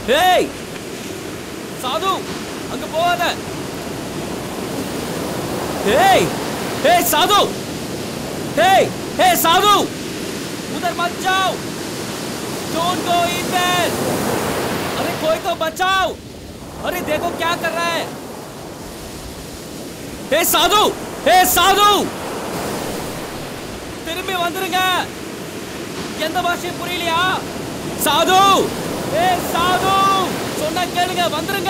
ஏய் சாது அங்க போகாத ஏய் ஏய் साधु हे हे साधु उधर मत जाओ डोंट गो इन देयर अरे कोई तो बचाओ अरे देखो क्या कर रहा है हे साधु हे साधु திரும்பி வந்துருங்க எந்த பாஷையும் புரியலையா சாது ஏ சாது சொன்னா கேளுங்க வந்துருங்க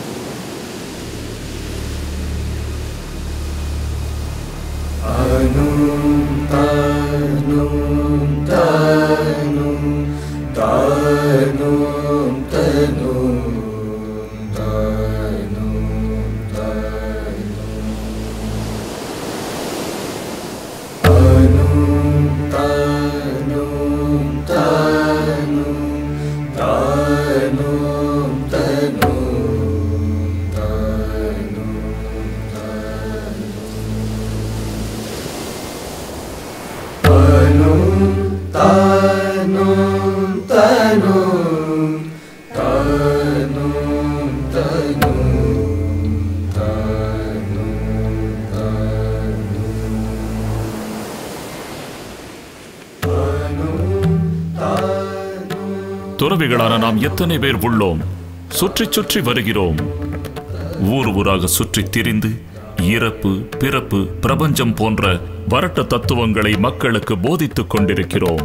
துறவிகளான நாம் எத்தனை பேர் உள்ளோம் சுற்றி சுற்றி வருகிறோம் ஊர் ஊராக சுற்றித் திரிந்து இறப்பு பிறப்பு பிரபஞ்சம் போன்ற வரட்ட தத்துவங்களை மக்களுக்கு போதித்துக் கொண்டிருக்கிறோம்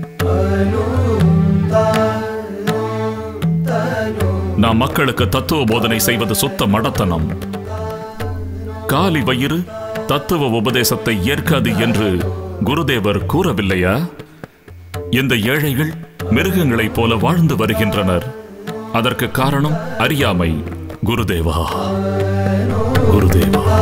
நாம் மக்களுக்கு தத்துவ போதனை செய்வது சுத்த மடத்தனம் காலி வயிறு தத்துவ உபதேசத்தை ஏற்காது என்று குருதேவர் கூறவில்லையா இந்த ஏழைகள் மிருகங்களைப் போல வாழ்ந்து வருகின்றனர் அதற்கு காரணம் அறியாமை குருதேவா குருதேவா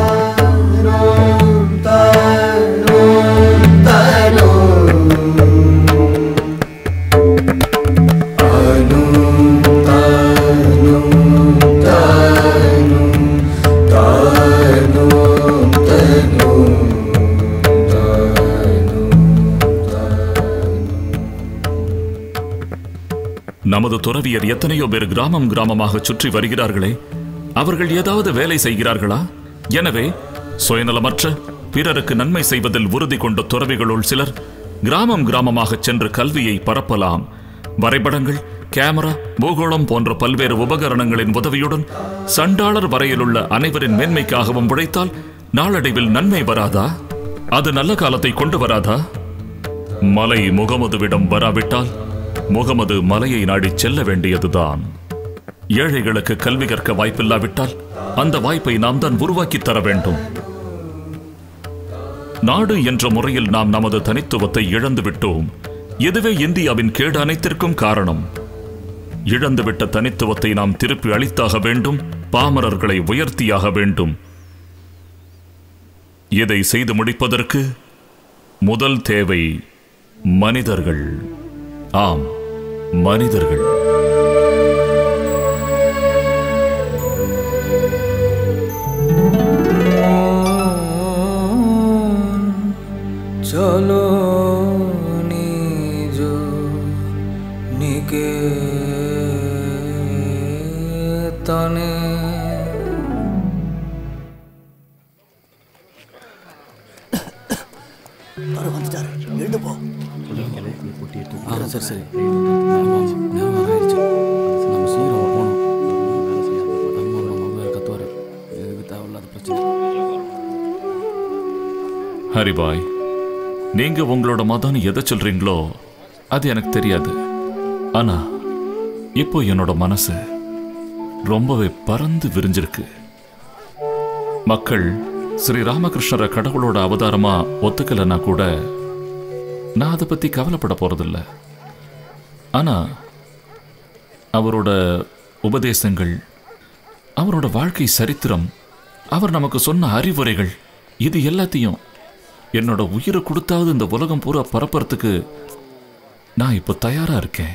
நமது துறவியர் எத்தனையோ பேர் கிராமம் கிராமமாக சுற்றி வருகிறார்களே அவர்கள் ஏதாவது வேலை செய்கிறார்களா எனவே சுயநலமற்ற பிறருக்கு நன்மை செய்வதில் உறுதி கொண்ட துறவிகளுள் சிலர் கிராமம் கிராமமாக சென்று கல்வியை பரப்பலாம் வரைபடங்கள் கேமரா பூகோளம் போன்ற பல்வேறு உபகரணங்களின் உதவியுடன் சண்டாளர் வரையிலுள்ள அனைவரின் மேன்மைக்காகவும் உழைத்தால் நாளடைவில் நன்மை வராதா அது நல்ல காலத்தை கொண்டு வராதா மலை முகமதுவிடம் வராவிட்டால் முகமது மலையை நாடிச் செல்ல வேண்டியதுதான் ஏழைகளுக்கு கல்வி கற்க வாய்ப்பில்லாவிட்டால் அந்த வாய்ப்பை நாம் தான் உருவாக்கித் தர வேண்டும் நாடு என்ற முறையில் நாம் நமது தனித்துவத்தை இழந்து விட்டோம் இதுவே இந்தியாவின் கேடு அனைத்திற்கும் காரணம் இழந்துவிட்ட தனித்துவத்தை நாம் திருப்பி அளித்தாக வேண்டும் பாமரர்களை உயர்த்தியாக வேண்டும் இதை செய்து முடிப்பதற்கு முதல் தேவை மனிதர்கள் ஆம் மனிதர்கள் চলো নিজ নিকেতনে ஆ சரி சரி ஆமாம் ஞாபகம் ஆயிடுச்சு நம்ம சீக்கிரம் போகணும் ஆமாம் ஆமாம் வேறு கத்துவார் இதுக்கு தேவையில்லாத பிரச்சனை ஹரிபாய் நீங்க உங்களோட மதம் எதை சொல்றீங்களோ அது எனக்கு தெரியாது ஆனா இப்போ என்னோட மனசு ரொம்பவே பறந்து விரிஞ்சிருக்கு மக்கள் ஸ்ரீ ராமகிருஷ்ணரை கடவுளோட அவதாரமா ஒத்துக்கலைன்னா கூட நான் அதை பத்தி கவலைப்பட போறதில்ல ஆனா அவரோட உபதேசங்கள் அவரோட வாழ்க்கை சரித்திரம் அவர் நமக்கு சொன்ன அறிவுரைகள் இது எல்லாத்தையும் என்னோட உயிரை கொடுத்தாவது இந்த உலகம் பூரா பரப்புறதுக்கு நான் இப்போ தயாரா இருக்கேன்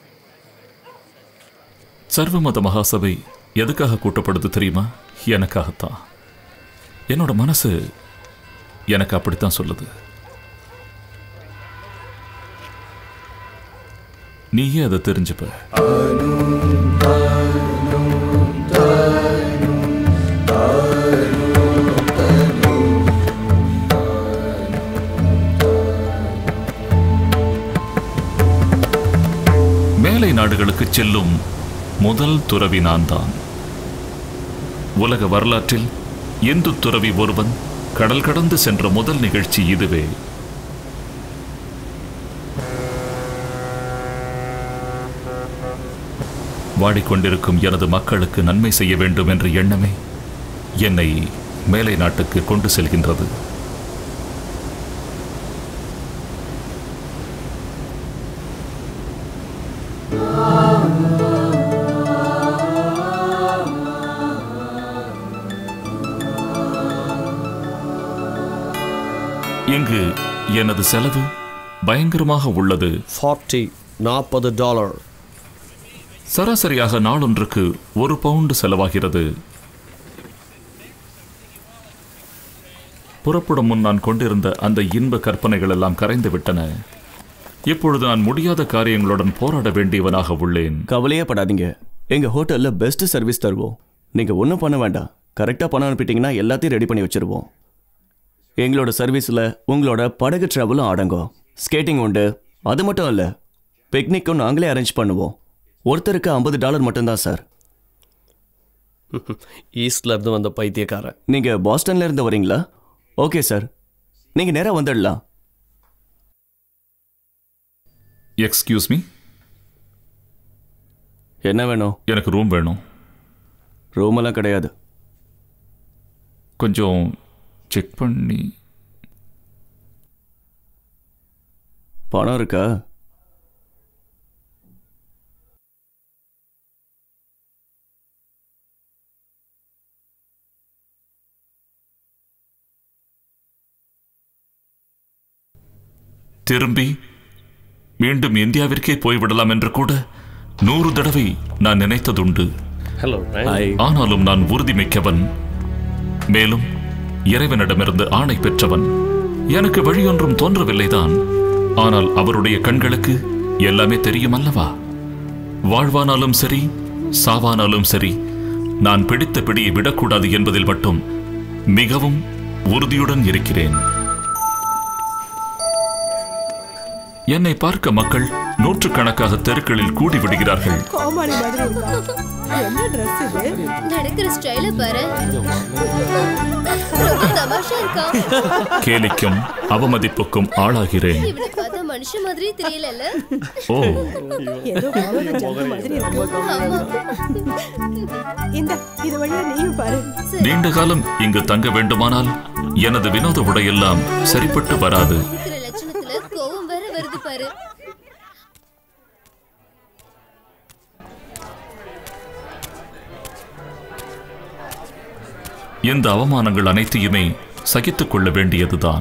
சர்வமத மகாசபை எதுக்காக கூட்டப்படுது தெரியுமா எனக்காகத்தான் என்னோட மனசு எனக்கு அப்படித்தான் சொல்லுது நீயே அதை தெரிஞ்சுப்ப மேலை நாடுகளுக்கு செல்லும் முதல் துறவி நான் தான் உலக வரலாற்றில் இந்து துறவி ஒருவன் கடல் கடந்து சென்ற முதல் நிகழ்ச்சி இதுவே வாடிக்கொண்டிருக்கும் எனது மக்களுக்கு நன்மை செய்ய வேண்டும் என்ற எண்ணமே என்னை மேலை நாட்டுக்கு கொண்டு செல்கின்றது இங்கு எனது செலவு பயங்கரமாக உள்ளது ஃபார்ட்டி நாற்பது டாலர் சராசரியாக நாளொன்றுக்கு ஒரு பவுண்டு செலவாகிறது புறப்படும் முன் நான் கொண்டிருந்த அந்த இன்ப கற்பனைகள் எல்லாம் கரைந்து விட்டன இப்பொழுது நான் முடியாத காரியங்களுடன் போராட வேண்டியவனாக உள்ளேன் கவலையே படாதீங்க எங்க ஹோட்டல்ல பெஸ்ட் சர்வீஸ் தருவோம் நீங்க ஒன்றும் பண்ண வேண்டாம் கரெக்டா பணம் அனுப்பிட்டீங்கன்னா எல்லாத்தையும் ரெடி பண்ணி வச்சிருவோம் எங்களோட சர்வீஸ்ல உங்களோட படகு டிராவலும் அடங்கும் ஸ்கேட்டிங் உண்டு அது மட்டும் இல்ல பிக்னிக்கும் நாங்களே அரேஞ்ச் பண்ணுவோம் ஒருத்தருக்கு ஐம்பது டாலர் மட்டும்தான் சார் ஈஸ்ட்ல இருந்து வந்த பைத்தியக்காரன் நீங்க பாஸ்டன்ல இருந்து வரீங்களா ஓகே சார் நீங்க நேரா வந்துடலாம் எக்ஸ்கியூஸ் மீ என்ன வேணும் எனக்கு ரூம் வேணும் ரூம் எல்லாம் கிடையாது கொஞ்சம் செக் பண்ணி பணம் இருக்கா திரும்பி மீண்டும் இந்தியாவிற்கே போய்விடலாம் என்று கூட நூறு தடவை நான் நினைத்ததுண்டு ஹலோ ஆனாலும் நான் உறுதிமிக்கவன் மேலும் இறைவனிடமிருந்து ஆணை பெற்றவன் எனக்கு வழியொன்றும் தோன்றவில்லைதான் ஆனால் அவருடைய கண்களுக்கு எல்லாமே தெரியும் அல்லவா வாழ்வானாலும் சரி சாவானாலும் சரி நான் பிடித்த பிடியை விடக்கூடாது என்பதில் மட்டும் மிகவும் உறுதியுடன் இருக்கிறேன் என்னை பார்க்க மக்கள் நூற்றுக்கணக்காக தெருக்களில் கூடி விடுகிறார்கள் கோமாளி மாதிரி இருக்கா என்ன ட்ரெஸ் இது நடக்கிற ஸ்டைல பாரு ரொம்ப தமாஷா இருக்கா கேலிக்கும் அவமதிப்புக்கும் ஆளாகிறேன் இவனை பார்த்தா மனுஷன் மாதிரி தெரியலல்ல ஓ ஏதோ பறவை ஜந்து மாதிரி இருக்கு ஆமா இந்த இது வழியா நீயும் பாரு நீண்ட காலம் இங்கு தங்க வேண்டுமானால் எனது வினோத உடையெல்லாம் சரிப்பட்டு வராது இருக்கிற லட்சணத்துல கோவம் வேற வருது பாரு இந்த அவமானங்கள் அனைத்தையுமே சகித்துக் கொள்ள வேண்டியதுதான்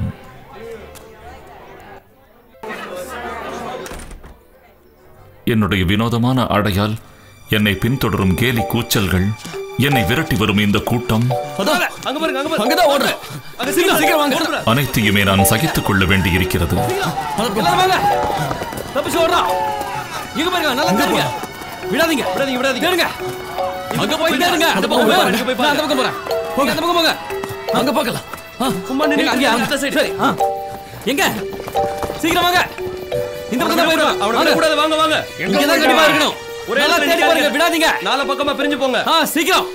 என்னுடைய வினோதமான ஆடையால் என்னை பின்தொடரும் கேலி கூச்சல்கள் என்னை விரட்டி வரும் இந்த கூட்டம் அங்க பாருங்க அங்க பாருங்க அங்கதான் ஓடுறேன் அங்க சீக்கிரம் சீக்கிரம் வாங்க அனைத்தையுமே நான் சகித்துக் கொள்ள வேண்டியிருக்கிறது எல்லாரும் வாங்க தப்பிச்சு ஓடுறான் இங்க பாருங்க நல்லா தேடுங்க விடாதீங்க விடாதீங்க விடாதீங்க தேடுங்க அங்க போய் தேடுங்க அந்த பக்கம் போய் அங்க போய் நான் அந்த பக்கம் போறேன் போங்க அந்த பக்கம் போங்க அங்க பார்க்கலாம் சும்மா எங்க நின்னு அங்கேயா? அந்த side. சரி ஆ. எங்க சீக்கிரம் வாங்க இந்த பக்கம் தான் போயிருவோம் அவனை விடக்கூடாது வாங்க வாங்க இங்க தான் கண்டிப்பா இருக்கணும் ஒரே நல்லா இடத்துல தேடி பாருங்க நிக்காதீங்க. விடாதீங்க நாலா பக்கமா பிரிஞ்சு போங்க ஆ சீக்கிரம்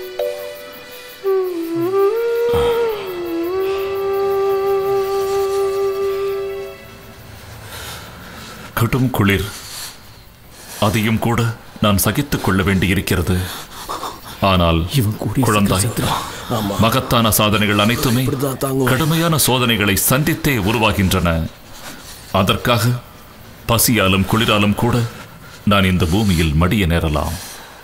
கடும் குளிர் அதையும் கூட நான் சகித்துக் கொள்ள வேண்டியிருக்கிறது ஆனால் இவன் கூடிய குழந்தாய் மகத்தான சாதனைகள் அனைத்துமே இப்படிதான் தாங்குவேன். கடுமையான சோதனைகளை சந்தித்தே உருவாகின்றன அதற்காக பசியாலும் குளிராலும் கூட நான் இந்த பூமியில் மடிய நேரலாம்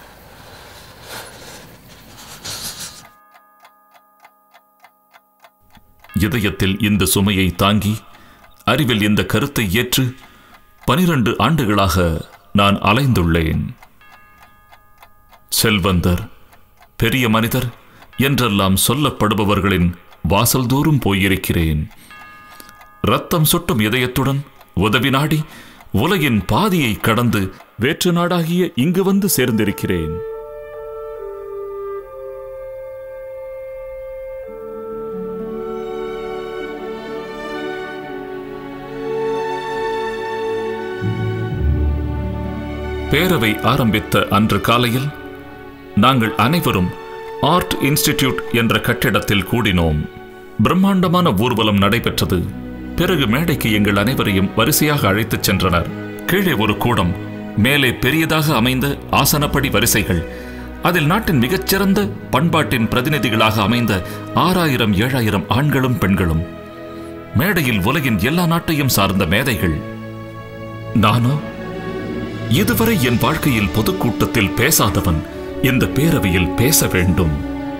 இதயத்தில் இந்த சுமையை தாங்கி அறிவில் இந்த கருத்தை ஏற்று பனிரண்டு ஆண்டுகளாக நான் அலைந்துள்ளேன் செல்வந்தர் பெரிய மனிதர் என்றெல்லாம் சொல்லப்படுபவர்களின் வாசல்தோறும் போயிருக்கிறேன் ரத்தம் சொட்டும் இதயத்துடன் உதவி நாடி உலகின் பாதியை கடந்து வேற்று நாடாகிய இங்கு வந்து சேர்ந்திருக்கிறேன் பேரவை ஆரம்பித்த அன்று காலையில் நாங்கள் அனைவரும் ஆர்ட் இன்ஸ்டிடியூட் என்ற கட்டிடத்தில் கூடினோம் பிரம்மாண்டமான ஊர்வலம் நடைபெற்றது பிறகு மேடைக்கு எங்கள் அனைவரையும் வரிசையாக அழைத்துச் சென்றனர் கீழே ஒரு கூடம் மேலே பெரியதாக அமைந்த ஆசனப்படி வரிசைகள் அதில் நாட்டின் மிகச்சிறந்த பண்பாட்டின் பிரதிநிதிகளாக அமைந்த ஆறாயிரம் ஏழாயிரம் ஆண்களும் பெண்களும் மேடையில் உலகின் எல்லா நாட்டையும் சார்ந்த மேதைகள் நானோ இதுவரை என் வாழ்க்கையில் பொதுக்கூட்டத்தில் பேசாதவன் இந்த பேரவையில் பேச வேண்டும்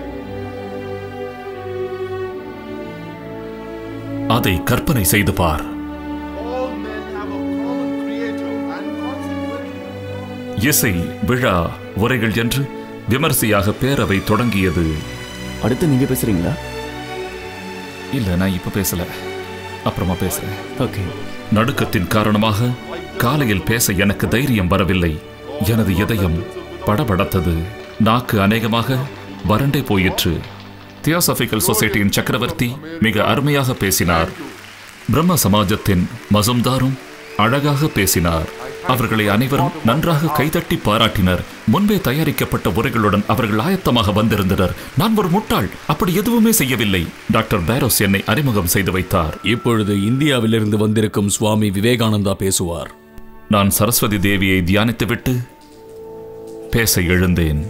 அதை கற்பனை செய்து பார் All men have a common creator and consequently இசை விழா உரைகள் என்று விமர்சையாக பேரவை தொடங்கியது அடுத்து நீங்க பேசுறீங்களா இல்ல நான் இப்ப பேசல அப்புறமா பேசுறேன் ஓகே நடுக்கத்தின் காரணமாக காலையில் பேச எனக்கு தைரியம் வரவில்லை எனது இதயம் படபடத்தது நாக்கு அநேகமாக வறண்டே போயிற்று தியோசபிக்கல் சொசைட்டியின் சக்கரவர்த்தி மிக அருமையாக பேசினார் பிரம்ம சமாஜத்தின் மசும்தாரும் அழகாக பேசினார் அவர்களை அனைவரும் நன்றாக கைதட்டி பாராட்டினர் முன்பே தயாரிக்கப்பட்ட உரைகளுடன் அவர்கள் ஆயத்தமாக வந்திருந்தனர் நான் ஒரு முட்டாள் அப்படி எதுவுமே செய்யவில்லை டாக்டர் பேரோஸ் என்னை அறிமுகம் செய்து வைத்தார் இப்பொழுது இந்தியாவிலிருந்து வந்திருக்கும் சுவாமி விவேகானந்தா பேசுவார் நான் சரஸ்வதி தேவியை தியானித்துவிட்டு பேச எழுந்தேன்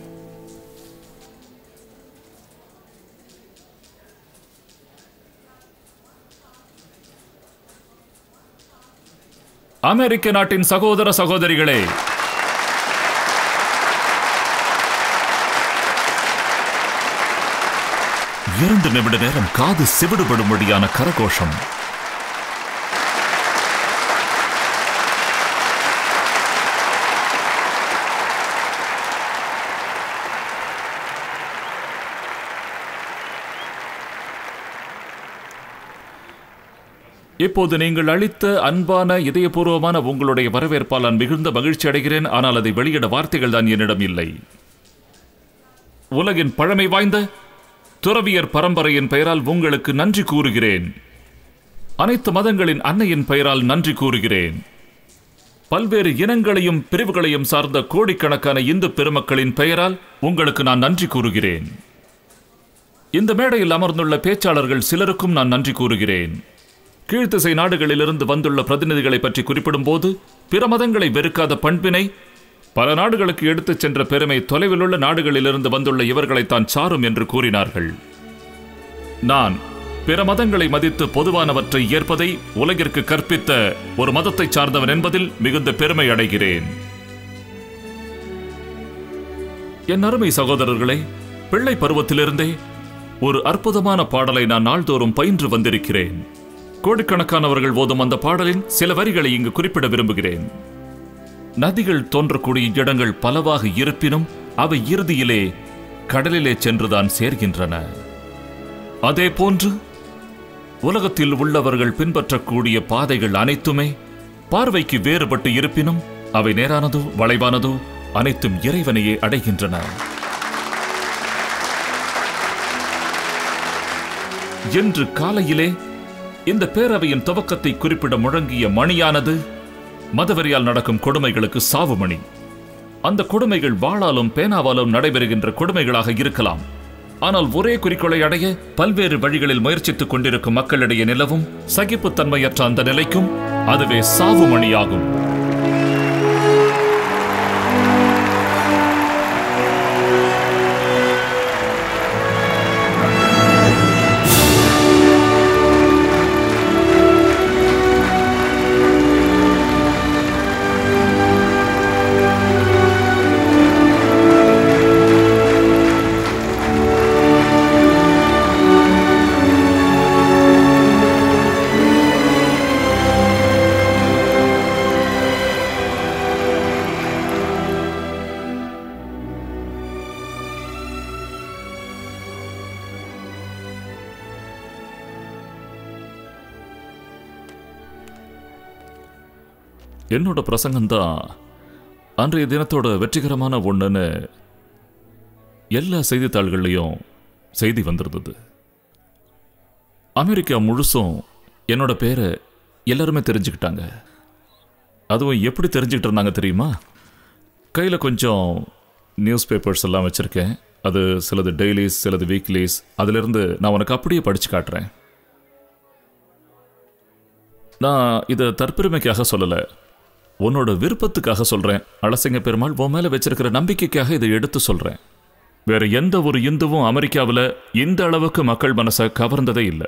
அமெரிக்க நாட்டின் சகோதர சகோதரிகளே இரண்டு நிமிட நேரம் காது சிவிடுபடும்படியான கரகோஷம் இப்போது நீங்கள் அளித்த அன்பான இதயபூர்வமான உங்களுடைய வரவேற்பால் நான் மிகுந்த மகிழ்ச்சி அடைகிறேன் ஆனால் அதை வெளியிட வார்த்தைகள் தான் என்னிடம் இல்லை உலகின் பழமை வாய்ந்த துறவியர் பரம்பரையின் பெயரால் உங்களுக்கு நன்றி கூறுகிறேன் அனைத்து மதங்களின் அன்னையின் பெயரால் நன்றி கூறுகிறேன் பல்வேறு இனங்களையும் பிரிவுகளையும் சார்ந்த கோடிக்கணக்கான இந்து பெருமக்களின் பெயரால் உங்களுக்கு நான் நன்றி கூறுகிறேன் இந்த மேடையில் அமர்ந்துள்ள பேச்சாளர்கள் சிலருக்கும் நான் நன்றி கூறுகிறேன் கீழ்த்திசை நாடுகளிலிருந்து வந்துள்ள பிரதிநிதிகளை பற்றி குறிப்பிடும்போது பிற மதங்களை வெறுக்காத பண்பினை பல நாடுகளுக்கு எடுத்துச் சென்ற பெருமை தொலைவிலுள்ள நாடுகளிலிருந்து வந்துள்ள இவர்களைத்தான் சாரும் என்று கூறினார்கள் நான் பிற மதங்களை மதித்து பொதுவானவற்றை ஏற்பதை உலகிற்கு கற்பித்த ஒரு மதத்தை சார்ந்தவன் என்பதில் மிகுந்த பெருமை அடைகிறேன் என் அருமை சகோதரர்களே பிள்ளை பருவத்திலிருந்தே ஒரு அற்புதமான பாடலை நான் நாள்தோறும் பயின்று வந்திருக்கிறேன் கோடிக்கணக்கானவர்கள் ஓதும் அந்த பாடலின் சில வரிகளை இங்கு குறிப்பிட விரும்புகிறேன் நதிகள் தோன்றக்கூடிய இடங்கள் பலவாக இருப்பினும் அவை இறுதியிலே கடலிலே சென்றுதான் சேர்கின்றன அதே போன்று உலகத்தில் உள்ளவர்கள் பின்பற்றக்கூடிய பாதைகள் அனைத்துமே பார்வைக்கு வேறுபட்டு இருப்பினும் அவை நேரானதோ வளைவானதோ அனைத்தும் இறைவனையே அடைகின்றன இன்று காலையிலே இந்த பேரவையின் துவக்கத்தை குறிப்பிட முழங்கிய மணியானது மதவெறியால் நடக்கும் கொடுமைகளுக்கு சாவு மணி அந்த கொடுமைகள் வாளாலும் பேனாவாலும் நடைபெறுகின்ற கொடுமைகளாக இருக்கலாம் ஆனால் ஒரே குறிக்கோளை அடைய பல்வேறு வழிகளில் முயற்சித்துக் கொண்டிருக்கும் மக்களிடையே நிலவும் சகிப்புத்தன்மையற்ற அந்த நிலைக்கும் அதுவே சாவு மணியாகும் என்னோட பிரசங்கம்தான் அன்றைய தினத்தோட வெற்றிகரமான ஒன்றுன்னு எல்லா செய்தித்தாள்கள்லையும் செய்தி வந்திருந்தது அமெரிக்கா முழுசும் என்னோட பேரை எல்லாருமே தெரிஞ்சுக்கிட்டாங்க அதுவும் எப்படி தெரிஞ்சுக்கிட்டு இருந்தாங்க தெரியுமா கையில் கொஞ்சம் நியூஸ் பேப்பர்ஸ் எல்லாம் வச்சுருக்கேன் அது சிலது டெய்லிஸ் சிலது வீக்லிஸ் அதிலிருந்து நான் உனக்கு அப்படியே படித்து காட்டுறேன் நான் இதை தற்பெருமைக்காக சொல்லலை உன்னோட விருப்பத்துக்காக சொல்கிறேன் அலசிங்க பெருமாள் உன் மேலே வச்சிருக்கிற நம்பிக்கைக்காக இதை எடுத்து சொல்கிறேன் வேற எந்த ஒரு இந்துவும் அமெரிக்காவில் இந்த அளவுக்கு மக்கள் மனசை கவர்ந்ததே இல்லை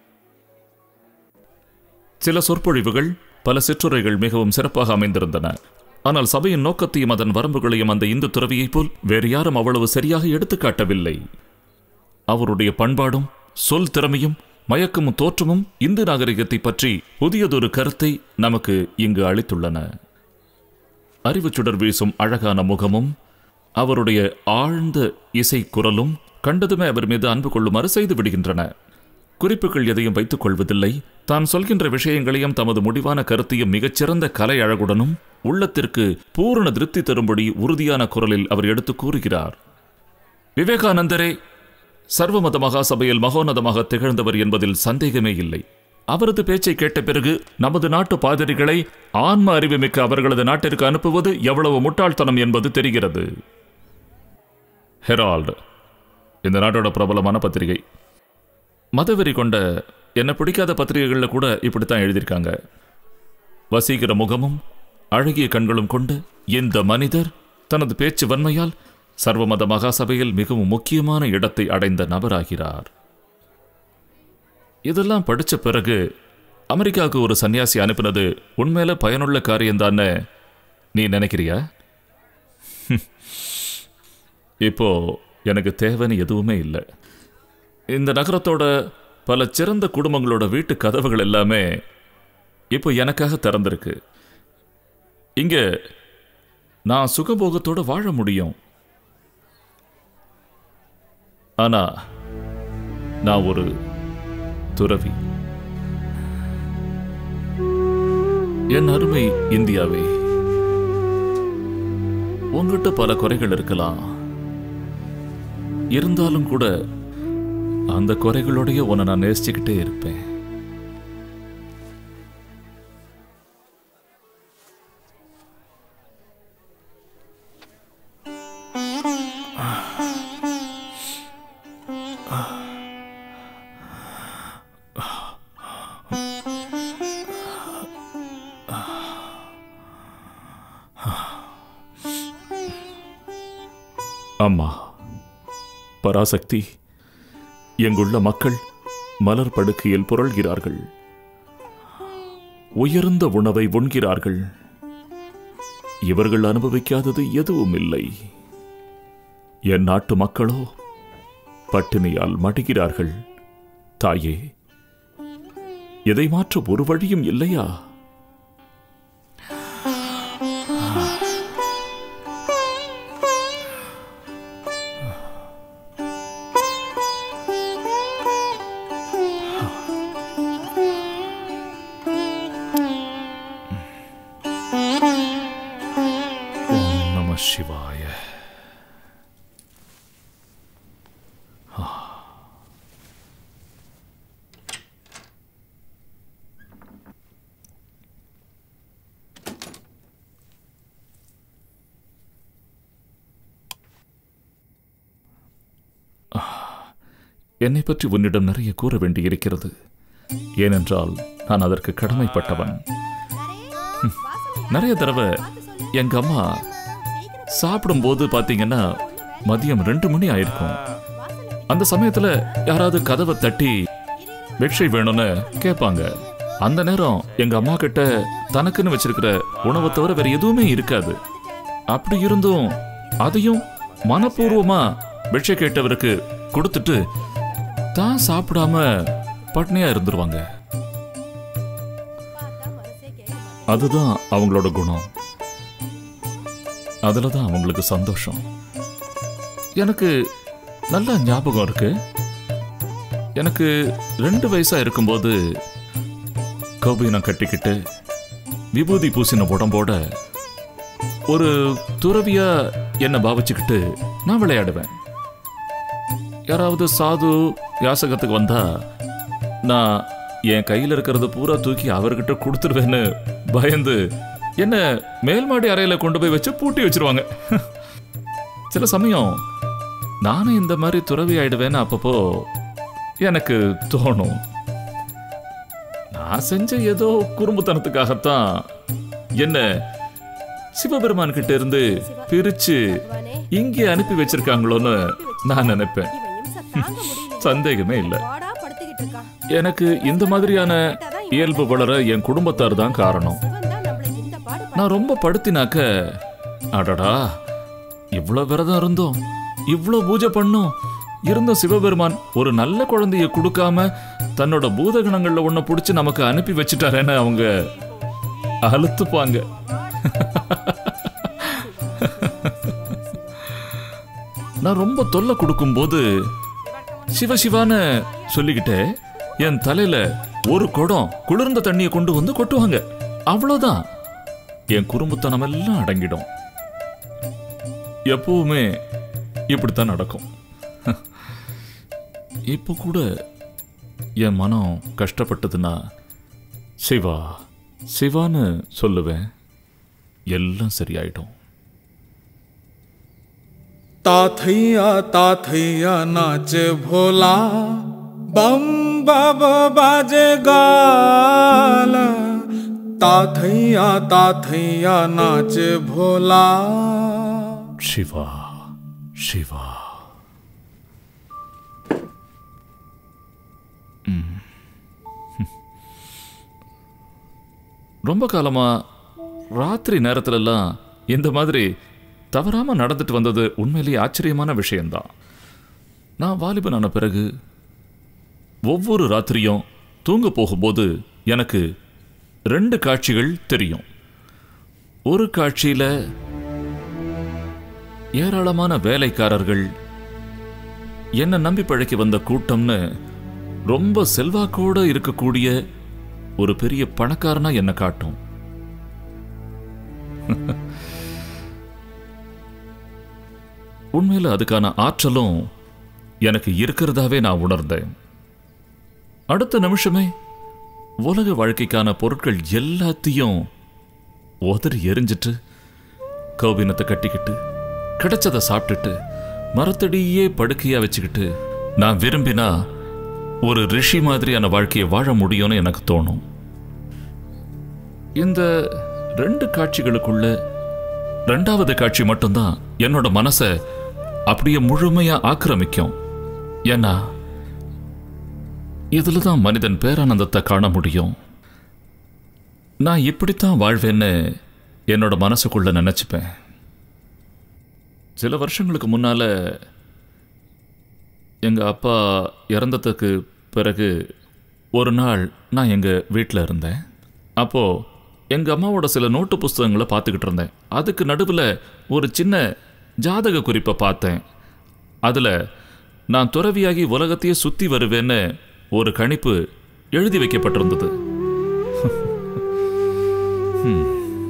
சில சொற்பொழிவுகள் பல சிற்றுரைகள் மிகவும் சிறப்பாக அமைந்திருந்தன ஆனால் சபையின் நோக்கத்தையும் அதன் வரம்புகளையும் அந்த இந்து துறவியைப் போல் வேறு யாரும் அவ்வளவு சரியாக எடுத்துக்காட்டவில்லை அவருடைய பண்பாடும் சொல் திறமையும் மயக்கமும் தோற்றமும் இந்து நாகரிகத்தை பற்றி புதியதொரு கருத்தை நமக்கு இங்கு அளித்துள்ளன அறிவுச் சுடர் வீசும் அழகான முகமும் அவருடைய ஆழ்ந்த இசை குரலும் கண்டதுமே அவர் மீது அன்பு கொள்ளுமாறு செய்து விடுகின்றன குறிப்புகள் எதையும் வைத்துக் கொள்வதில்லை தான் சொல்கின்ற விஷயங்களையும் தமது முடிவான கருத்தையும் மிகச்சிறந்த கலை அழகுடனும் உள்ளத்திற்கு பூரண திருப்தி தரும்படி உறுதியான குரலில் அவர் எடுத்து கூறுகிறார் விவேகானந்தரே சர்வமத மகாசபையில் மகோன்னதமாக திகழ்ந்தவர் என்பதில் சந்தேகமே இல்லை அவரது பேச்சை கேட்ட பிறகு நமது நாட்டு பாதிரிகளை ஆன்ம அறிவுமிக்க அவர்களது நாட்டிற்கு அனுப்புவது எவ்வளவு முட்டாள்தனம் என்பது தெரிகிறது ஹெரால்டு இந்த நாட்டோட பிரபலமான பத்திரிகை மதவெறி கொண்ட என்ன பிடிக்காத பத்திரிகைகளில் கூட இப்படித்தான் எழுதியிருக்காங்க வசீகர முகமும் அழகிய கண்களும் கொண்டு இந்த மனிதர் தனது பேச்சு வன்மையால் சர்வமத மகாசபையில் மிகவும் முக்கியமான இடத்தை அடைந்த நபராகிறார் இதெல்லாம் படிச்ச பிறகு அமெரிக்காவுக்கு ஒரு சன்னியாசி அனுப்பினது உண்மையில பயனுள்ள காரியம்தான்னு நீ நினைக்கிறியா இப்போ எனக்கு தேவைன்னு எதுவுமே இல்லை இந்த நகரத்தோட பல சிறந்த குடும்பங்களோட வீட்டு கதவுகள் எல்லாமே இப்போ எனக்காக திறந்திருக்கு இங்க நான் சுகபோகத்தோட வாழ முடியும் ஆனா நான் ஒரு துறவி என் அருமை இந்தியாவே உங்ககிட்ட பல குறைகள் இருக்கலாம் இருந்தாலும் கூட அந்த குறைகளோடய உன்னை நான் நேசிச்சுக்கிட்டே இருப்பேன் அம்மா பராசக்தி எங்குள்ள மக்கள் மலர் படுக்கையில் புரள்கிறார்கள் உயர்ந்த உணவை உண்கிறார்கள் இவர்கள் அனுபவிக்காதது எதுவும் இல்லை என் நாட்டு மக்களோ பட்டினியால் மடிகிறார்கள் தாயே இதை மாற்ற ஒரு வழியும் இல்லையா ஓம் நம சிவாய என்னை பற்றி உன்னிடம் நிறைய கூற வேண்டியிருக்கிறது ஏனென்றால் நான் அதற்கு கடமைப்பட்டவன் ம், நிறைய தடவை எங்க அம்மா சாப்பிடும்போது பாத்தீங்கன்னா மதியம் ரெண்டு மணி ஆயிருக்கும் அந்த சமயத்துல யாராவது கதவை தட்டி பிக்ஷை வேணும்னு கேட்பாங்க அந்த நேரம் எங்க அம்மா கிட்ட தனக்குன்னு வச்சிருக்கிற உணவை தவிர வேற எதுவுமே இருக்காது அப்படி இருந்தும் அதையும் மனப்பூர்வமா பிக்ஷை கேட்டவருக்கு கொடுத்துட்டு தான் சாப்பிடாம பட்னியா இருந்துருவாங்க அதுதான் அவங்களோட குணம் அதில் தான் அவங்களுக்கு சந்தோஷம் எனக்கு நல்ல ஞாபகம் இருக்கு எனக்கு ரெண்டு வயசா இருக்கும்போது கௌபீனம் கட்டிக்கிட்டு விபூதி பூசின உடம்போட ஒரு துறவியா என்ன பாவிச்சுக்கிட்டு நான் விளையாடுவேன் யாராவது சாது யாசகத்துக்கு வந்தா நான் என் கையில் இருக்கிறது பூரா தூக்கி அவர்கிட்ட கொடுத்துருவேன்னு பயந்து என்ன மேல்மாடி அறையில கொண்டு போய் வச்சு பூட்டி வச்சிருவாங்க சில சமயம் நானும் இந்த மாதிரி துறவி ஆயிடுவேன்னு அப்பப்போ எனக்கு தோணும் நான் செஞ்ச ஏதோ குறும்புத்தனத்துக்காகத்தான் என்ன சிவபெருமான் கிட்ட இருந்து பிரிச்சு இங்கே அனுப்பி வச்சிருக்காங்களோன்னு நான் நினைப்பேன் இவன் இம்சை தாங்க முடியல சந்தேகமே இல்லை வாடா படுத்துக்கிட்டு இருக்கான் எனக்கு இந்த மாதிரியான இயல்பு வளர என் குடும்பத்தார் தான் காரணம் சிவன் தான் நம்மள இந்த பாடு நான் ரொம்ப படுத்தினாக்க அடடா இவ்வளோ விரதம் இருந்தோம் இவ்வளோ பூஜை பண்ணோம் இருந்த சிவபெருமான் ஒரு நல்ல குழந்தைய கொடுக்காம தன்னோட பூதகணங்கள்ல ஒன்ன பிடிச்சி நமக்கு அனுப்பி வச்சுட்டாரேன்னு அவங்க அழுத்துப்பாங்க நான் ரொம்ப தொல்லை கொடுக்கும்போது சிவசிவான்னு சொல்லிக்கிட்டே என் தலையில ஒரு குடம் குளிர்ந்த தண்ணியை கொண்டு வந்து கொட்டுவாங்க அவ்வளவுதான் என் குறும்புத்தனம் எல்லாம் அடங்கிடும் எப்பவுமே இப்படித்தான் நடக்கும் இப்போ கூட என் மனம் கஷ்டப்பட்டதுன்னா சிவா சிவான்னு சொல்லுவேன் எல்லாம் சரியாயிடும் ताथैया ताथैया नाचे भोला बम बब बाजे गाला ताथैया ताथैया नाचे भोला சிவா சிவா ம். ரொம்ப காலமா ராத்திரி நேரத்துலலாம் இந்த மாதிரி தவறாம நடந்துட்டு வந்தது உண்மையிலேயே ஆச்சரியமான விஷயம்தான் நான் வாலிபனான பிறகு ஒவ்வொரு ராத்திரியும் தூங்க போகும்போது எனக்கு ரெண்டு காட்சிகள் தெரியும் ஒரு காட்சியில ஏராளமான வேலைக்காரர்கள் என்ன நம்பி பழைக்க வந்த கூட்டம்னு ரொம்ப செல்வாக்கோட இருக்கக்கூடிய ஒரு பெரிய பணக்காரனா என்ன காட்டும் உண்மையில அதுக்கான ஆற்றலும் எனக்கு இருக்கிறதாவே நான் உணர்ந்தேன் அடுத்த நிமிஷமே உலக வாழ்க்கைக்கான பொருட்கள் எல்லாத்தையும் உதறி எரிஞ்சிட்டு கௌபினத்தை கட்டிக்கிட்டு கிடைச்சதை சாப்பிட்டுட்டு மரத்தடியே படுக்கையா வச்சுக்கிட்டு நான் விரும்பினா ஒரு ரிஷி மாதிரியான வாழ்க்கையை வாழ முடியும்னு எனக்கு தோணும் இந்த ரெண்டு காட்சிகளுக்குள்ள ரெண்டாவது காட்சி மட்டும்தான் என்னோட மனசை அப்படியே முழுமையா ஆக்கிரமிக்கும் ஏன்னா இதுல தான் மனிதன் பேரானந்தத்தை காண முடியும் நான் இப்படித்தான் வாழ்வேன்னு என்னோட மனசுக்குள்ள நினைச்சுப்பேன் சில வருஷங்களுக்கு முன்னால எங்க அப்பா இறந்ததுக்கு பிறகு ஒரு நாள் நான் எங்க வீட்டில் இருந்தேன் அப்போ எங்க அம்மாவோட சில நோட்டு புஸ்தகங்களை பார்த்துக்கிட்டு இருந்தேன் அதுக்கு நடுவில் ஒரு சின்ன ஜாதக குறிப்பை பார்த்தேன் அதில் நான் துறவியாகி உலகத்தையே சுற்றி வருவேன்னு ஒரு கணிப்பு எழுதி வைக்கப்பட்டிருந்தது ஹம்.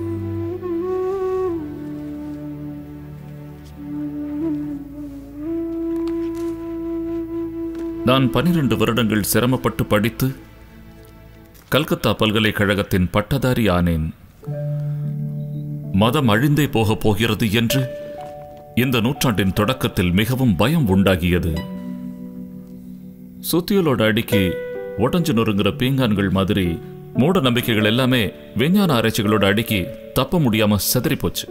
நான் பனிரெண்டு வருடங்கள் சிரமப்பட்டு படித்து கல்கத்தா பல்கலைக்கழகத்தின் பட்டதாரி ஆனேன் மதம் அழிந்தே போகப் போகிறது என்று இந்த நூற்றாண்டின் தொடக்கத்தில் மிகவும் பயம் உண்டாகியது சுத்தியலோட அடிக்கு உடஞ்சு நொறுங்குற பீங்கான்கள் மாதிரி மூட நம்பிக்கைகள் எல்லாமே விஞ்ஞான ஆராய்ச்சிகளோட அடிக்கு தப்ப முடியாம சிதறி போச்சு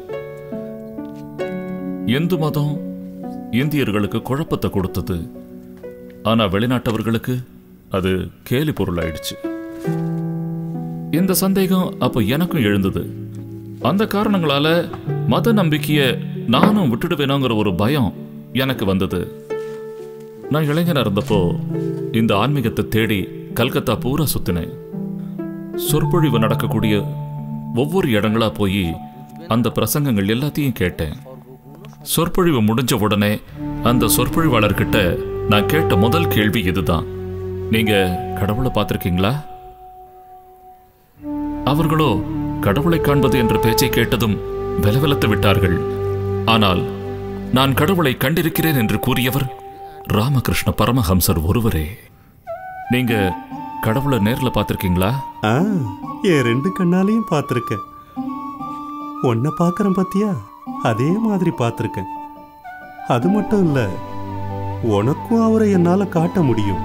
இந்து மதம் இந்தியர்களுக்கு குழப்பத்தை கொடுத்தது ஆனா வெளிநாட்டவர்களுக்கு அது கேலி பொருளாயிடுச்சு இந்த சந்தேகம் அப்போ எனக்கும் எழுந்தது அந்த காரணங்களால மத நம்பிக்கைய நானும் விட்டுடுவேனோங்கிற ஒரு பயம் எனக்கு வந்தது நான் இளைஞனா இருந்தப்போ இந்த ஆன்மீகத்தை தேடி கல்கத்தா பூரா சுத்தினேன் சொற்பொழிவு நடக்கக்கூடிய ஒவ்வொரு இடங்களா போய் அந்த பிரசங்கங்கள் எல்லாத்தையும் கேட்டேன் சொற்பொழிவு முடிஞ்ச உடனே அந்த சொற்பொழிவாளர்கிட்ட நான் கேட்ட முதல் கேள்வி இதுதான் நீங்க கடவுளை பார்த்திருக்கீங்களா அவர்களோ கடவுளை காண்பது என்ற பேச்சை கேட்டதும் வெலவெலத்து விட்டார்கள் ஆனால் நான் கடவுளை கண்டிருக்கிறேன் என்று கூறியவர் ராமகிருஷ்ண பரமஹம்சர் ஒருவரே நீங்க கடவுளை நேர்ல பார்த்திருக்கீங்களா ஆ என் ரெண்டு கண்ணாலையும் பார்த்துருக்கேன் உன்னை பார்க்குறேன் பார்த்தியா அதே மாதிரி பார்த்துருக்கேன் அது மட்டும் இல்லை உனக்கும் அவரை என்னால் காட்ட முடியும்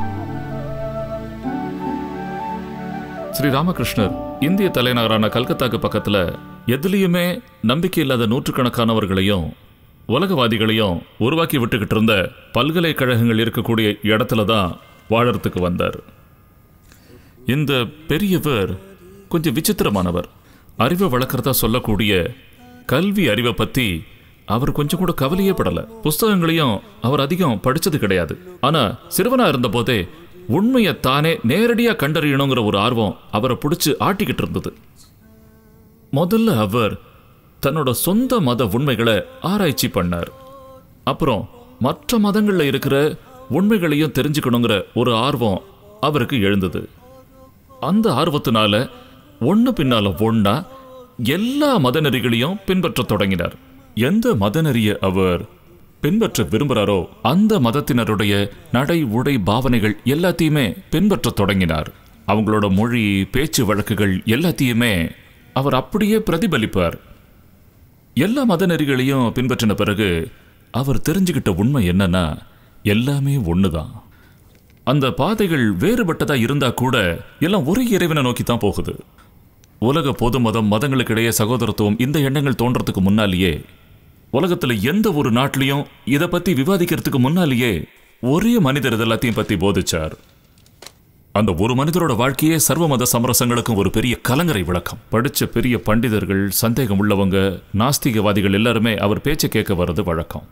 ஸ்ரீ ராமகிருஷ்ணர் இந்திய தலைநகரான கல்கத்தாக்கு பக்கத்துல எதுலயுமே நம்பிக்கை இல்லாத நூற்றுக்கணக்கானவர்களையும் உலகவாதிகளையும் உருவாக்கி விட்டுக்கிட்டு இருந்த பல்கலைக்கழகங்கள் இருக்கக்கூடிய இடத்துல தான் வாழறதுக்கு வந்தார் இந்த பெரியவர் கொஞ்சம் விசித்திரமானவர் அறிவை வளர்க்குறதா சொல்லக்கூடிய கல்வி அறிவை பத்தி அவர் கொஞ்சம் கூட கவலையே படல புஸ்தகங்களையும் அவர் அதிகம் படிச்சது கிடையாது ஆனா சிறுவனா இருந்த போதே உண்மையை தானே நேரடியா கண்டறியணுங்கிற ஒரு ஆர்வம் அவரை பிடிச்சு ஆட்டிக்கிட்டு இருந்தது முதல்ல அவர் தன்னோட சொந்த மத உண்மைகளை ஆராய்ச்சி பண்ணார் அப்புறம் மற்ற மதங்கள்ல இருக்கிற உண்மைகளையும் தெரிஞ்சுக்கணுங்கிற ஒரு ஆர்வம் அவருக்கு எழுந்தது அந்த ஆர்வத்தினால ஒண்ணு பின்னால ஒண்ணா எல்லா மதநெறிகளையும் பின்பற்றத் தொடங்கினார் எந்த மதநெறிய அவர் பின்பற்ற விரும்புகிறாரோ அந்த மதத்தினருடைய நடை உடை பாவனைகள் எல்லாத்தையுமே பின்பற்றத் தொடங்கினார் அவங்களோட மொழி பேச்சு வழக்குகள் எல்லாத்தையுமே அவர் அப்படியே பிரதிபலிப்பார் எல்லா மதநெறிகளையும் பின்பற்றின பிறகு அவர் தெரிஞ்சுக்கிட்ட உண்மை என்னன்னா எல்லாமே ஒண்ணுதான் அந்த பாதைகள் வேறுபட்டதா இருந்தா கூட எல்லாம் ஒரே இறைவனை நோக்கி தான் போகுது உலக பொது மதம் மதங்களுக்கு இடையே சகோதரத்துவம் இந்த எண்ணங்கள் தோன்றதுக்கு முன்னாலேயே உலகத்துல எந்த ஒரு நாட்டிலையும் இதை பத்தி விவாதிக்கிறதுக்கு முன்னாலேயே ஒரே மனிதர் இது எல்லாத்தையும் பத்தி போதிச்சார் அந்த ஒரு மனிதரோட வாழ்க்கையே சர்வ மத சமரசங்களுக்கும் ஒரு பெரிய கலங்கரை விளக்கம் படிச்ச பெரிய பண்டிதர்கள் சந்தேகம் உள்ளவங்க நாஸ்திகவாதிகள் எல்லாருமே அவர் பேச்சை கேட்க வர்றது வழக்கம்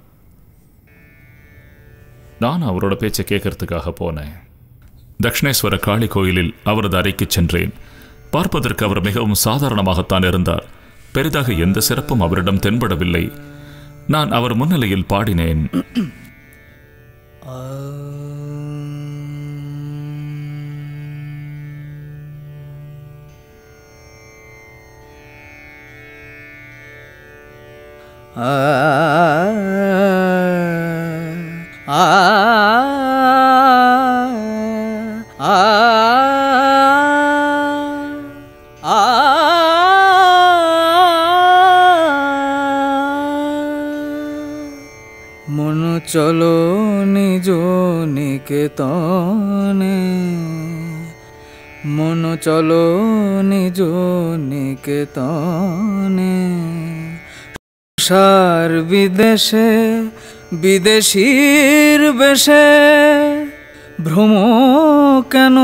நான் அவரோட பேச்சை கேட்கறதுக்காக போனேன் தக்ஷணேஸ்வர காளி கோயிலில் அவரது அறைக்கு சென்றேன் பார்ப்பதற்கு அவர் மிகவும் சாதாரணமாகத்தான் இருந்தார் பெரிதாக எந்த சிறப்பும் அவரிடம் தென்படவில்லை நான் அவர் முன்னிலையில் பாடினேன் মন চলো নিজ নিকেতনে মন চলো নিজ নিকেতনে সার বিদেশে বিদেশির বেশে ভ্রম কেন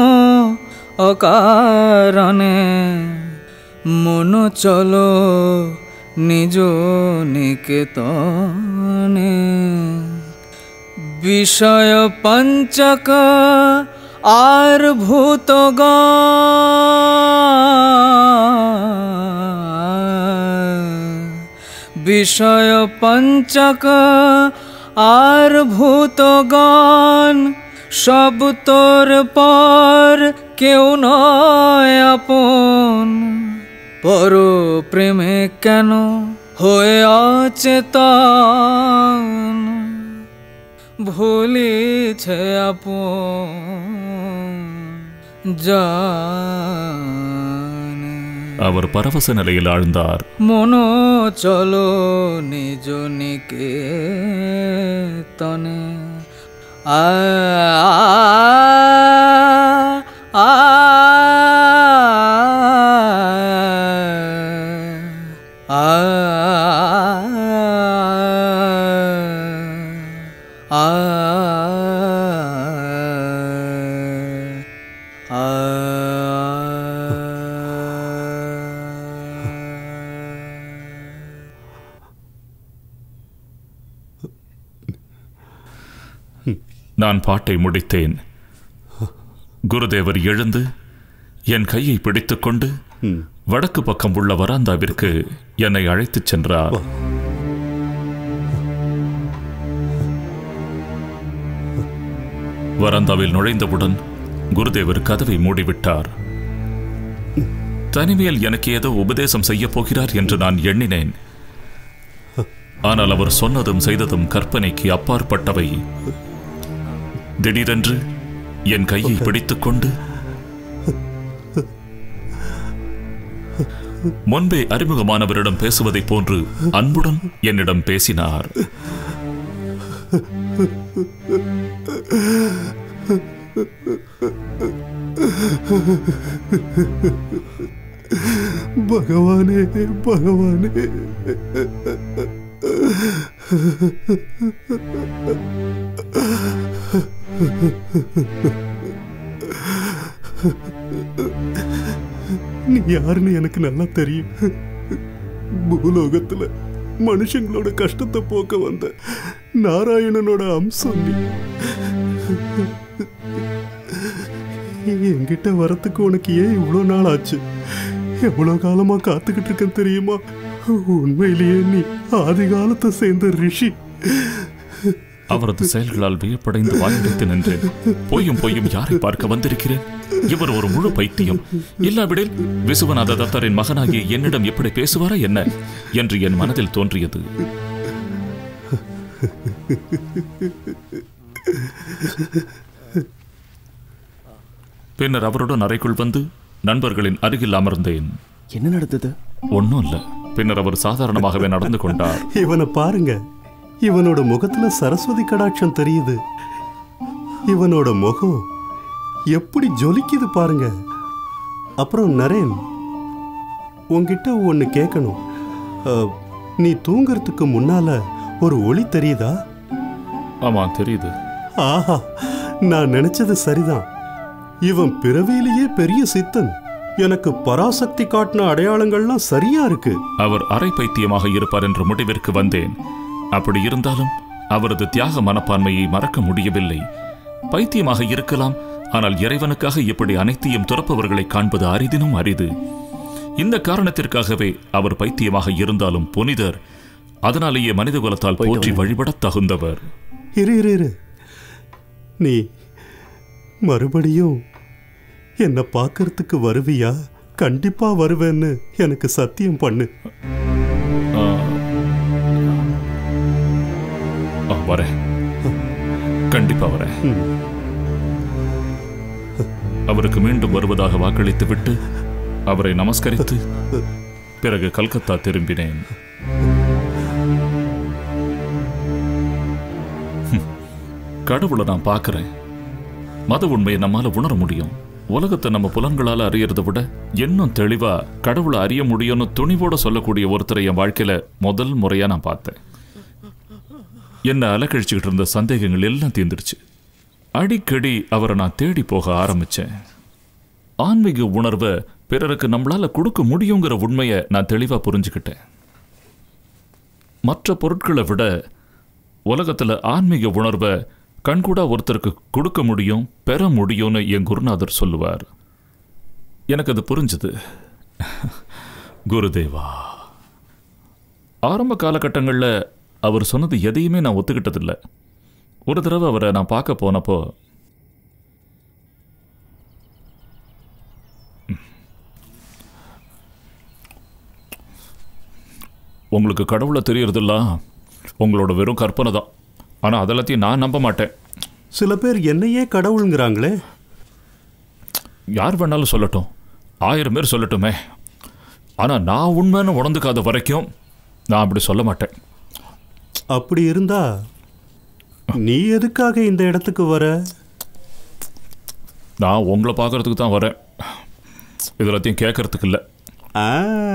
অকারণে মন চলো নিজ নিকেতনে বিষয় পঞ্চক আর ভূত বিষয় পঞ্চক আর ভূতগণ সব তোর পর কেউ নয় আপন পর প্রেমে কেন হয়ে অচেতন ভুলিছে আপন জানে அவர் பரவச நிலையில் ஆழ்ந்தார் মন চলো নিজ নিকে তনে আ আ நான் பாட்டை முடித்தேன் குருதேவர் எழுந்து என் கையை பிடித்துக்கொண்டு வடக்கு பக்கம் உள்ள வராந்தாவிற்கு என்னை அழைத்துச் சென்றார் வராந்தாவில் நுழைந்தவுடன் குருதேவர் கதவை மூடிவிட்டார் தனிமையில் எனக்கு ஏதோ உபதேசம் செய்யப் போகிறார் என்று நான் எண்ணினேன் ஆனால் அவர் சொன்னதும் செய்ததும் கற்பனைக்கு அப்பாற்பட்டவை திடீரென்று என் கையை பிடித்துக்கொண்டு முன்பே அறிமுகமானவரிடம் பேசுவதைப் போன்று அன்புடன் என்னிடம் பேசினார் பகவானே பகவானே நீ யாருன்னு எனக்கு நல்லா தெரியும் பூலோகத்துல மனுஷங்களோட கஷ்டத்தை போக்க வந்த நாராயணனோட அம்சம் நீ என்கிட்ட வரத்துக்கு உனக்கு ஏன் இவ்வளோ நாள் ஆச்சு எவ்வளோ காலமா காத்துக்கிட்டு இருக்கேன் தெரியுமா உண்மையிலேயே நீ ஆதி காலத்தை சேர்ந்த ரிஷி அவரது செயல்களால் வியப்படைந்து வாயடைத்து நின்றேன் பொய்யும் பொய்யும் யாரை பார்க்க வந்திருக்கிறேன் இவர் ஒரு முழு பைத்தியம் இல்லாவிடில் விசுவநாத தத்தரின் மகனாகிய என்னிடம் எப்படி பேசுவாரா என்ன என்று என் மனதில் தோன்றியது பின்னர் அவருடன் அறைக்குள் வந்து நண்பர்களின் அருகில் அமர்ந்தேன் என்ன நடந்தது ஒன்றும் இல்ல பின்னர் அவர் சாதாரணமாகவே நடந்து கொண்டார் இவனை பாருங்க இவனோட முகத்துல சரஸ்வதி கடாட்சம் தெரியுது இவனோட முகம் எப்படி ஜொலிக்குது பாருங்க அப்புறம் நரேன் உன்கிட்ட ஒன்று கேட்கணும் அஹ், நீ தூங்கறதுக்கு முன்னால ஒரு ஒளி தெரியுதா ஆமா தெரியுது ஆஹா நான் நினைச்சது சரிதான் இவன் பிறவியிலேயே பெரிய சித்தன் எனக்கு பராசக்தி காட்டின அடையாளங்கள்லாம் சரியா இருக்கு அவர் அரை பைத்தியமாக இருப்பார் என்ற முடிவிற்கு வந்தேன் அப்படி இருந்தாலும் அவரது தியாக மனப்பான்மையை மறக்க முடியவில்லை பைத்தியமாக இருக்கலாம் ஆனால் இறைவனுக்காக இப்படி அனைத்தையும் துறப்பவர்களை காண்பது அரிதினும் அரிது இந்த காரணத்திற்காகவே அவர் பைத்தியமாக இருந்தாலும் புனிதர் அதனாலேயே மனித குலத்தால் போற்றி வழிபடத் தகுந்தவர் இரு இரு இரு நீ மறுபடியும் என்னை பார்க்கறதுக்கு வருவியா கண்டிப்பா வருவேன்னு எனக்கு சத்தியம் பண்ணு ஆ, ஆ, வரேன் கண்டிப்பா வரேன் அவருக்கு மீண்டும் வருவதாக வாக்களித்து விட்டு அவரை நமஸ்கரித்து பிறகு கல்கத்தா திரும்பினேன் ஹம், கடவுளை நான் பார்க்கிறேன் மத உண்மையை நம்மால உணர முடியும் உலகத்தை நம்ம புலன்களால அறியறதை விட இன்னும் தெளிவா கடவுளை அறிய முடியும்னு துணிவோட சொல்லக்கூடிய ஒருத்தரை என் வாழ்க்கையில முதல் முறையா நான் பார்த்தேன் என்ன அலக்கழிச்சுக்கிட்டு இருந்த சந்தேகங்கள் எல்லாம் தீர்ந்துருச்சு அடிக்கடி அவரை நான் தேடி போக ஆரம்பிச்சேன் ஆன்மீக உணர்வை பிறருக்கு நம்மளால கொடுக்க முடியுங்கிற உண்மையை நான் தெளிவா புரிஞ்சுக்கிட்டேன் மற்ற பொருட்களை விட உலகத்துல ஆன்மீக உணர்வை கண்கூடா ஒருத்தருக்கு கொடுக்க முடியும் பெற முடியும்னு என் குருநாதர் சொல்லுவார் எனக்கு அது புரிஞ்சுது குருதேவா ஆரம்ப காலகட்டங்களில் அவர் சொன்னது எதையுமே நான் ஒத்துக்கிட்டதில்லை ஒரு தடவை அவரை நான் பார்க்க போனப்போ உங்களுக்கு கடவுளை தெரியறதில்ல உங்களோட வெறும் கற்பனை தான் ஆனால் அதெல்லாத்தையும் நான் நம்ப மாட்டேன் சில பேர் என்னையே கடவுளுங்கிறாங்களே யார் வேணாலும் சொல்லட்டும் ஆயிரம் பேர் சொல்லட்டுமே ஆனால் நான் உண்மைன்னு உணர்ந்துக்காத வரைக்கும் நான் அப்படி சொல்ல மாட்டேன் அப்படி இருந்தா நீ எதுக்காக இந்த இடத்துக்கு வர நான் உங்களை பார்க்கறதுக்கு தான் வரேன் இது எல்லாத்தையும் கேட்கறதுக்கு இல்லை ஆ.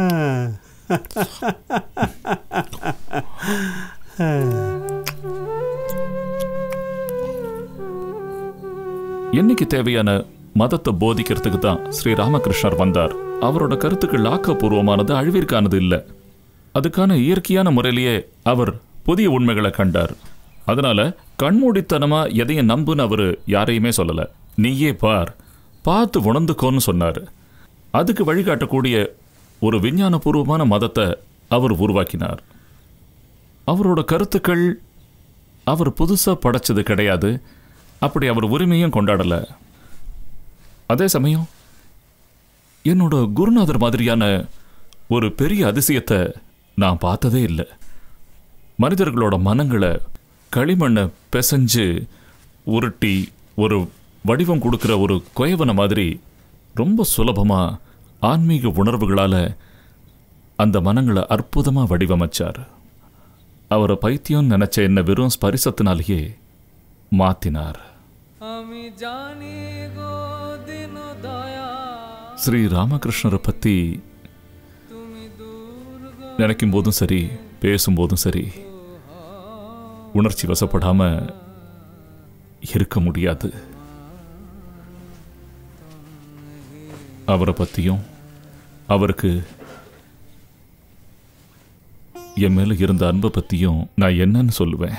என்னைக்கு தேவையான மதத்தை போதிக்கிறதுக்கு தான் ஸ்ரீ ராமகிருஷ்ணர் வந்தார் அவரோட கருத்துக்கள் ஆக்கப்பூர்வமானது அழிவிற்கானது இல்லை அதுக்கான இயற்கையான முறையிலேயே அவர் புதிய உண்மைகளை கண்டார் அதனால கண்மூடித்தனமா எதையும் நம்புன்னு அவர் யாரையுமே சொல்லல நீயே பார் பார்த்து உணர்ந்துக்கோன்னு சொன்னார் அதுக்கு வழிகாட்டக்கூடிய ஒரு விஞ்ஞானபூர்வமான மதத்தை அவர் உருவாக்கினார் அவரோட கருத்துக்கள் அவர் புதுசா படைச்சது கிடையாது அப்படி அவர் உரிமையும் கொண்டாடல அதே சமயம் என்னோட குருநாதர் மாதிரியான ஒரு பெரிய அதிசயத்தை நான் பார்த்ததே இல்லை மனிதர்களோட மனங்களை களிமண்ணை பிசைஞ்சு உருட்டி ஒரு வடிவம் கொடுக்கிற ஒரு குயவனை மாதிரி ரொம்ப சுலபமா ஆன்மீக உணர்வுகளால அந்த மனங்களை அற்புதமா வடிவமைச்சார் அவரை பைத்தியம் நினைச்ச என்ன வெறும் ஸ்பரிசத்தினாலேயே மாத்தினார் আমি জানি গো দিন দয়া ஸ்ரீ ராமகிருஷ்ணரை பத்தி நினைக்கும் போதும் சரி பேசும்போதும் சரி உணர்ச்சி வசப்படாம இருக்க முடியாது அவரை பத்தியும் அவருக்கு என் மேல இருந்த அன்பை பத்தியும் நான் என்னன்னு சொல்லுவேன்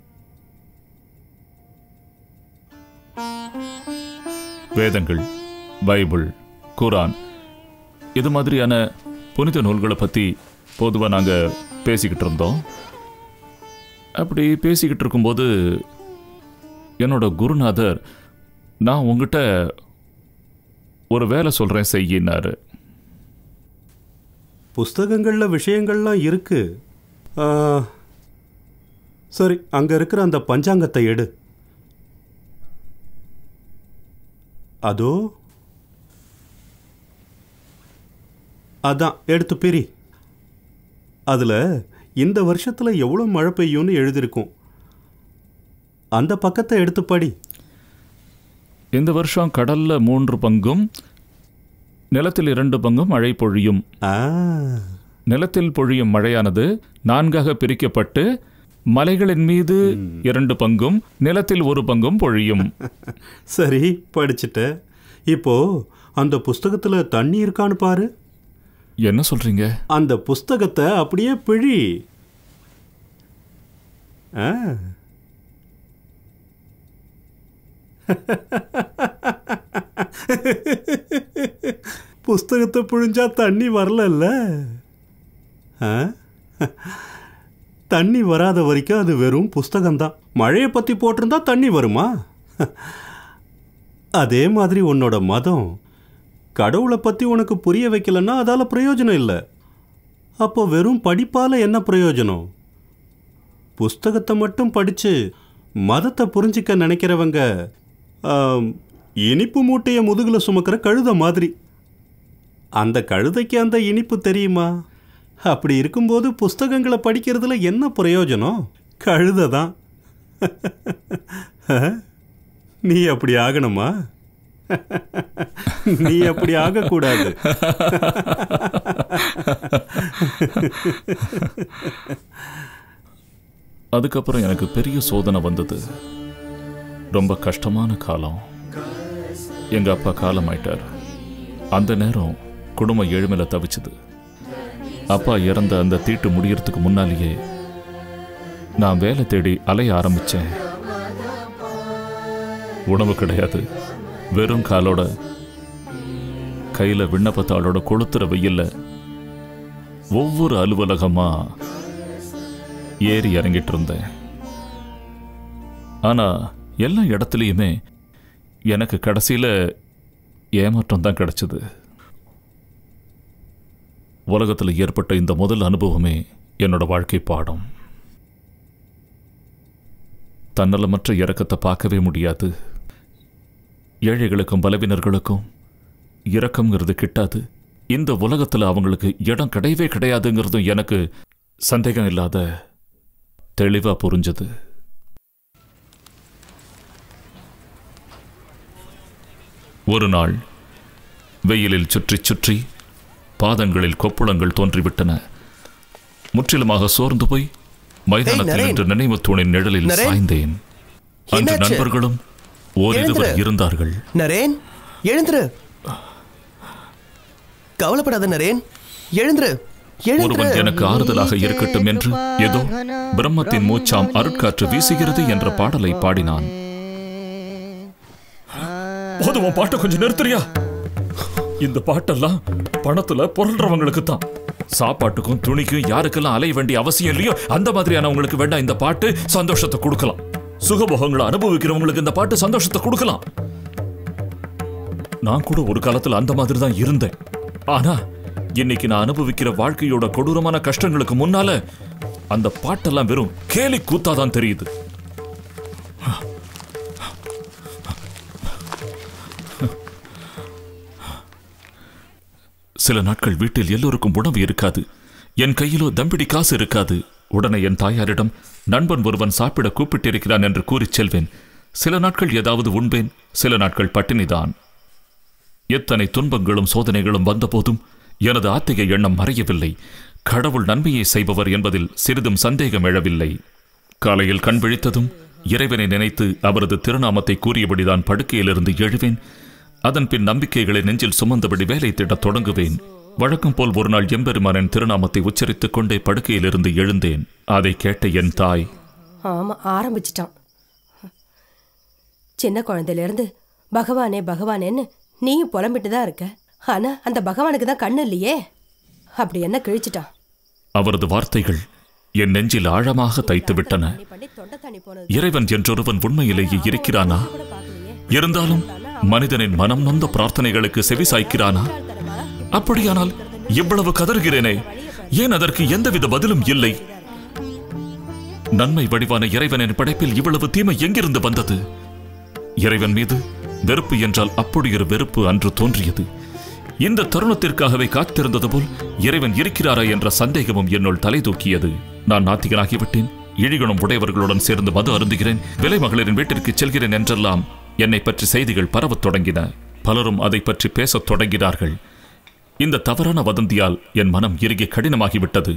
வேதங்கள் பைபிள் குரான் இது மாதிரியான புனித நூல்களை பற்றி பொதுவாக நாங்கள் பேசிக்கிட்டு இருந்தோம் அப்படி பேசிக்கிட்டு இருக்கும்போது என்னோட குருநாதர் நான் உங்ககிட்ட ஒரு வேலை சொல்கிறேன் செய்யினாரு புஸ்தகங்கள்ல விஷயங்கள்லாம் இருக்கு ஆ, சரி அங்க இருக்கிற அந்த பஞ்சாங்கத்தை எடு அதோ அதான் எடுத்து பிரி அதுல இந்த வருஷத்துல எவ்வளவு மழை பெய்யும்னு எழுதியிருக்கும் அந்த பக்கத்தை எடுத்து படி இந்த வருஷம் கடல்ல மூன்று பங்கும் நிலத்தில் இரண்டு பங்கும் மழை பொழியும் நிலத்தில் பொழியும் மழையானது நான்காக பிரிக்கப்பட்டு மலைகளின் மீது இரண்டு பங்கும் நிலத்தில் ஒரு பங்கும் பொழியும் சரி படிச்சுட்ட இப்போ அந்த புஸ்தகத்துல தண்ணி இருக்கான்னு பாரு என்ன சொல்றீங்க அந்த புஸ்தகத்தை அப்படியே பிழி ஆ. புஸ்தகத்தை பிழிஞ்சா தண்ணி வரலல்ல ஆ? தண்ணி வராத வரைக்கும் அது வெறும் புஸ்தகம்தான் மழையை பற்றி போட்டிருந்தா தண்ணி வருமா அதே மாதிரி உன்னோட மதம் கடவுளை பற்றி உனக்கு புரிய வைக்கலன்னா அதால் பிரயோஜனம் இல்லை அப்போ வெறும் படிப்பால் என்ன பிரயோஜனம் புஸ்தகத்தை மட்டும் படித்து மதத்தை புரிஞ்சிக்க நினைக்கிறவங்க ஆம், இனிப்பு மூட்டையை முதுகில் சுமக்கிற கழுத மாதிரி அந்த கழுதைக்கு அந்த இனிப்பு தெரியுமா அப்படி இருக்கும்போது புஸ்தகங்களை படிக்கிறதுல என்ன பிரயோஜனம் கழுதை தான் நீ அப்படி ஆகணுமா நீ அப்படி ஆகக்கூடாது அதுக்கப்புறம் எனக்கு பெரிய சோதனை வந்தது ரொம்ப கஷ்டமான காலம் எங்க அப்பா காலமாயிட்டார் அந்த நேரம் குடும்பம் ஏழ்மையில தவிச்சது அப்பா இறந்த அந்த தீட்டு முடியறதுக்கு முன்னாலேயே நான் வேலை தேடி அலைய ஆரம்பிச்சேன் உணவு கிடையாது வெறும் காலோட கையில விண்ணப்பத்தாளோட கொளுத்துற வெயில்ல ஒவ்வொரு அலுவலகமா ஏறி இறங்கிட்டு இருந்தேன் ஆனா எல்லா இடத்துலையுமே எனக்கு கடைசியில ஏமாற்றம் தான் கிடைச்சது உலகத்தில் ஏற்பட்ட இந்த முதல் அனுபவமே என்னோட வாழ்க்கை பாடம் தன்னலமற்ற இறக்கத்தை பார்க்கவே முடியாது ஏழைகளுக்கும் பலவினர்களுக்கும் இரக்கம்ங்கிறது கிட்டாது இந்த உலகத்தில் அவங்களுக்கு இடம் கிடையவே கிடையாதுங்கிறதும் எனக்கு சந்தேகம் இல்லாத தெளிவா புரிஞ்சது ஒரு நாள் வெயிலில் சுற்றி சுற்றி பாதங்களில் கொப்புளங்கள் தோன்றிவிட்டன முற்றிலுமாக சோர்ந்து போய் மைதானத்தில் நரேன். நின்ற நினைவு தூணின் நிழலில் நரேன். சாய்ந்தேன் அன்று என்னாச்சு? நண்பர்களும் ஓரிருவர் எழுந்துரு. இருந்தார்கள் நரேன் எழுந்துரு கவலைப்படாத நரேன் எழுந்துரு ஒருவன் எழுந்துரு எனக்கு ஆறுதலாக இருக்கட்டும் என்று ஏதோ பிரம்மத்தின் மூச்சாம் அருட்காற்று வீசுகிறது என்ற பாடலை பாடினான் போதும் உன் பாட்டை கொஞ்சம் நிறுத்துறியா இந்த பாட்டெல்லாம் பணத்துல புரள்றவங்களுக்கு தான் சாப்பாட்டுக்கும் துணிக்கும் யாருக்கெல்லாம் அலைய வேண்டிய அவசியம் இல்லையோ அந்த மாதிரியானவங்களுக்கு வேண்டாம் இந்த பாட்டு சந்தோஷத்தை கொடுக்கலாம் சுகபோகங்களை அனுபவிக்கிறவங்களுக்கு இந்த பாட்டு சந்தோஷத்தை கொடுக்கலாம் நான் கூட ஒரு காலத்துல அந்த மாதிரி தான் இருந்தேன் ஆனா இன்னைக்கு நான் அனுபவிக்கிற வாழ்க்கையோட கொடூரமான கஷ்டங்களுக்கு முன்னால அந்த பாட்டெல்லாம் வெறும் கேலி கூத்தாதான் தெரியுது சில நாட்கள் வீட்டில் எல்லோருக்கும் உணவு இருக்காது என் கையிலோ தம்பிடி காசு இருக்காது உடனே என் தாயாரிடம் நண்பன் ஒருவன் சாப்பிட கூப்பிட்டிருக்கிறான் என்று கூறிச் செல்வேன் சில நாட்கள் ஏதாவது உண்பேன் சில நாட்கள் பட்டினிதான் எத்தனை துன்பங்களும் சோதனைகளும் வந்தபோதும் எனது ஆத்திக எண்ணம் மறையவில்லை கடவுள் நன்மையை செய்பவர் என்பதில் சிறிதும் சந்தேகம் எழவில்லை காலையில் கண் விழித்ததும் இறைவனை நினைத்து அவரது திருநாமத்தை கூறியபடிதான் படுக்கையிலிருந்து எழுவேன் அதன் பின் நம்பிக்கைகளை நெஞ்சில் சுமந்தபடி வேலை திடத் தொடங்குவேன் வழக்கம் போல் ஒரு நாள் எம்பெருமானின் திருநாமத்தை உச்சரித்துக் கொண்டே படுக்கையிலிருந்து எழுந்தேன் அதை கேட்ட என் தாய் ஆமா ஆரம்பிச்சிட்டான் சின்ன குழந்தையில இருந்து பகவானே பகவானேன்னு நீயும் புலம்பிட்டு தான் இருக்க ஆனா அந்த பகவானுக்கு தான் கண்ணு இல்லையே அப்படி என்ன கிழிச்சிட்டான் அவரது வார்த்தைகள் என் நெஞ்சில் ஆழமாக தைத்து விட்டன பண்ணி தொண்டை தண்ணி போனது இறைவன் என்றொருவன் உண்மையிலேயே இருக்கிறானா இருந்தாலும் மனிதனின் மனம் நொந்த பிரார்த்தனைகளுக்கு செவி சாய்க்கிறானா அப்படியானால் இவ்வளவு கதறுகிறேனே ஏன் அதற்கு எந்தவித பதிலும் இல்லை நன்மை வடிவான இறைவனின் படைப்பில் இவ்வளவு தீமை எங்கிருந்து வந்தது இறைவன் மீது வெறுப்பு என்றால் அப்படியொரு வெறுப்பு அன்று தோன்றியது இந்த தருணத்திற்காகவே காத்திருந்தது போல் இறைவன் இருக்கிறாரா என்ற சந்தேகமும் என்னுள் தலை தூக்கியது நான் நாத்திகனாகிவிட்டேன் இழிகுணம் உடையவர்களுடன் சேர்ந்து மது அருந்துகிறேன் விலை மகளிரின் வீட்டிற்கு செல்கிறேன் என்றெல்லாம் என்னை பற்றி செய்திகள் பரவத் தொடங்கின பலரும் அதை பற்றி பேசத் தொடங்கினார்கள் இந்த தவறான வதந்தியால் என் மனம் இறுகி கடினமாகிவிட்டது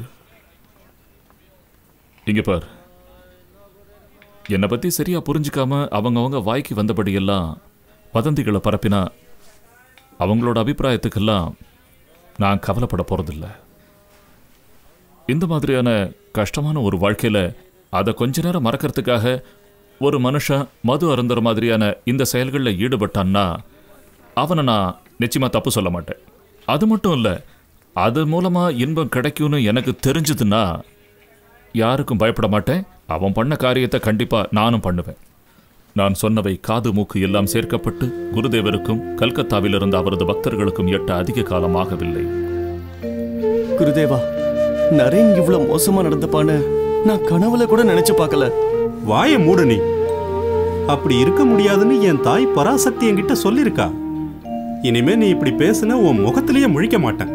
இங்க பார் என்னை பத்தி சரியா புரிஞ்சுக்காம அவங்கவங்க வாய்க்கு வந்தபடியெல்லாம் வதந்திகளை பரப்பினா அவங்களோட அபிப்பிராயத்துக்கெல்லாம் நான் கவலைப்பட போறதில்ல இந்த மாதிரியான கஷ்டமான ஒரு வாழ்க்கையில அதை கொஞ்ச நேரம் மறக்கிறதுக்காக ஒரு மனுஷன் மது அருந்துற மாதிரியான இந்த செயல்களில் ஈடுபட்டான்னா அவனை நான் நிச்சயமா தப்பு சொல்ல மாட்டேன் அது மட்டும் இல்லை அது மூலமா இன்பம் கிடைக்கும்னு எனக்கு தெரிஞ்சதுன்னா யாருக்கும் பயப்பட மாட்டேன் அவன் பண்ண காரியத்தை கண்டிப்பா நானும் பண்ணுவேன் நான் சொன்னவை காது மூக்கு எல்லாம் சேர்க்கப்பட்டு குருதேவருக்கும் கல்கத்தாவில் இருந்த அவரது பக்தர்களுக்கும் எட்ட அதிக காலம் ஆகவில்லை குருதேவா நரேன் இவ்வளவு மோசமா நடந்துப்பான்னு நான் கனவுல கூட நினைச்சு பார்க்கல வாய மூடு நீ அப்படி இருக்க முடியாதுன்னு என் தாய் பராசக்தி என்கிட்ட சொல்லியிருக்கா இனிமே நீ இப்படி பேசுன உன் முகத்திலேயே முழிக்க மாட்டேன்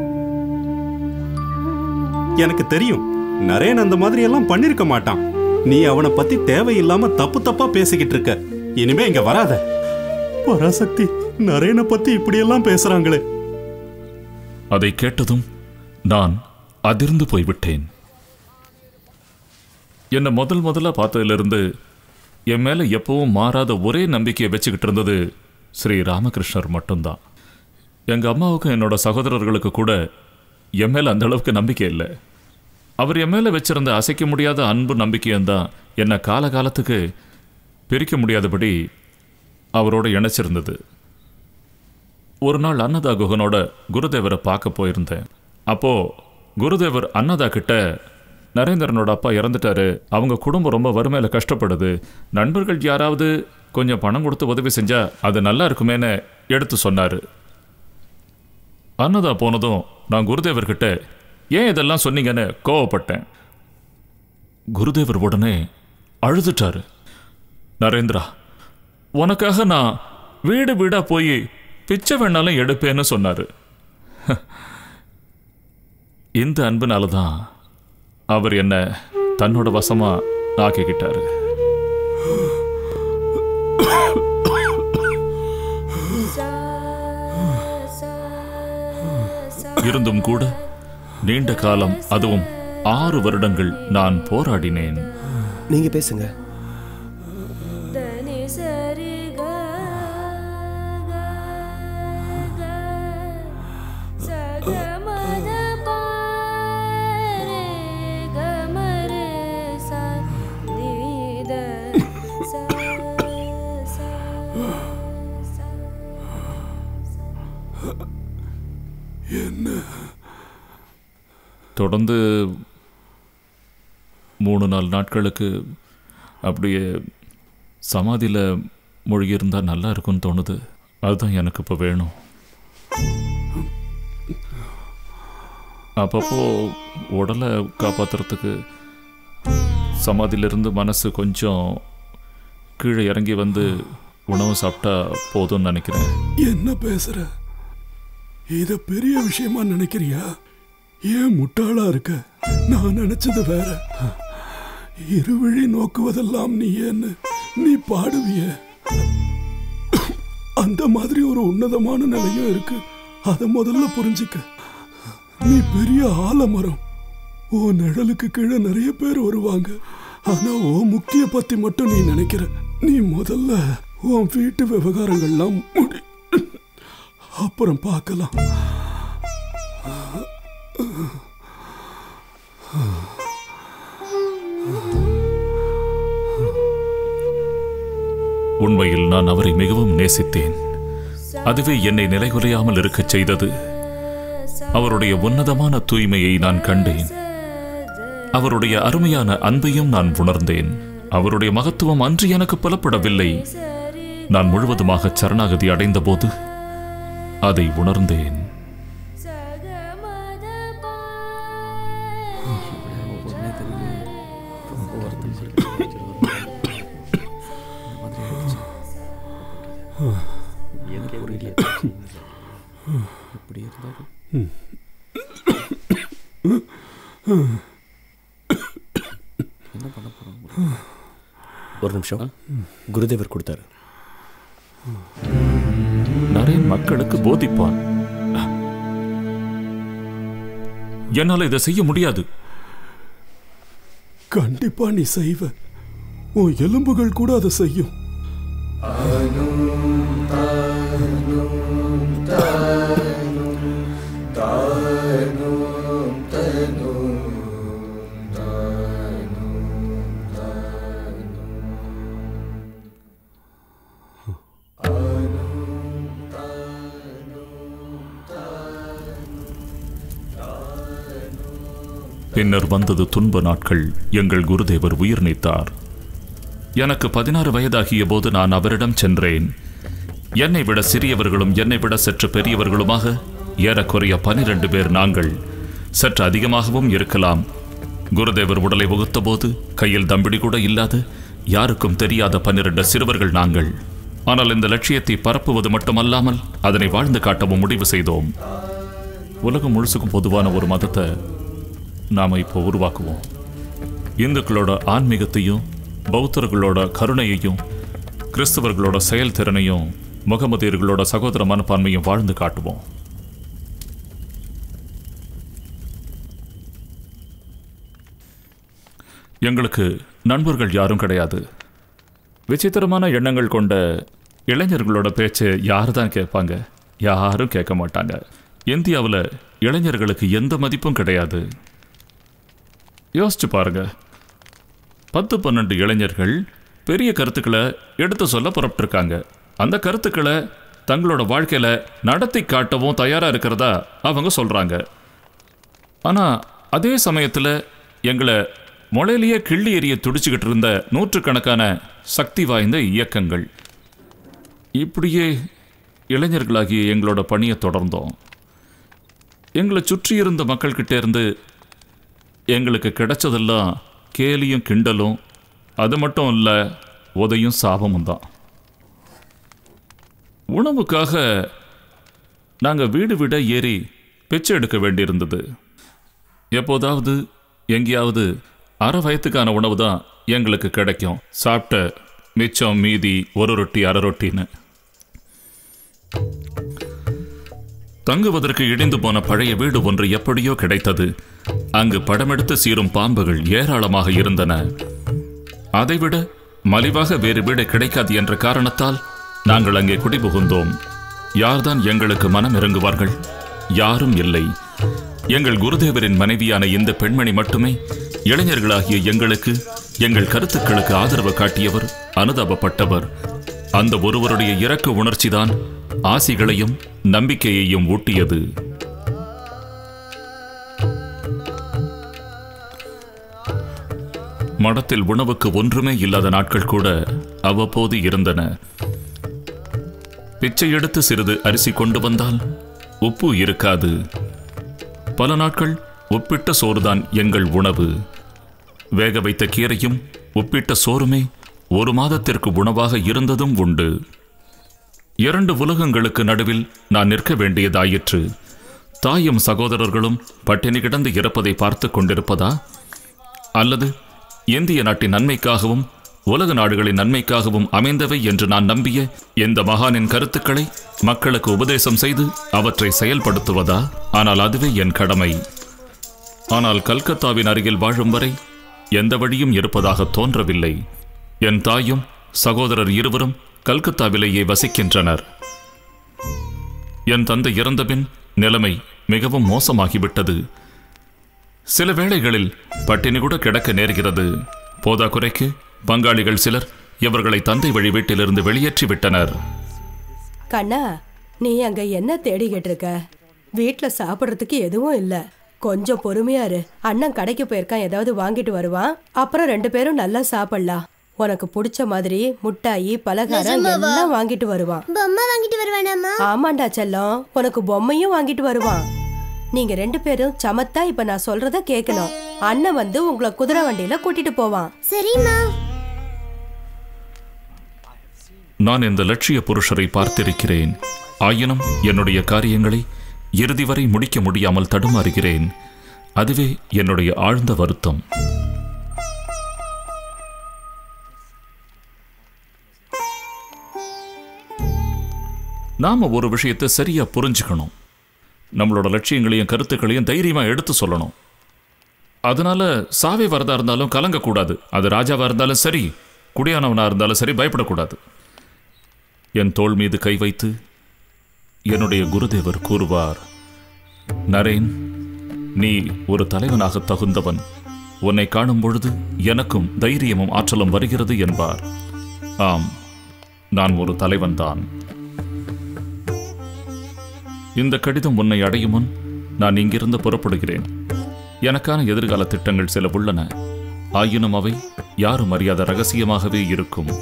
எனக்கு தெரியும் நரேன் அந்த மாதிரி எல்லாம் பண்ணிருக்க மாட்டான் நீ அவனை பத்தி தேவையில்லாம தப்பு தப்பா பேசிக்கிட்டு இருக்க இனிமே இங்க வராத பராசக்தி நரேனை பத்தி இப்படியெல்லாம் பேசுறாங்களே அதை கேட்டதும் நான் அதிர்ந்து போய்விட்டேன் என்னை முதல் முதல்ல பார்த்ததிலிருந்து என் மேல எப்பவும் மாறாத ஒரே நம்பிக்கையை வச்சுக்கிட்டு இருந்தது ஸ்ரீ ராமகிருஷ்ணர் மட்டும்தான் எங்க அம்மாவுக்கும் என்னோட சகோதரர்களுக்கு கூட என் மேல அந்த அளவுக்கு நம்பிக்கை இல்லை அவர் என் மேல வச்சிருந்த அசைக்க முடியாத அன்பு நம்பிக்கையும் தான் என்னை காலகாலத்துக்கு பிரிக்க முடியாதபடி அவரோட இணைச்சிருந்தது ஒரு நாள் அன்னதா குகனோட குருதேவரை பார்க்க போயிருந்தேன் அப்போ குருதேவர் அன்னதா கிட்ட நரேந்திரனோட அப்பா இறந்துட்டாரு அவங்க குடும்பம் ரொம்ப வறுமையில கஷ்டப்படுது நண்பர்கள் யாராவது கொஞ்சம் பணம் கொடுத்து உதவி செஞ்சா அது நல்லா இருக்குமேன்னு எடுத்து சொன்னாரு அன்னதா போனதும் நான் குருதேவர்கிட்ட ஏன் இதெல்லாம் சொன்னீங்கன்னு கோவப்பட்டேன் குருதேவர் உடனே அழுதுட்டாரு நரேந்திரா உனக்காக நான் வீடு வீடா போய் பிச்சை வேணாலும் எடுப்பேன்னு சொன்னாரு இந்த அன்புனால தான் அவர் என்ன தன்னோட வசமா ஆக்கிக்கிட்டாரு இருந்தும் கூட நீண்ட காலம் அதுவும் ஆறு வருடங்கள் நான் போராடினேன் நீங்க பேசுங்க தொடர்ந்து மூணு நாலு நாட்களுக்கு அப்படியே சமாதியில் மூழ்கியிருந்தால் நல்லா இருக்கும்னு தோணுது அதுதான் எனக்கு இப்போ வேணும் அப்பப்போ உடலை காப்பாத்துறதுக்கு சமாதியிலிருந்து மனசு கொஞ்சம் கீழே இறங்கி வந்து உணவு சாப்பிட்டா போதும்னு நினைக்கிறேன் என்ன பேசுற இத பெரிய விஷயமா நினைக்கிறியா ஏன் முட்டாளா இருக்க நான் நினைச்சது வேற இருவிழி நோக்குவதெல்லாம் நீ ஏன்னு நீ பாடுவிய அந்த மாதிரி ஒரு உன்னதமான நிலையும் இருக்கு அத முதல்ல புரிஞ்சுக்க நீ பெரிய ஆலமரம் உன் நிழலுக்கு கீழே நிறைய பேர் வருவாங்க ஆனா உன் முக்கிய பத்தி மட்டும் நீ நினைக்கிற நீ முதல்ல உன் வீட்டு விவகாரங்கள்லாம் முடி அப்புறம் பார்க்கலாம் உண்மையில் நான் அவரை மிகவும் நேசித்தேன் அதுவே என்னை நிலைகுலையாமல் இருக்கச் செய்தது அவருடைய உன்னதமான தூய்மையை நான் கண்டேன் அவருடைய அருமையான அன்பையும் நான் உணர்ந்தேன் அவருடைய மகத்துவம் அன்று எனக்கு புலப்படவில்லை நான் முழுவதுமாக சரணாகதி அடைந்தபோது அதை உணர்ந்தேன் எனக்கே புரியல இப்படி இருந்தாரு என்ன பண்ண போறோம் ஒரு நிமிஷம் குருதேவர் கொடுத்தாரு நரேன் மக்களுக்கு போதிப்பான் என்னால இதை செய்ய முடியாது கண்டிப்பா நீ செய்வ உன் எலும்புகள் கூட அதை செய்யும் பின்னர் வந்தது துன்ப நாட்கள் எங்கள் குருதேவர் உயிர் நீத்தார் எனக்கு பதினாறு வயதாகிய போது நான் அவரிடம் சென்றேன் என்னை விட சிறியவர்களும் என்னை விட சற்று பெரியவர்களுமாக ஏறக்குறைய பனிரெண்டு பேர் நாங்கள் சற்று அதிகமாகவும் இருக்கலாம் குருதேவர் உடலை வகுத்தபோது கையில் தம்பிடி கூட இல்லாத யாருக்கும் தெரியாத பன்னிரண்டு சிறுவர்கள் நாங்கள் ஆனால் இந்த லட்சியத்தை பரப்புவது மட்டுமல்லாமல் அதனை வாழ்ந்து காட்டவும் முடிவு செய்தோம் உலகம் முழுசுக்கும் பொதுவான ஒரு மதத்தை நாம இப்போ உருவாக்குவோம் இந்துக்களோட ஆன்மீகத்தையும் பௌத்தர்களோட கருணையையும் கிறிஸ்தவர்களோட செயல்திறனையும் முகமதியர்களோட சகோதர மனப்பான்மையும் வாழ்ந்து காட்டுவோம் எங்களுக்கு நண்பர்கள் யாரும் கிடையாது விசித்திரமான எண்ணங்கள் கொண்ட இளைஞர்களோட பேச்சு யார் தான் கேட்பாங்க யாரும் கேட்க மாட்டாங்க இந்தியாவில் இளைஞர்களுக்கு எந்த மதிப்பும் கிடையாது யோசிச்சு பாருங்க பத்து பன்னெண்டு இளைஞர்கள் பெரிய கருத்துக்களை எடுத்து சொல்ல புறப்பட்டிருக்காங்க அந்த கருத்துக்களை தங்களோட வாழ்க்கையில நடத்தி காட்டவும் தயாரா இருக்கிறதா அவங்க சொல்றாங்க ஆனா அதே சமயத்துல எங்களை முளையிலேயே கிள்ளி எறிய துடிச்சுக்கிட்டு இருந்த நூற்றுக்கணக்கான சக்தி வாய்ந்த இயக்கங்கள் இப்படியே இளைஞர்களாகிய எங்களோட பணியை தொடர்ந்தோம் எங்களை சுற்றி இருந்த மக்கள்கிட்ட இருந்து எங்களுக்கு கிடைச்சதெல்லாம் கேலியும் கிண்டலும் அது மட்டும் இல்லை உதையும் சாபமும் தான் உணவுக்காக நாங்கள் வீடு வீட ஏறி பிச்சை எடுக்க வேண்டியிருந்தது எப்போதாவது எங்கேயாவது அரை வயத்துக்கான உணவு தான் எங்களுக்கு கிடைக்கும் சாப்பிட்ட மிச்சம் மீதி ஒரு ரொட்டி அரை ரொட்டின்னு தங்குவதற்கு இடிந்து போன பழைய வீடு ஒன்று எப்படியோ கிடைத்தது அங்கு படமெடுத்து சீரும் பாம்புகள் ஏராளமாக இருந்தன அதைவிட மலிவாக வேறு வீடு கிடைக்காது என்ற காரணத்தால் நாங்கள் அங்கே குடிபுகுந்தோம் யார்தான் எங்களுக்கு மனம் இறங்குவார்கள் யாரும் இல்லை எங்கள் குருதேவரின் மனைவியான இந்த பெண்மணி மட்டுமே இளைஞர்களாகிய எங்களுக்கு எங்கள் கருத்துக்களுக்கு ஆதரவு காட்டியவர் அனுதாபப்பட்டவர் அந்த ஒருவருடைய இரக்க உணர்ச்சிதான் ஆசிகளையும் நம்பிக்கையையும் ஊட்டியது மடத்தில் உணவுக்கு ஒன்றுமே இல்லாத நாட்கள் கூட அவ்வப்போது இருந்தன பிச்சை எடுத்து சிறிது அரிசி கொண்டு வந்தால் உப்பு இருக்காது பல நாட்கள் உப்பிட்ட சோறுதான் எங்கள் உணவு வேக வைத்த கீரையும் உப்பிட்ட சோறுமே ஒரு மாதத்திற்கு உணவாக இருந்ததும் உண்டு இரண்டு உலகங்களுக்கு நடுவில் நான் நிற்க வேண்டியதாயிற்று தாயும் சகோதரர்களும் பட்டினி கிடந்து இறப்பதை பார்த்து கொண்டிருப்பதா அல்லது இந்திய நாட்டின் நன்மைக்காகவும் உலக நாடுகளின் நன்மைக்காகவும் அமைந்தவை என்று நான் நம்பிய இந்த மகானின் கருத்துக்களை மக்களுக்கு உபதேசம் செய்து அவற்றை செயல்படுத்துவதா ஆனால் அதுவே என் கடமை ஆனால் கல்கத்தாவின் அருகில் வாழும் வரை எந்த வழியும் இருப்பதாக தோன்றவில்லை என் தாயும் சகோதரர் இருவரும் கல்கத்தாவிலேயே வசிக்கின்றனர் என் தந்தை இறந்தபின் நிலைமை மிகவும் மோசமாகிவிட்டது சில வேளைகளில் பட்டினி கூட கிடக்க நேர்கிறது போதா குறைக்கு பங்காளிகள் சிலர் இவர்களை தந்தை வழி வீட்டிலிருந்து வெளியேற்றி விட்டனர் கண்ணா நீ அங்க என்ன தேடிக்கிட்டு இருக்க வீட்ல சாப்பிடுறதுக்கு எதுவும் இல்ல கொஞ்சம் பொறுமையா இரு அண்ணன் கடைக்கு போயிருக்கான் ஏதாவது வாங்கிட்டு வருவான் அப்புறம் ரெண்டு பேரும் நல்லா சாப்பிடலாம் உனக்கு பிடிச்ச மாதிரி முட்டாயி பலகாரம் நிஜமாவா? எல்லாம் வாங்கிட்டு வருவான் பொம்மை வாங்கிட்டு வருவானாமா ஆமாண்டா செல்லம் உனக்கு பொம்மையும் வாங்கிட்டு வருவான் நீங்க ரெண்டு பேரும் சமத்தா இப்ப நான் சொல்றத கேட்கணும் அண்ணன் வந்து உங்களை குதிரை வண்டியில கூட்டிட்டு போவான் சரிம்மா நான் இந்த லட்சிய புருஷரை பார்த்திருக்கிறேன் ஆயினும் என்னுடைய காரியங்களை இறுதி வரை முடிக்க முடியாமல் தடுமாறுகிறேன் அதுவே என்னுடைய ஆழ்ந்த வருத்தம் நாம ஒரு விஷயத்தை சரியா புரிஞ்சுக்கணும் நம்மளோட லட்சியங்களையும் கருத்துக்களையும் தைரியமா எடுத்து சொல்லணும் அதனால சாவை வரதா இருந்தாலும் கலங்கக்கூடாது அது ராஜாவா இருந்தாலும் சரி குடியானவனா இருந்தாலும் சரி பயப்படக்கூடாது என் தோள் மீது கை வைத்து என்னுடைய குருதேவர் கூறுவார் நரேன் நீ ஒரு தலைவனாக தகுந்தவன் உன்னை காணும் பொழுது எனக்கும் தைரியமும் ஆற்றலும் வருகிறது என்பார் ஆம் நான் ஒரு தலைவன்தான் இந்த கடிதம் உன்னை அடையும் முன் நான் இங்கிருந்து புறப்படுகிறேன் எனக்கான எதிர்கால திட்டங்கள் சில உள்ளன ஆயினும் அவை யாரும் அறியாத ரகசியமாகவே இருக்கும்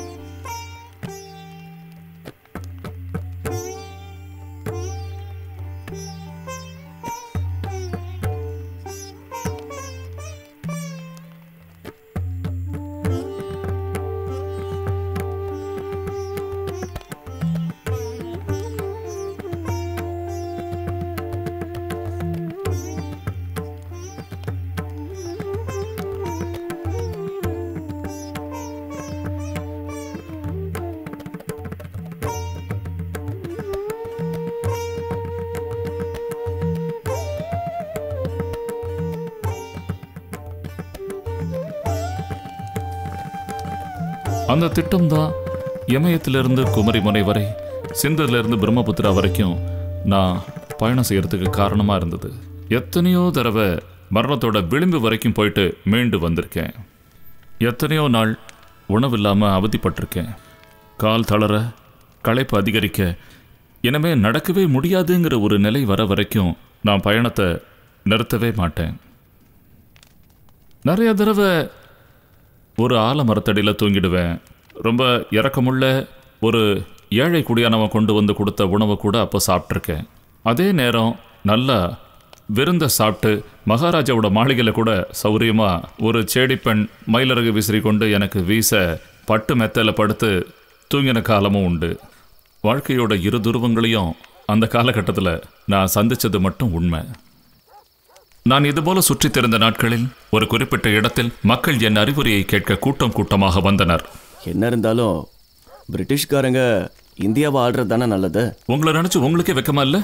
அந்த திட்டம்தான் இமயத்திலிருந்து குமரிமுனை வரை சிந்தரிலிருந்து பிரம்மபுத்திரா வரைக்கும் நான் பயணம் செய்யறதுக்கு காரணமா இருந்தது எத்தனையோ தடவை மரணத்தோட விளிம்பு வரைக்கும் போயிட்டு மீண்டு வந்திருக்கேன் எத்தனையோ நாள் உணவில்லாம அவதிப்பட்டிருக்கேன் கால் தளர களைப்பு அதிகரிக்க இனிமே நடக்கவே முடியாதுங்கிற ஒரு நிலை வர வரைக்கும் நான் பயணத்தை நிறுத்தவே மாட்டேன் நிறைய தடவை ஒரு ஆலமரத்தடியில் தூங்கிடுவேன் ரொம்ப இறக்கமுள்ள ஒரு ஏழை குடியானவன் கொண்டு வந்து கொடுத்த உணவை கூட அப்போ சாப்பிட்ருக்கேன் அதே நேரம் நல்லா விருந்த சாப்பிட்டு மகாராஜாவோட மாளிகையில் கூட சௌரியமாக ஒரு செடிப்பெண் மயிலரகு விசிறி கொண்டு எனக்கு வீச பட்டு மெத்தையில் படுத்து தூங்கின காலமும் உண்டு வாழ்க்கையோட இரு துருவங்களையும் அந்த காலகட்டத்தில் நான் சந்திச்சது மட்டும் உண்மை நான் இதுபோல சுற்றித் திரிந்த நாட்களில் ஒரு குறிப்பிட்ட இடத்தில் மக்கள் என் அறிவுரையை கேட்க கூட்டம் கூட்டமாக வந்தனர் என்ன இருந்தாலும் பிரிட்டிஷ்காரங்க இந்தியாவை ஆள்றது தானே நல்லது உங்களை நினைச்சு உங்களுக்கே வெக்கமா இல்ல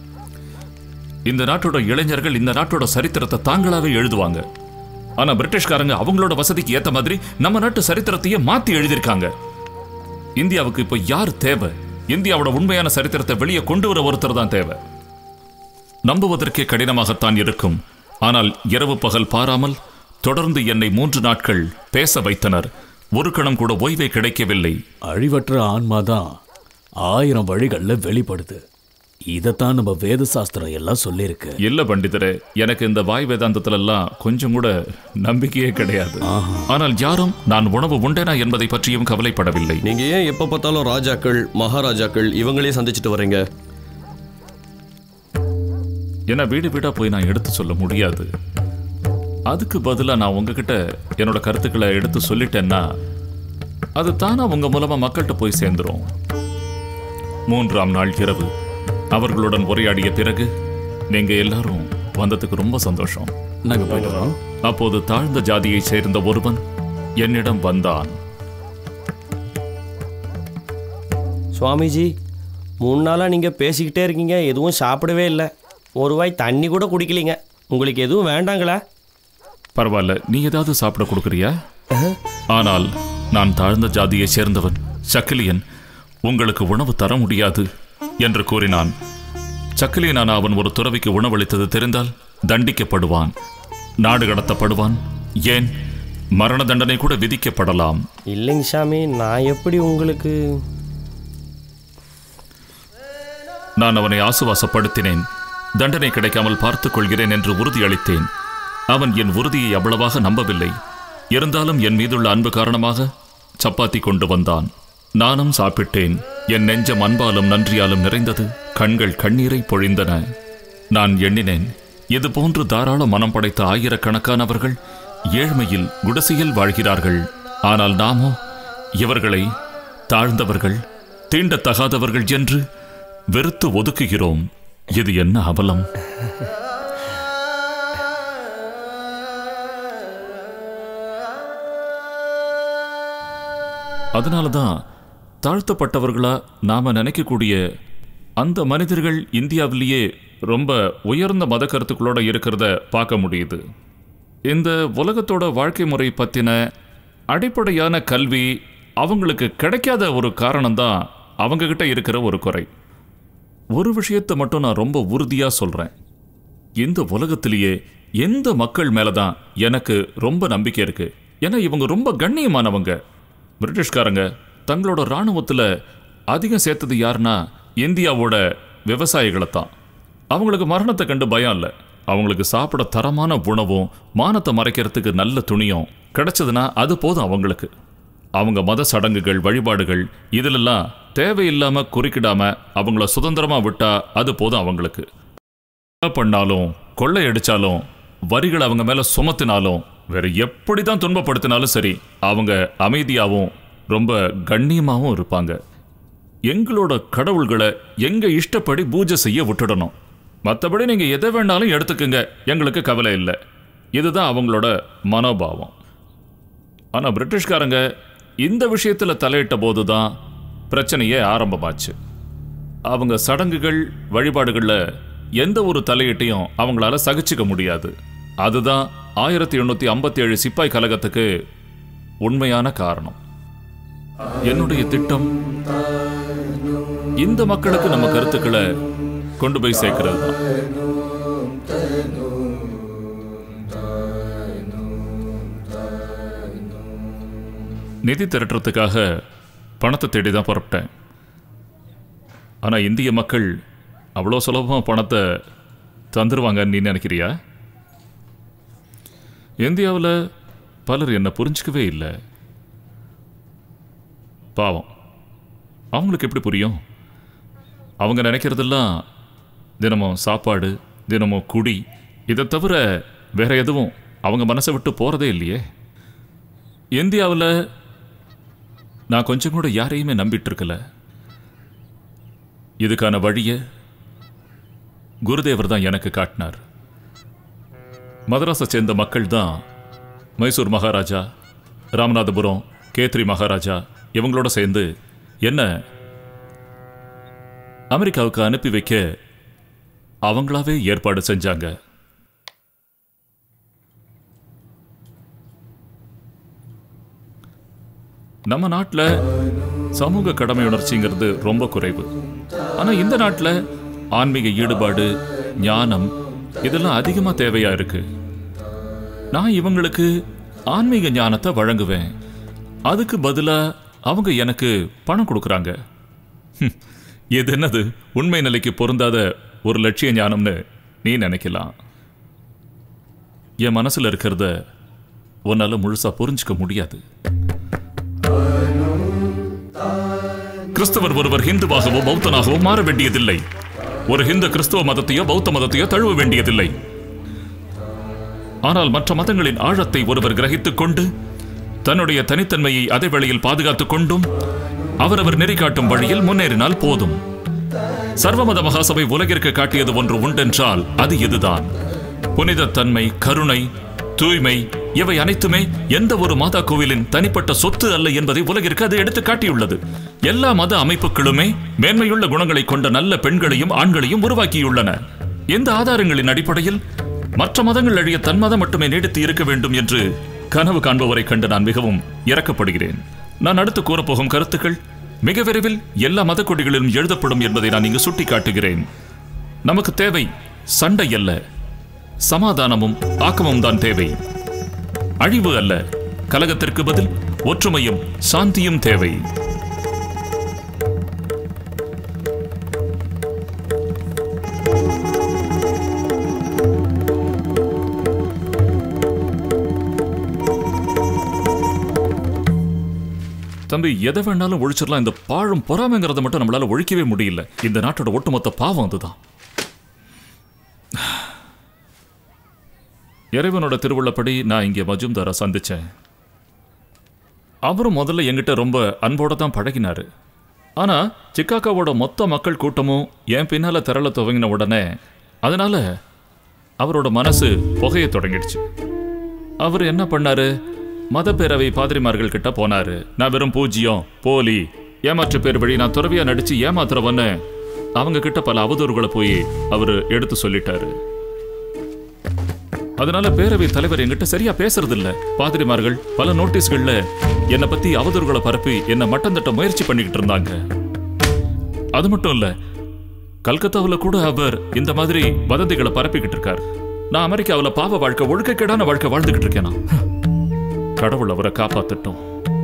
இந்த நாட்டோட இளைஞர்கள் இந்த நாட்டோட சரித்திரத்தை தாங்களாவே எழுதுவாங்க ஆனா பிரிட்டிஷ்காரங்க அவங்களோட வசதிக்கு ஏத்த மாதிரி நம்ம நாட்டு சரித்திரத்தையே மாத்தி எழுதியிருக்காங்க இந்தியாவுக்கு இப்போ யார் தேவை இந்தியாவோட உண்மையான சரித்திரத்தை வெளியே கொண்டு வர ஒருத்தர் தான் தேவை நம்புவதற்கே கடினமாகத்தான் இருக்கும் ஆனால் இரவு பகல் பாராமல் தொடர்ந்து என்னை மூன்று நாட்கள் பேச வைத்தனர் ஒரு கணம் கூட ஓய்வே கிடைக்கவில்லை அழிவற்ற ஆன்மாதான் ஆயிரம் வழிகள்ல வெளிப்படுது இதைத்தான் நம்ம வேத சாஸ்திரம் எல்லாம் சொல்லியிருக்கு இல்ல பண்டிதரே எனக்கு இந்த வாய் வேதாந்தத்துல எல்லாம் கொஞ்சம் கூட நம்பிக்கையே கிடையாது ஆனால் யாரும் நான் உணவு உண்டேனா என்பதை பற்றியும் கவலைப்படவில்லை நீங்க ஏன் எப்ப பார்த்தாலும் ராஜாக்கள் மகாராஜாக்கள் இவங்களே சந்திச்சுட்டு வர்றீங்க என வீடு வீடா போய் நான் எடுத்து சொல்ல முடியாது அதுக்கு பதிலா நான் உங்ககிட்ட என்னோட கருத்துக்களை எடுத்து சொல்லிட்டேன்னா அது தானா உங்க மூலமா மக்கள்கிட்ட போய் சேர்ந்துரும் மூன்றாம் நாள் இரவு அவர்களுடன் உரையாடிய பிறகு நீங்க எல்லாரும் வந்ததுக்கு ரொம்ப சந்தோஷம் நாங்க போயிட்டு வரோம் அப்போது தாழ்ந்த ஜாதியைச் சேர்ந்த ஒருவன் என்னிடம் வந்தான் சுவாமிஜி மூணு நாளாக நீங்கள் பேசிக்கிட்டே இருக்கீங்க எதுவும் சாப்பிடவே இல்லை ஒரு வாய் தண்ணி கூட குடிக்கலீங்க உங்களுக்கு எதுவும் வேண்டாங்களா பரவாயில்ல நீ ஏதாவது சாப்பிட கொடுக்குறியா ஆனால் நான் தாழ்ந்த ஜாதியைச் சேர்ந்தவன் சக்கிலியன் உங்களுக்கு உணவு தர முடியாது என்று கூறினான் சக்கிலியனான அவன் ஒரு துறவிக்கு உணவளித்தது தெரிந்தால் தண்டிக்கப்படுவான் நாடு கடத்தப்படுவான் ஏன் மரண தண்டனை கூட விதிக்கப்படலாம் இல்லைங்க சாமி நான் எப்படி உங்களுக்கு நான் அவனை ஆசுவாசப்படுத்தினேன் தண்டனை கிடைக்காமல் பார்த்துக் கொள்கிறேன் என்று உறுதியளித்தேன் அவன் என் உறுதியை அவ்வளவாக நம்பவில்லை இருந்தாலும் என் மீதுள்ள அன்பு காரணமாக சப்பாத்தி கொண்டு வந்தான் நானும் சாப்பிட்டேன் என் நெஞ்சம் அன்பாலும் நன்றியாலும் நிறைந்தது கண்கள் கண்ணீரை பொழிந்தன நான் எண்ணினேன் இது போன்று தாராள மனம் படைத்த ஆயிரக்கணக்கானவர்கள் ஏழ்மையில் குடிசையில் வாழ்கிறார்கள் ஆனால் நாமோ இவர்களை தாழ்ந்தவர்கள் தீண்டத்தகாதவர்கள் என்று வெறுத்து ஒதுக்குகிறோம் இது என்ன அவலம் அதனால தான் தாழ்த்தப்பட்டவர்களா நாம நினைக்கக்கூடிய அந்த மனிதர்கள் இந்தியாவிலேயே ரொம்ப உயர்ந்த மத கருத்துக்களோட இருக்கிறத பார்க்க முடியுது இந்த உலகத்தோட வாழ்க்கை முறை பத்தின அடிப்படையான கல்வி அவங்களுக்கு கிடைக்காத ஒரு காரணம் தான் அவங்க கிட்ட இருக்கிற ஒரு குறை ஒரு விஷயத்தை மட்டும் நான் ரொம்ப உறுதியா சொல்றேன் இந்த உலகத்திலேயே எந்த மக்கள் மேல தான் எனக்கு ரொம்ப நம்பிக்கை இருக்கு ஏன்னா இவங்க ரொம்ப கண்ணியமானவங்க பிரிட்டிஷ்காரங்க தங்களோட ராணுவத்துல அதிகம் சேர்த்தது யாருன்னா இந்தியாவோட விவசாயிகளை தான் அவங்களுக்கு மரணத்தை கண்டு பயம் இல்லை அவங்களுக்கு சாப்பிட தரமான உணவும் மானத்தை மறைக்கிறதுக்கு நல்ல துணியும் கிடைச்சதுன்னா அது போதும் அவங்களுக்கு அவங்க மத சடங்குகள் வழிபாடுகள் இதிலெல்லாம் தேவையில்லாம குறுக்கிடாம அவங்கள சுதந்திரமா விட்டா அது போதும் அவங்களுக்கு கொலை பண்ணாலும் கொள்ளையடிச்சாலும் வரிகள் அவங்க மேல சுமத்தினாலும் வேற எப்படி தான் துன்பப்படுத்தினாலும் சரி அவங்க அமைதியாவும் ரொம்ப கண்ணியமாவும் இருப்பாங்க எங்களோட கடவுள்களை எங்க இஷ்டப்படி பூஜை செய்ய விட்டுடணும் மற்றபடி நீங்க எதை வேணாலும் எடுத்துக்கங்க எங்களுக்கு கவலை இல்லை இதுதான் அவங்களோட மனோபாவம் ஆனா பிரிட்டிஷ்காரங்க இந்த விஷயத்துல தலையிட்ட போதுதான் பிரச்சனையே ஆரம்பமாச்சு அவங்க சடங்குகள் வழிபாடுகள்ல எந்த ஒரு தலையீட்டையும் அவங்களால சகிச்சுக்க முடியாது அதுதான் ஆயிரத்தி எண்ணூத்தி ஐம்பத்தி ஏழு சிப்பாய் கலகத்துக்கு உண்மையான காரணம் என்னுடைய திட்டம் இந்த மக்களுக்கு நம்ம கருத்துக்களை கொண்டு போய் சேர்க்கிறது தான் நிதி திரட்டுறதுக்காக பணத்தை தேடி தான் புறப்பட்டேன் ஆனால் இந்திய மக்கள் அவ்வளோ சுலபமாக பணத்தை தந்துருவாங்கன்னு நீ நினைக்கிறியா இந்தியாவில் பலர் என்னை புரிஞ்சிக்கவே இல்லை பாவம் அவங்களுக்கு எப்படி புரியும் அவங்க நினைக்கிறதெல்லாம் தினமும் சாப்பாடு தினமும் குடி இதை தவிர வேற எதுவும் அவங்க மனசை விட்டு போகிறதே இல்லையே இந்தியாவில் நான் கொஞ்சம் கூட யாரையுமே நம்பிட்டு இருக்கல இதுக்கான வழியை குருதேவர் தான் எனக்கு காட்டினார் மதராஸை சேர்ந்த மக்கள் தான் மைசூர் மகாராஜா ராமநாதபுரம் கேத்ரி மகாராஜா இவங்களோட சேர்ந்து என்ன அமெரிக்காவுக்கு அனுப்பி வைக்க அவங்களாவே ஏற்பாடு செஞ்சாங்க நம்ம நாட்டில் சமூக கடமை உணர்ச்சிங்கிறது ரொம்ப குறைவு ஆனால் இந்த நாட்டில் ஆன்மீக ஈடுபாடு ஞானம் இதெல்லாம் அதிகமாக தேவையா இருக்கு நான் இவங்களுக்கு ஆன்மீக ஞானத்தை வழங்குவேன் அதுக்கு பதிலாக அவங்க எனக்கு பணம் கொடுக்குறாங்க ஹம், இது என்னது உண்மை நிலைக்கு பொருந்தாத ஒரு லட்சிய ஞானம்னு நீ நினைக்கலாம் என் மனசுல இருக்கிறத உன்னால முழுசா புரிஞ்சுக்க முடியாது கிறிஸ்தவர் ஒருவர் ஹிந்துவாகவோ பௌத்தனாகவோ மாற வேண்டியதில்லை ஒரு ஹிந்து கிறிஸ்தவ மதத்தையோ பௌத்த மதத்தையோ தழுவ வேண்டியதில்லை ஆனால் மற்ற மதங்களின் ஆழத்தை ஒருவர் கிரகித்துக் கொண்டு தன்னுடைய தனித்தன்மையை அதே வேளையில் பாதுகாத்துக் கொண்டும் அவரவர் நெறி காட்டும் வழியில் முன்னேறினால் போதும் சர்வமத மகாசபை உலகிற்கு காட்டியது ஒன்று உண்டென்றால் அது இதுதான் புனிதத்தன்மை கருணை தூய்மை இவை அனைத்துமே எந்த ஒரு மாதா கோவிலின் தனிப்பட்ட சொத்து அல்ல என்பதை உலகிற்கு அது எடுத்து காட்டியுள்ளது எல்லா மத அமைப்புகளுமே மேன்மையுள்ள குணங்களை கொண்ட நல்ல பெண்களையும் ஆண்களையும் உருவாக்கியுள்ளன இந்த ஆதாரங்களின் அடிப்படையில் மற்ற மதங்கள் அழிய தன் மதம் மட்டுமே நீடித்து இருக்க வேண்டும் என்று கனவு காண்பவரை கண்டு நான் மிகவும் இறக்கப்படுகிறேன் நான் அடுத்து கூறப்போகும் கருத்துக்கள் மிக விரைவில் எல்லா மத கொடிகளிலும் எழுதப்படும் என்பதை நான் இங்கு சுட்டிக்காட்டுகிறேன் நமக்கு தேவை சண்டை அல்ல சமாதானமும் ஆக்கமும் தான் தேவை அழிவு அல்ல கலகத்திற்கு பதில் ஒற்றுமையும் சாந்தியும் தேவை தம்பி எதை வேணாலும் ஒழிச்சிடலாம் இந்த பாழும் பொறாமைங்கிறத மட்டும் நம்மளால ஒழிக்கவே முடியல இந்த நாட்டோட ஒட்டுமொத்த பாவம் அதுதான் இறைவனோட திருவுள்ளப்படி நான் இங்கே மஜும்தாரை சந்திச்சேன் அவரும் முதல்ல என்கிட்ட ரொம்ப அன்போட தான் பழகினாரு ஆனா சிக்காகாவோட மொத்த மக்கள் கூட்டமும் என் பின்னால திரள துவங்கின உடனே அதனால அவரோட மனசு புகைய தொடங்கிடுச்சு அவர் என்ன பண்ணாரு மதப்பேரவை பாதிரிமார்கள் கிட்ட போனாரு நான் வெறும் பூஜ்யம் போலி ஏமாற்று பேர் வழி நான் துறவியா நடிச்சு ஏமாத்துறவன்னு அவங்க கிட்ட பல அவதூறுகளை போய் அவர் எடுத்து சொல்லிட்டாரு அதனால பேரவை தலைவர் என்கிட்ட சரியா பேசுறது இல்ல பாதிரிமார்கள் பல நோட்டீஸ்கள்ல என்னை பத்தி அவதூறுகளை பரப்பி என்ன மட்டம் தட்ட முயற்சி பண்ணிக்கிட்டு இருந்தாங்க அது மட்டும் இல்ல கல்கத்தாவுல கூட அவர் இந்த மாதிரி வதந்திகளை பரப்பிக்கிட்டு இருக்கார் நான் அமெரிக்காவுல பாவ வாழ்க்கை ஒழுக்கக்கேடான வாழ்க்கை வாழ்ந்துகிட்டு இருக்கேனா கடவுள் அவரை காப்பாத்தட்டும்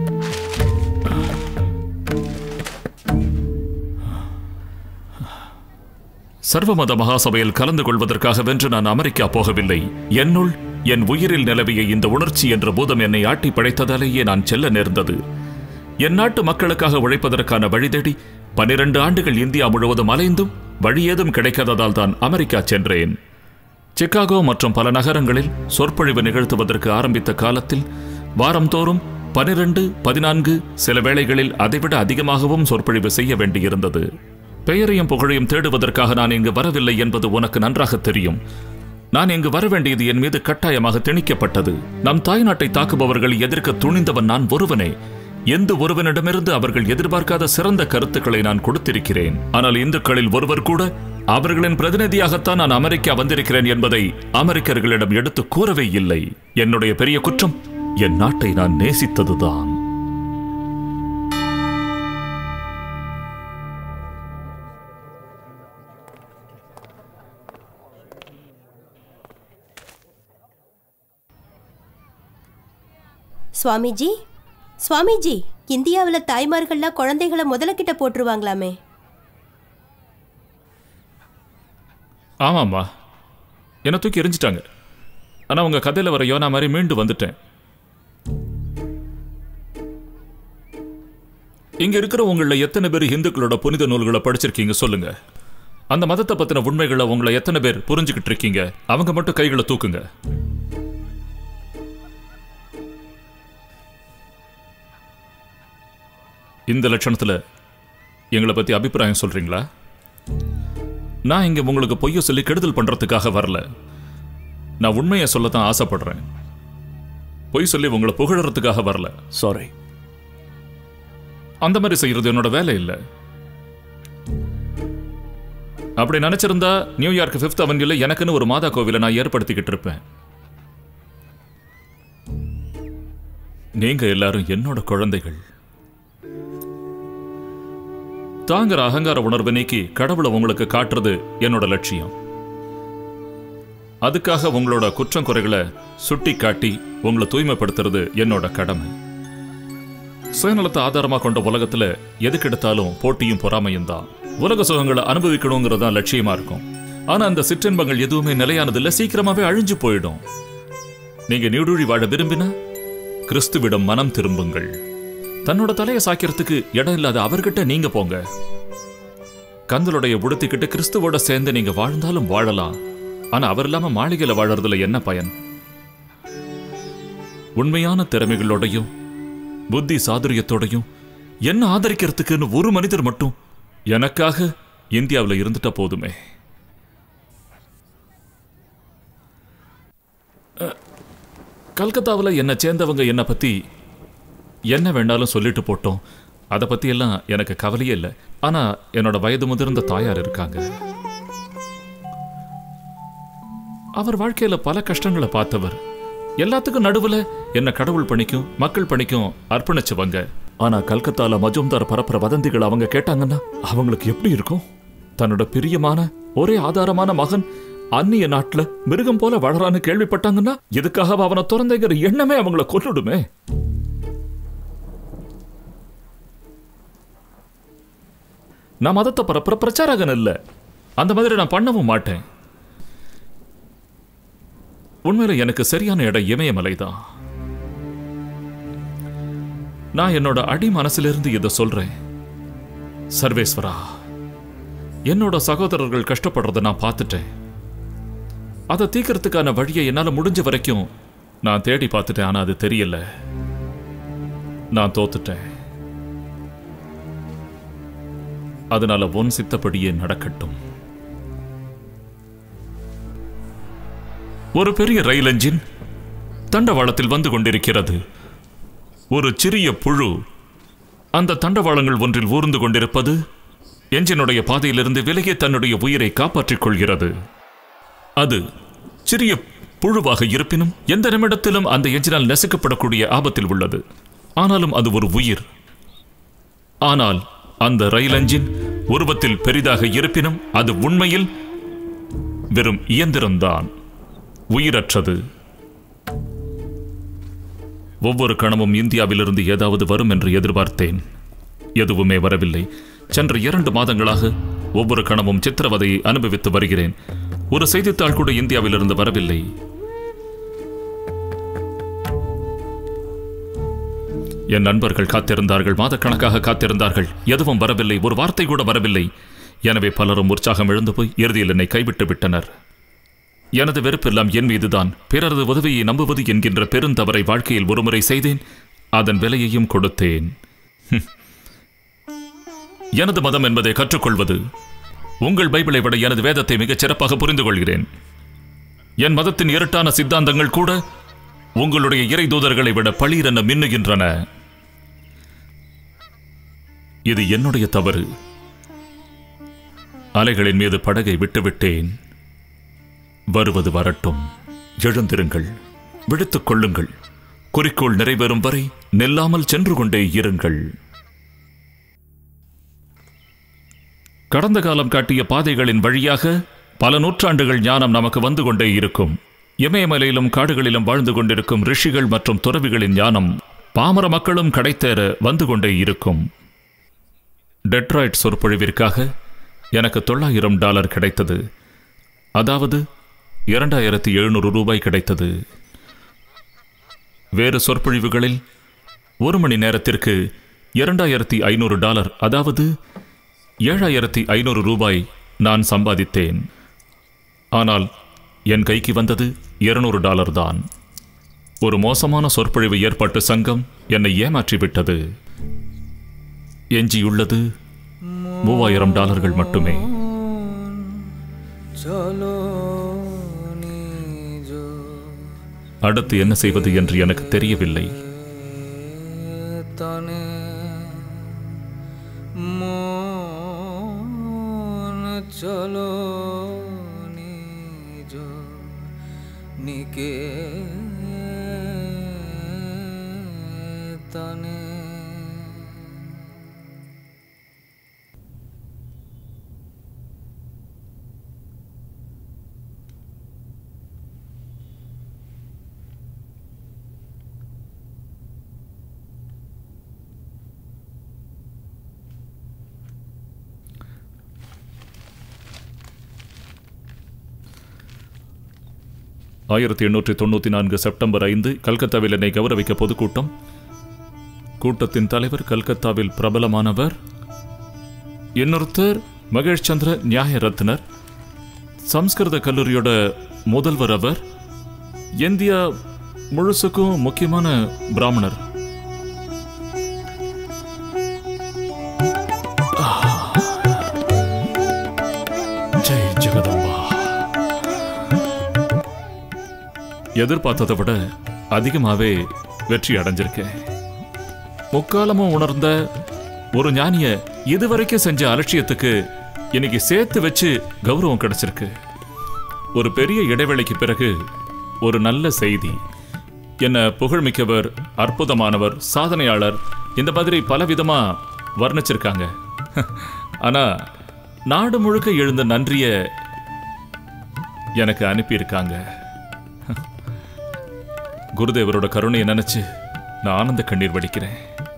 சர்வமத மகாசபையில் கலந்து கொள்வதற்காக வென்று நான் அமெரிக்கா போகவில்லை என்னுள் என் உயிரில் நிலவிய இந்த உணர்ச்சி என்ற பூதம் என்னை ஆட்டி படைத்ததாலேயே நான் செல்ல நேர்ந்தது என் நாட்டு மக்களுக்காக உழைப்பதற்கான வழி தேடி பனிரெண்டு ஆண்டுகள் இந்தியா முழுவதும் அலைந்தும் வழி ஏதும் கிடைக்காததால் தான் அமெரிக்கா சென்றேன் சிகாகோ மற்றும் பல நகரங்களில் சொற்பொழிவு நிகழ்த்துவதற்கு ஆரம்பித்த காலத்தில் வாரந்தோறும் பனிரெண்டு பதினான்கு சில வேளைகளில் அதைவிட அதிகமாகவும் சொற்பொழிவு செய்ய வேண்டியிருந்தது பெயரையும் புகழையும் தேடுவதற்காக நான் இங்கு வரவில்லை என்பது உனக்கு நன்றாக தெரியும் நான் இங்கு வர வேண்டியது என் மீது கட்டாயமாக திணிக்கப்பட்டது நம் தாய்நாட்டை தாக்குபவர்களை எதிர்க்க துணிந்தவன் நான் ஒருவனே எந்த ஒருவனிடமிருந்து அவர்கள் எதிர்பார்க்காத சிறந்த கருத்துக்களை நான் கொடுத்திருக்கிறேன் ஆனால் இந்துக்களில் ஒருவர் கூட அவர்களின் பிரதிநிதியாகத்தான் நான் அமெரிக்கா வந்திருக்கிறேன் என்பதை அமெரிக்கர்களிடம் எடுத்து கூறவே இல்லை என்னுடைய பெரிய குற்றம் என் நாட்டை நான் நேசித்ததுதான் சுவாமிஜி சுவாமிஜி இந்தியாவில் தாய்மார்கள்லாம் குழந்தைகளை முதல்ல கிட்ட போட்டுருவாங்களாமே ஆமாம்மா என்னை தூக்கி எரிஞ்சிட்டாங்க ஆனா உங்க கதையில வர யோனா மாதிரி மீண்டு வந்துட்டேன் இங்க இருக்கிற உங்கள எத்தனை பேர் இந்துக்களோட புனித நூல்களை படிச்சிருக்கீங்க சொல்லுங்க அந்த மதத்தை பத்தின உண்மைகளை உங்களை எத்தனை பேர் புரிஞ்சுக்கிட்டு இருக்கீங்க அவங்க மட்டும் கைகளை தூக்குங்க இந்த லட்சணத்துல எங்களை பத்தி அபிப்பிராயம் சொல்றீங்களா நான் இங்க உங்களுக்கு பொய்ய சொல்லி கெடுதல் பண்றதுக்காக வரல நான் உண்மையை சொல்லத்தான் ஆசைப்படுறேன் பொய் சொல்லி உங்களை புகழறதுக்காக வரல சாரி அந்த மாதிரி செய்யறது என்னோட வேலை இல்லை அப்படி நினைச்சிருந்தா நியூயார்க் ஃபிஃப்த் அவென்யூல எனக்குன்னு ஒரு மாதா கோவிலை நான் ஏற்படுத்திக்கிட்டு இருப்பேன் நீங்க எல்லாரும் என்னோட குழந்தைகள் தாங்கிற அகங்கார உணர்வை நீக்கி கடவுளை உங்களுக்கு காட்டுறது என்னோட லட்சியம் அதுக்காக உங்களோட குற்றம் குறைகளை சுட்டி காட்டி உங்களை தூய்மைப்படுத்துறது என்னோட கடமை சுயநலத்தை ஆதாரமா கொண்ட உலகத்துல எதுக்கெடுத்தாலும் போட்டியும் பொறாமையும் தான் உலக சுகங்களை அனுபவிக்கணுங்கிறது தான் லட்சியமா இருக்கும் ஆனா அந்த சிற்றின்பங்கள் எதுவுமே நிலையானதில்ல சீக்கிரமாவே அழிஞ்சு போயிடும் நீங்க நீடூழி வாழ விரும்பினா கிறிஸ்துவிடம் மனம் திரும்புங்கள் தன்னோட தலையை சாக்கிறதுக்கு இடம் இல்லாத அவர்கிட்ட நீங்க போங்க கந்தலுடைய உடுத்திக்கிட்டு கிறிஸ்துவோட சேர்ந்து நீங்க வாழ்ந்தாலும் வாழலாம் ஆனா அவர் இல்லாம மாளிகையில வாழறதுல என்ன பயன் உண்மையான திறமைகளோடையும் புத்தி சாதுரியத்தோடையும் என்ன ஆதரிக்கிறதுக்குன்னு ஒரு மனிதர் மட்டும் எனக்காக இந்தியாவில் இருந்துட்டா போதுமே அஹ், கல்கத்தாவில் என்னை சேர்ந்தவங்க என்னை பற்றி என்ன வேண்டாலும் சொல்லிட்டு போட்டோம் அதை பற்றி எல்லாம் எனக்கு கவலையே இல்லை ஆனால் என்னோட வயது முதிர்ந்த தாயார் இருக்காங்க அவர் வாழ்க்கையில பல கஷ்டங்களை பார்த்தவர் எல்லாத்துக்கும் நடுவுல என்ன கடவுள் பணிக்கும் மக்கள் பணிக்கும் அர்ப்பணிச்சவங்க ஆனா கல்கத்தால மஜும்தார் பரப்புற வதந்திகள் அவங்க கேட்டாங்கன்னா அவங்களுக்கு எப்படி இருக்கும் தன்னோட பிரியமான ஒரே ஆதாரமான மகன் அந்நிய நாட்டுல மிருகம் போல வளரான்னு கேள்விப்பட்டாங்கன்னா இதுக்காக அவனை திறந்தேங்கிற எண்ணமே அவங்கள கொன்னுடுமே நான் மதத்தை பரப்புற பிரச்சாரகன் இல்ல அந்த மாதிரி நான் பண்ணவும் மாட்டேன் உண்மையில எனக்கு சரியான இடம் இமயமலை தான் நான் என்னோட அடி மனசிலிருந்து இதை சொல்றேன் சர்வேஸ்வரா என்னோட சகோதரர்கள் கஷ்டப்படுறத நான் பார்த்துட்டேன் அதை தீக்கிறதுக்கான வழியை என்னால முடிஞ்ச வரைக்கும் நான் தேடி பார்த்துட்டேன் ஆனா அது தெரியல நான் தோத்துட்டேன் அதனால உன் சித்தப்படியே நடக்கட்டும் ஒரு பெரிய ரயில் என்ஜின் தண்டவாளத்தில் வந்து கொண்டிருக்கிறது ஒரு சிறிய புழு அந்த தண்டவாளங்கள் ஒன்றில் ஊர்ந்து கொண்டிருப்பது என்ஜினுடைய பாதையிலிருந்து விலகி தன்னுடைய உயிரை காப்பாற்றிக் கொள்கிறது அது சிறிய புழுவாக இருப்பினும் எந்த நிமிடத்திலும் அந்த என்ஜினால் நசுக்கப்படக்கூடிய ஆபத்தில் உள்ளது ஆனாலும் அது ஒரு உயிர் ஆனால் அந்த ரயில் என்ஜின் உருவத்தில் பெரிதாக இருப்பினும் அது உண்மையில் வெறும் இயந்திரம்தான் உயிரற்றது ஒவ்வொரு கணமும் இந்தியாவிலிருந்து ஏதாவது வரும் என்று எதிர்பார்த்தேன் எதுவுமே வரவில்லை சென்ற இரண்டு மாதங்களாக ஒவ்வொரு கணமும் சித்திரவதையை அனுபவித்து வருகிறேன் ஒரு செய்தித்தாள் கூட இந்தியாவிலிருந்து வரவில்லை என் நண்பர்கள் காத்திருந்தார்கள் மாதக்கணக்காக காத்திருந்தார்கள் எதுவும் வரவில்லை ஒரு வார்த்தை கூட வரவில்லை எனவே பலரும் உற்சாகம் எழுந்து போய் இறுதியில் என்னை கைவிட்டு விட்டனர் எனது வெறுப்பெல்லாம் என் மீதுதான் பிறரது உதவியை நம்புவது என்கின்ற பெருந்தவறை வாழ்க்கையில் ஒருமுறை செய்தேன் அதன் விலையையும் கொடுத்தேன் ஹம். எனது மதம் என்பதை கற்றுக்கொள்வது உங்கள் பைபிளை விட எனது வேதத்தை மிகச் சிறப்பாக புரிந்து கொள்கிறேன் என் மதத்தின் இருட்டான சித்தாந்தங்கள் கூட உங்களுடைய இறை தூதர்களை விட பளீரென மின்னுகின்றன இது என்னுடைய தவறு அலைகளின் மீது படகை விட்டுவிட்டேன் வருவது வரட்டும் எழுந்திருங்கள் விழித்துக் கொள்ளுங்கள் குறிக்கோள் நிறைவேறும் வரை நில்லாமல் சென்று கொண்டே இருங்கள் கடந்த காலம் காட்டிய பாதைகளின் வழியாக பல நூற்றாண்டுகள் ஞானம் நமக்கு வந்து கொண்டே இருக்கும் இமயமலையிலும் காடுகளிலும் வாழ்ந்து கொண்டிருக்கும் ரிஷிகள் மற்றும் துறவிகளின் ஞானம் பாமர மக்களும் கடைத்தேற வந்து கொண்டே இருக்கும் டெட்ராய்ட் சொற்பொழிவிற்காக எனக்கு தொள்ளாயிரம் டாலர் கிடைத்தது அதாவது இரண்டாயிரத்தி எழுநூறு ரூபாய் கிடைத்தது வேறு சொற்பொழிவுகளில் ஒரு மணி நேரத்திற்கு இரண்டாயிரத்தி ஐநூறு டாலர் அதாவது ஏழாயிரத்தி ஐநூறு ரூபாய் நான் சம்பாதித்தேன் ஆனால் என் கைக்கு வந்தது இருநூறு டாலர் தான் ஒரு மோசமான சொற்பொழிவு ஏற்பாட்டு சங்கம் என்னை ஏமாற்றிவிட்டது எஞ்சியுள்ளது மூவாயிரம் டாலர்கள் மட்டுமே চলো அடுத்து என்ன செய்வது என்று எனக்கு தெரியவில்லை তনে মন চলো নিজ নিকে তনে ஆயிரத்தி எண்ணூற்றி தொண்ணூற்றி நான்கு செப்டம்பர் ஐந்து கல்கத்தாவில் என்னை கௌரவிக்க பொதுக்கூட்டம் கூட்டத்தின் தலைவர் கல்கத்தாவில் பிரபலமானவர் இன்னொருத்தர் மகேஷ் சந்திர நியாய ரத்னர் சம்ஸ்கிருத கல்லூரியோட முதல்வர் அவர் இந்தியா முழுசுக்கும் முக்கியமான பிராமணர் ஜெய் ஜெகதம்பா எதிர்பார்த்ததை விட அதிகமாவே வெற்றி அடைஞ்சிருக்கேன் முக்காலமும் உணர்ந்த ஒரு ஞானிய இதுவரைக்கும் செஞ்ச அலட்சியத்துக்கு இன்னைக்கு சேர்த்து வச்சு கௌரவம் கிடைச்சிருக்கு ஒரு பெரிய இடைவேளைக்கு பிறகு ஒரு நல்ல செய்தி என்ன புகழ்மிக்கவர் அற்புதமானவர் சாதனையாளர் இந்த மாதிரி பலவிதமா வர்ணிச்சிருக்காங்க ஆனா நாடு முழுக்க எழுந்த நன்றிய எனக்கு அனுப்பியிருக்காங்க குருதேவரோட கருணையை நினைச்சு நான் ஆனந்த கண்ணீர் வடிக்கிறேன்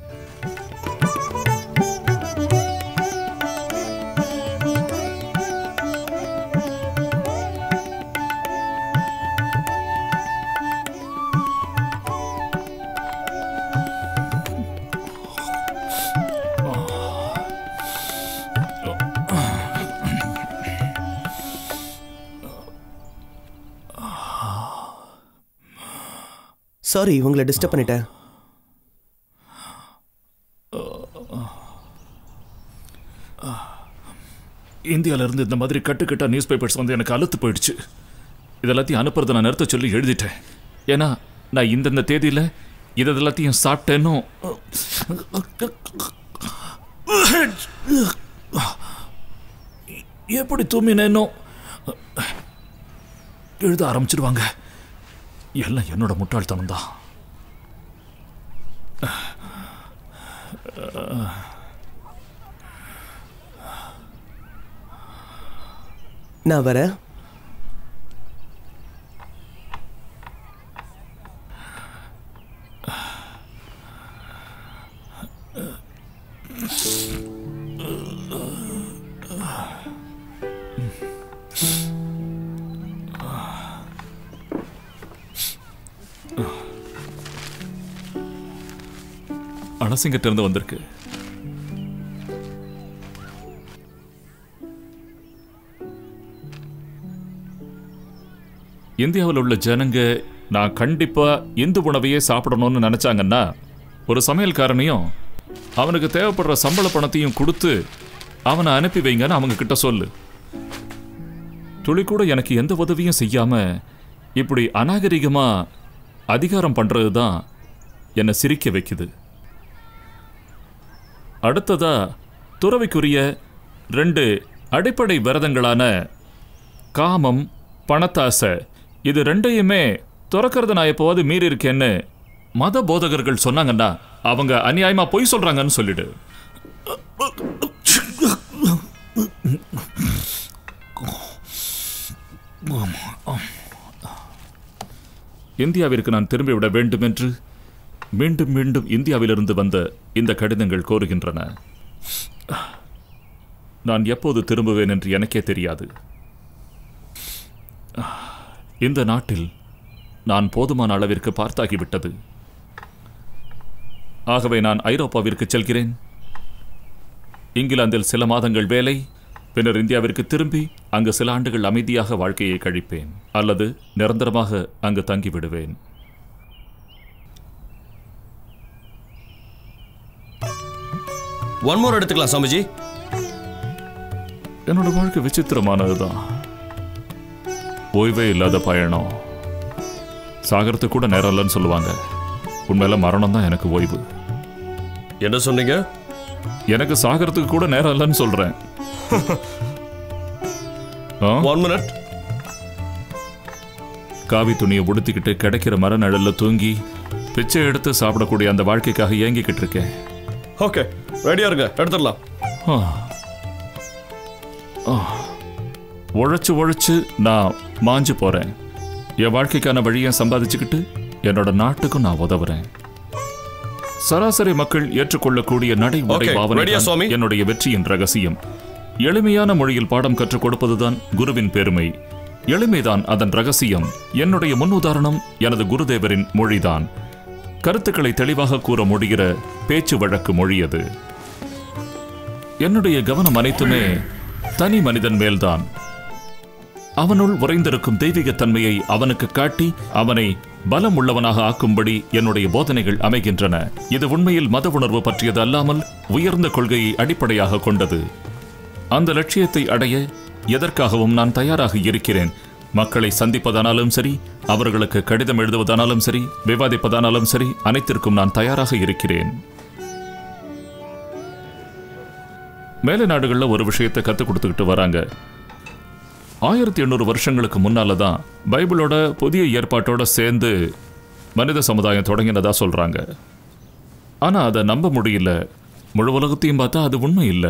சாரி உங்களை டிஸ்டர்ப் பண்ணிட்டேன் இந்தியால இருந்து இந்த மாதிரி கட்டுக்கட்டா நியூஸ் பேப்பர்ஸ் வந்து எனக்கு அழுத்து போயிடுச்சு இதெல்லாத்தையும் அனுப்புறதை நான் நிறுத்த சொல்லி எழுதிட்டேன் ஏன்னா நான் இந்தந்த தேதியில இது எல்லாத்தையும் சாப்பிட்டேன்னும் எப்படி தூமினேனோ எழுத ஆரம்பிச்சிடுவாங்க எல்லாம் என்னோட முட்டாள்தனம் தான் நான் வரேன் அனசிங்கிட்ட இருந்து வந்திருக்கு இந்தியாவில் உள்ள ஜனங்க நான் கண்டிப்பா இந்து உணவையே சாப்பிடணும்னு நினைச்சாங்கன்னா ஒரு சமையல்காரனையும் அவனுக்கு தேவைப்படுற சம்பள பணத்தையும் கொடுத்து அவனை அனுப்பி வைங்கன்னு அவங்க கிட்ட சொல்லு துளி கூட எனக்கு எந்த உதவியும் செய்யாம இப்படி அநாகரிகமா அதிகாரம் பண்றது தான் என்னை சிரிக்க வைக்குது அடுத்ததா துறவிக்குரிய ரெண்டு அடிப்படை விரதங்களான காமம் பணத்தாசை இது ரெண்டையுமே துறக்கிறத நான் எப்போவாது மீறி இருக்கேன்னு மத போதகர்கள் சொன்னாங்கன்னா அவங்க அநியாயமா பொய் சொல்றாங்கன்னு சொல்லிடு இந்தியாவிற்கு நான் திரும்பிவிட வேண்டும் என்று மீண்டும் மீண்டும் இந்தியாவிலிருந்து வந்த இந்த கடிதங்கள் கோருகின்றன நான் எப்போது திரும்புவேன் என்று எனக்கே தெரியாது இந்த நாட்டில் நான் போதுமான அளவிற்கு பார்த்தாகிவிட்டது ஆகவே நான் ஐரோப்பாவிற்கு செல்கிறேன் இங்கிலாந்தில் சில மாதங்கள் வேலை பின்னர் இந்தியாவிற்கு திரும்பி அங்கு சில ஆண்டுகள் அமைதியாக வாழ்க்கையை கழிப்பேன் அல்லது நிரந்தரமாக அங்கு தங்கிவிடுவேன் ஒன் மோர் எடுத்துக்கலாம் சாமிஜி என்னோட வாழ்க்கை விசித்திரமானதுதான் ஓய்வே இல்லாத பயணம் சாகரத்துக்கு கூட நேரம் இல்லைன்னு சொல்லுவாங்க உண்மையில மரணம் தான் எனக்கு ஓய்வு என்ன சொன்னீங்க எனக்கு சாகரத்துக்கு கூட நேரம் இல்லைன்னு சொல்றேன் ஒன் மினிட் காவி துணியை உடுத்திக்கிட்டு கிடைக்கிற மர நிழல்ல தூங்கி பிச்சை எடுத்து சாப்பிடக்கூடிய அந்த வாழ்க்கைக்காக ஏங்கிக்கிட்டு இருக்கேன் ஓகே ரெடியா இருங்க எடுத்துடலாம் ஆ. ஆ. உழைச்சு உழைச்சு நான் மாஞ்சு போறேன் என் வாழ்க்கைக்கான வழியை சம்பாதிச்சுக்கிட்டு என்னோட நாட்டுக்கும் நான் உதவுறேன் சராசரி மக்கள் ஏற்றுக்கொள்ளக்கூடிய நடைமுறை Okay, பாவனை ready-ஆ, தான் சுவாமி? என்னுடைய வெற்றியின் ரகசியம் எளிமையான மொழியில் பாடம் கற்றுக் கொடுப்பதுதான் குருவின் பெருமை எளிமைதான் அதன் ரகசியம் என்னுடைய முன் உதாரணம் எனது குருதேவரின் மொழிதான் கருத்துக்களை தெளிவாக கூற முடிகிற பேச்சு வழக்கு மொழி அது என்னுடைய கவனம் அனைத்துமே தனி மனிதன் மேல்தான் அவனுள் உறைந்திருக்கும் தெய்வீக தன்மையை அவனுக்கு காட்டி அவனை பலம் உள்ளவனாக ஆக்கும்படி என்னுடைய போதனைகள் அமைகின்றன இது உண்மையில் மத உணர்வு பற்றியது அல்லாமல் உயர்ந்த கொள்கையை அடிப்படையாக கொண்டது அந்த லட்சியத்தை அடைய எதற்காகவும் நான் தயாராக இருக்கிறேன் மக்களை சந்திப்பதானாலும் சரி அவர்களுக்கு கடிதம் எழுதுவதானாலும் சரி விவாதிப்பதானாலும் சரி அனைத்திற்கும் நான் தயாராக இருக்கிறேன் மேலை நாடுகளில் ஒரு விஷயத்தை கற்றுக் கொடுத்துக்கிட்டு வராங்க ஆயிரத்தி எண்ணூறு வருஷங்களுக்கு முன்னால தான் பைபிளோட புதிய ஏற்பாட்டோட சேர்ந்து மனித சமுதாயம் தொடங்கினதா சொல்றாங்க ஆனா அதை நம்ப முடியல முழு உலகத்தையும் பார்த்தா அது உண்மை இல்லை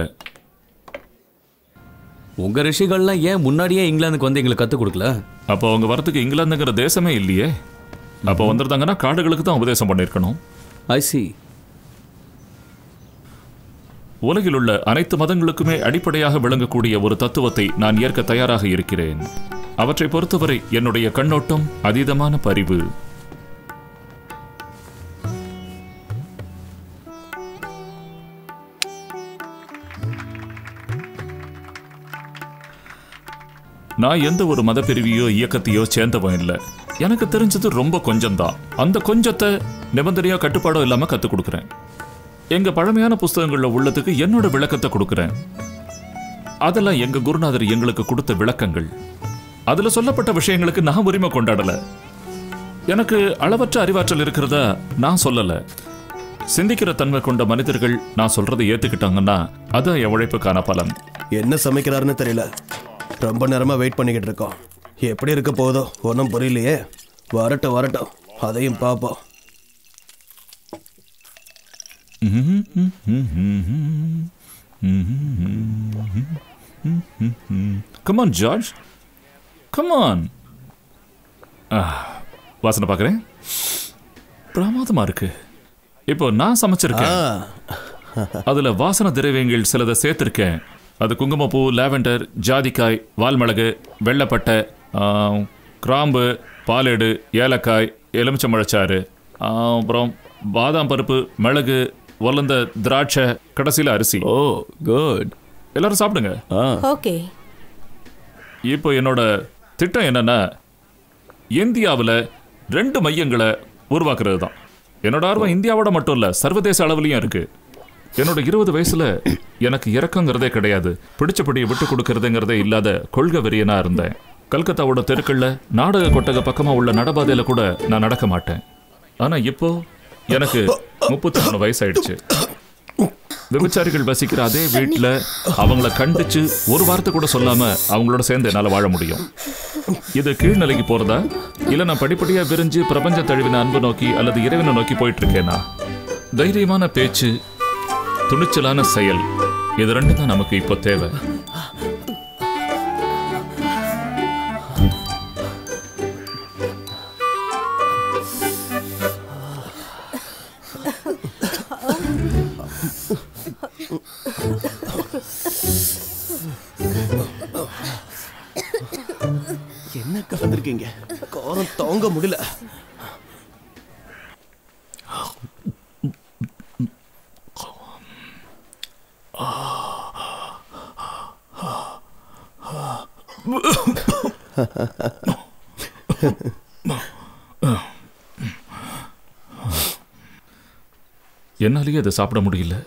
உங்க ரிஷிகள்லாம் ஏன் முன்னாடியே இங்கிலாந்துக்கு வந்து எங்களுக்கு கற்றுக் கொடுக்கல அப்போ அவங்க வரத்துக்கு இங்கிலாந்துங்கிற தேசமே இல்லையே அப்போ வந்திருந்தாங்கன்னா காடுகளுக்கு தான் உபதேசம் பண்ணியிருக்கணும் ஐ சி உலகில் உள்ள அனைத்து மதங்களுக்குமே அடிப்படையாக விளங்கக்கூடிய ஒரு தத்துவத்தை நான் ஏற்க தயாராக இருக்கிறேன் அவற்றை பொறுத்தவரை என்னுடைய கண்ணோட்டம் அதீதமான பரிவு நான் எந்த ஒரு மதப்பிரிவையோ இயக்கத்தையோ சேர்ந்தவன் இல்லை எனக்கு தெரிஞ்சது ரொம்ப கொஞ்சம்தான் அந்த கொஞ்சத்தை நிபந்தனையோ கட்டுப்பாடோ இல்லாம கத்துக் கொடுக்குறேன் எங்க பழமையான புஸ்தகங்கள்ல உள்ளதுக்கு என்னோட விளக்கத்தை கொடுக்குறேன் அதெல்லாம் எங்க குருநாதர் எங்களுக்கு கொடுத்த விளக்கங்கள் அதுல சொல்லப்பட்ட விஷயங்களுக்கு நான் உரிமை கொண்டாடல எனக்கு அளவற்ற அறிவாற்றல் இருக்கிறதா நான் சொல்லல சிந்திக்கிற தன்மை கொண்ட மனிதர்கள் நான் சொல்றதை ஏத்துக்கிட்டாங்கன்னா அதான் என் உழைப்புக்கான பலன் என்ன சமைக்கிறாருன்னு தெரியல ரொம்ப நேரமா வெயிட் பண்ணிக்கிட்டு இருக்கோம் எப்படி இருக்க போதோ ஒன்றும் புரியலையே வரட்டும் வரட்டும் அதையும் பார்ப்போம் Come on, George. Come on. ஆஹ், வாசனை பார்க்குறேன் பிரமாதமா இருக்கு இப்போ நான் சமைச்சிருக்கேன் அதுல வாசன திரவியங்கள் சிலதை சேர்த்திருக்கேன் அது குங்குமப்பூ லாவெண்டர் ஜாதிக்காய் வால்மிளகு வெள்ளப்பட்டை ஆஹ், கிராம்பு பாலேடு ஏலக்காய் எலுமிச்சம்பழச்சாறு ஆஹ், அப்புறம் பாதாம் பருப்பு மிளகு உலர்ந்த திராட்சை கடைசியில் அரிசி ஓ குட் எல்லாரும் சாப்பிடுங்க ஓகே இப்போ என்னோட திட்டம் என்னன்னா இந்தியாவில் ரெண்டு மையங்களை உருவாக்குறது தான் என்னோட ஆர்வம் இந்தியாவோட மட்டும் இல்லை சர்வதேச அளவுலையும் இருக்கு என்னோட இருபது வயசுல எனக்கு இறக்கங்கிறதே கிடையாது பிடிச்சபடியை விட்டு கொடுக்கறதுங்கிறதே இல்லாத கொள்கை வெறியனா இருந்தேன் கல்கத்தாவோட தெருக்கள்ல நாடக கொட்டக பக்கமா உள்ள நடபாதையில கூட நான் நடக்க மாட்டேன் ஆனா இப்போ எனக்கு முப்பத்தி மூணு வயசாயிடுச்சு விபச்சாரிகள் வசிக்கிற அதே வீட்டில் அவங்கள கண்டிச்சு ஒரு வார்த்தை கூட சொல்லாம அவங்களோட சேர்ந்து என்னால் வாழ முடியும் இது கீழ்நிலைக்கு போறதா இல்ல நான் படிப்படியா விரிஞ்சு பிரபஞ்ச தழுவின அன்பு நோக்கி அல்லது இறைவனை நோக்கி போயிட்டு இருக்கேனா தைரியமான பேச்சு துணிச்சலான செயல் இது ரெண்டும் தான் நமக்கு இப்போ தேவை என்ன கலந்துருக்கீங்க காரம் தாங்க முடியல என்னாலேயே அதை சாப்பிட முடியல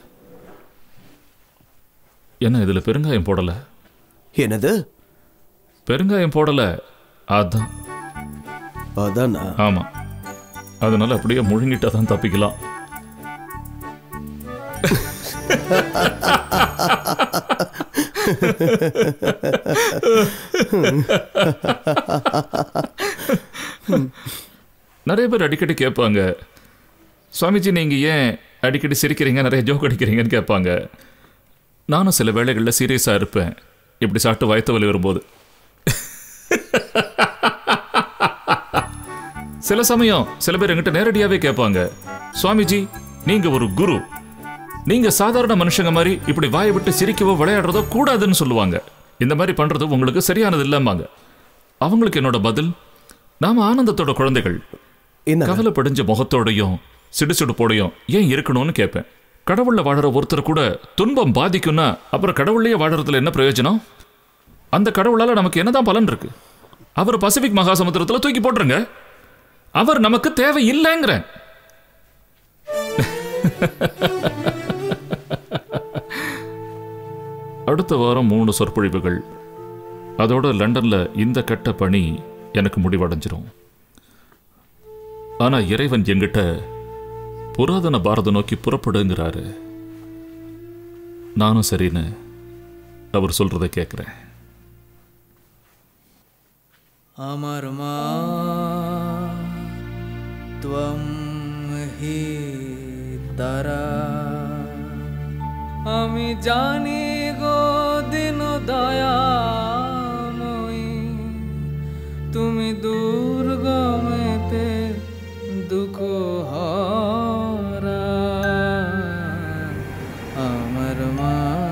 என்ன இதுல பெருங்காயம் போடல என்னது பெருங்காயம் போடல அதான் அதானா ஆமா அதனால அப்படியே முழுங்கிட்டா தான் தப்பிக்கலாம் நிறைய பேர் அடிக்கடி கேட்பாங்க சுவாமிஜி நீங்க ஏன் அடிக்கடி சிரிக்கிறீங்க நிறைய ஜோக் அடிக்கிறீங்கன்னு கேட்பாங்க நானும் சில வேளைகளில் சீரியஸாக இருப்பேன் இப்படி சாப்பிட்டு வயத்து வலி வரும்போது சில சமயம் சில பேர் என்கிட்ட நேரடியாவே கேட்பாங்க சுவாமிஜி நீங்க ஒரு குரு நீங்க சாதாரண மனுஷங்க மாதிரி இப்படி வாயை விட்டு சிரிக்கவோ விளையாடுறதோ கூடாதுன்னு சொல்லுவாங்க இந்த மாதிரி பண்றது உங்களுக்கு சரியானது இல்லம்பாங்க அவங்களுக்கு என்னோட பதில் நாம ஆனந்தத்தோட குழந்தைகள் கவலை படிஞ்ச முகத்தோடையும் சிடுசிடுப்போடையும் ஏன் இருக்கணும்னு கேட்பேன் கடவுள்ல வாழற ஒருத்தர் கூட துன்பம் பாதிக்கும்னா அப்புறம் கடவுள்லயே வாழறதுல என்ன பிரயோஜனம் அந்த கடவுளால நமக்கு என்னதான் பலன் இருக்கு அவர் பசிபிக் மகாசமுத்திரத்துல தூக்கி போட்டுருங்க அவர் நமக்கு தேவை இல்லைங்கிறேன் அடுத்த வாரம் மூணு சொற்பொழிவுகள் அதோட லண்டன்ல இந்த கட்ட பணி எனக்கு முடிவடைஞ்சிரும் ஆனா இறைவன் என்கிட்ட புராதன பாரதம் நோக்கி புறப்படுங்கிறாரு நானும் சரின்னு அவர் சொல்றதை கேட்கிறேன் अमर्मा त्वं हि তারা আমি জানি গো দিন দয়াময়ী তুমি দুর্গমেতে দুঃখ হরা আমার মা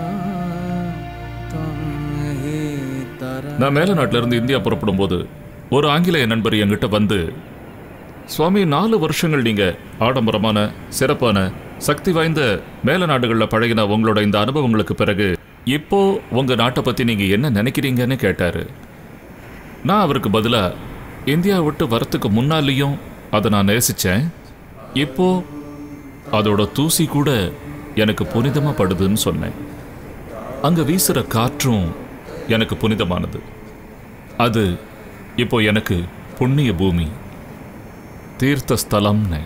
তুম হি তারা நான் மேல நாட்டுல இருந்து இந்தியா புறப்படும் போது ஒரு ஆங்கிலேய நண்பர் என்கிட்ட வந்து சுவாமி நாலு வருஷங்கள் நீங்க ஆடம்பரமான சிறப்பான சக்தி வாய்ந்த மேல நாடுகளில் பழகின உங்களோட இந்த அனுபவங்களுக்கு பிறகு இப்போ உங்க நாட்டை பத்தி நீங்க என்ன நினைக்கிறீங்கன்னு கேட்டாரு நான் அவருக்கு பதிலா இந்தியா விட்டு வரத்துக்கு முன்னாலேயும் அதை நான் நேசிச்சேன் இப்போ அதோட தூசி கூட எனக்கு புனிதமா படுதுன்னு சொன்னேன் அங்க வீசுற காற்றும் எனக்கு புனிதமானது அது இப்போ எனக்கு புண்ணிய பூமி தீர்த்த ஸ்தலம்னு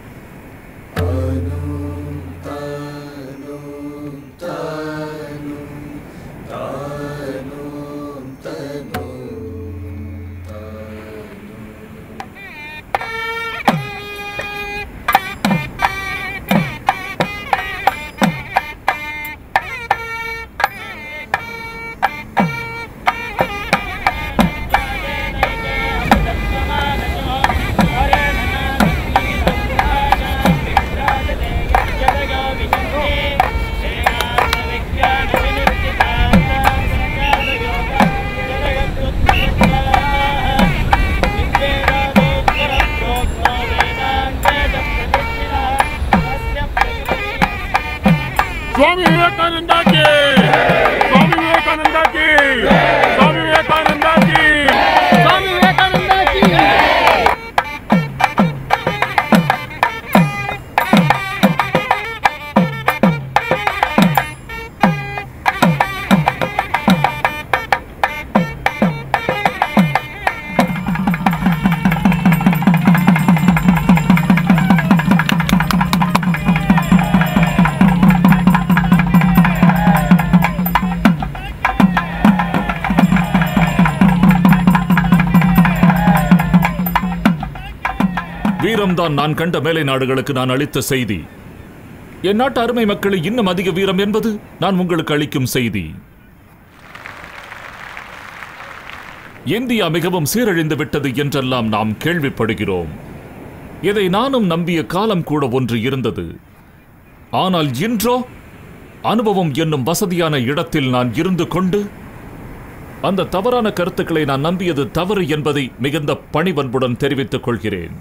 स्वामी विवेकानंदा की स्वामी विवेकानंदा की स्वामी विवेकानंदा की स्वामी विवेकानंदा की வீரம்தான் நான் கண்ட மேலை நாடுகளுக்கு நான் அளித்த செய்தி என் நாட்டு அருமை மக்களை இன்னும் அதிக வீரம் என்பது நான் உங்களுக்கு அளிக்கும் செய்தி இந்தியா மிகவும் சீரழிந்து விட்டது என்றெல்லாம் நாம் கேள்விப்படுகிறோம் இதை நானும் நம்பிய காலம் கூட ஒன்று இருந்தது ஆனால் இன்றோ அனுபவம் என்னும் வசதியான இடத்தில் நான் இருந்து கொண்டு அந்த தவறான கருத்துக்களை நான் நம்பியது தவறு என்பதை மிகுந்த பணிவன்புடன் தெரிவித்துக் கொள்கிறேன்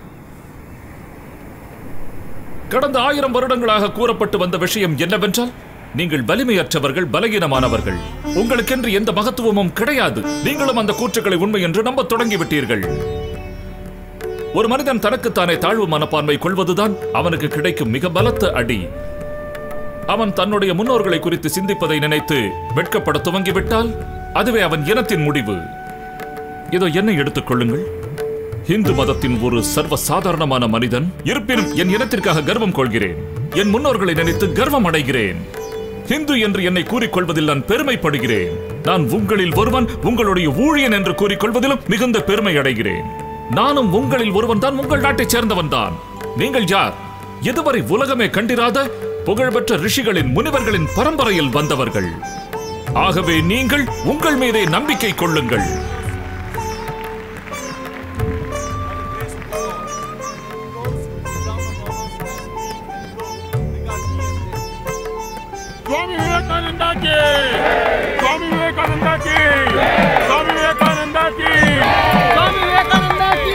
கடந்த ஆயிரம் வருடங்களாக கூறப்பட்டு வந்த விஷயம் என்னவென்றால் நீங்கள் வலிமையற்றவர்கள் பலகீனமானவர்கள் உங்களுக்கென்று எந்த மகத்துவமும் கிடையாது நீங்களும் அந்த கூற்றுக்களை உண்மை என்று நம்பத் தொடங்கிவிட்டீர்கள் ஒரு மனிதன் தனக்குத்தானே தாழ்வு மனப்பான்மை கொள்வதுதான் அவனுக்கு கிடைக்கும் மிக பலத்த அடி அவன் தன்னுடைய முன்னோர்களை குறித்து சிந்திப்பதை நினைத்து வெட்கப்பட துவங்கிவிட்டால் அதுவே அவன் இனத்தின் முடிவு இதோ என்னை எடுத்துக் கொள்ளுங்கள் இந்து மதத்தின் ஒரு சர்வ சாதாரணமான மனிதன் இருப்பினும் என் இனத்திற்காக கர்வம் கொள்கிறேன் என் முன்னோர்களை நினைத்து கர்வம் அடைகிறேன் ஹிந்து என்று என்னை கூறிக்கொள்வதில் நான் பெருமைப்படுகிறேன் நான் உங்களில் ஒருவன் உங்களுடைய ஊழியன் என்று கூறிக்கொள்வதிலும் மிகுந்த பெருமை அடைகிறேன் நானும் உங்களில் ஒருவன் தான் உங்கள் நாட்டைச் சேர்ந்தவன் தான் நீங்கள் யார் இதுவரை உலகமே கண்டிராத புகழ்பெற்ற ரிஷிகளின் முனிவர்களின் பரம்பரையில் வந்தவர்கள் ஆகவே நீங்கள் உங்கள் மீதே நம்பிக்கை கொள்ளுங்கள் स्वामी विवेकानंदा की स्वामी विवेकानंदा की स्वामी विवेकानंदा की स्वामी विवेकानंदा की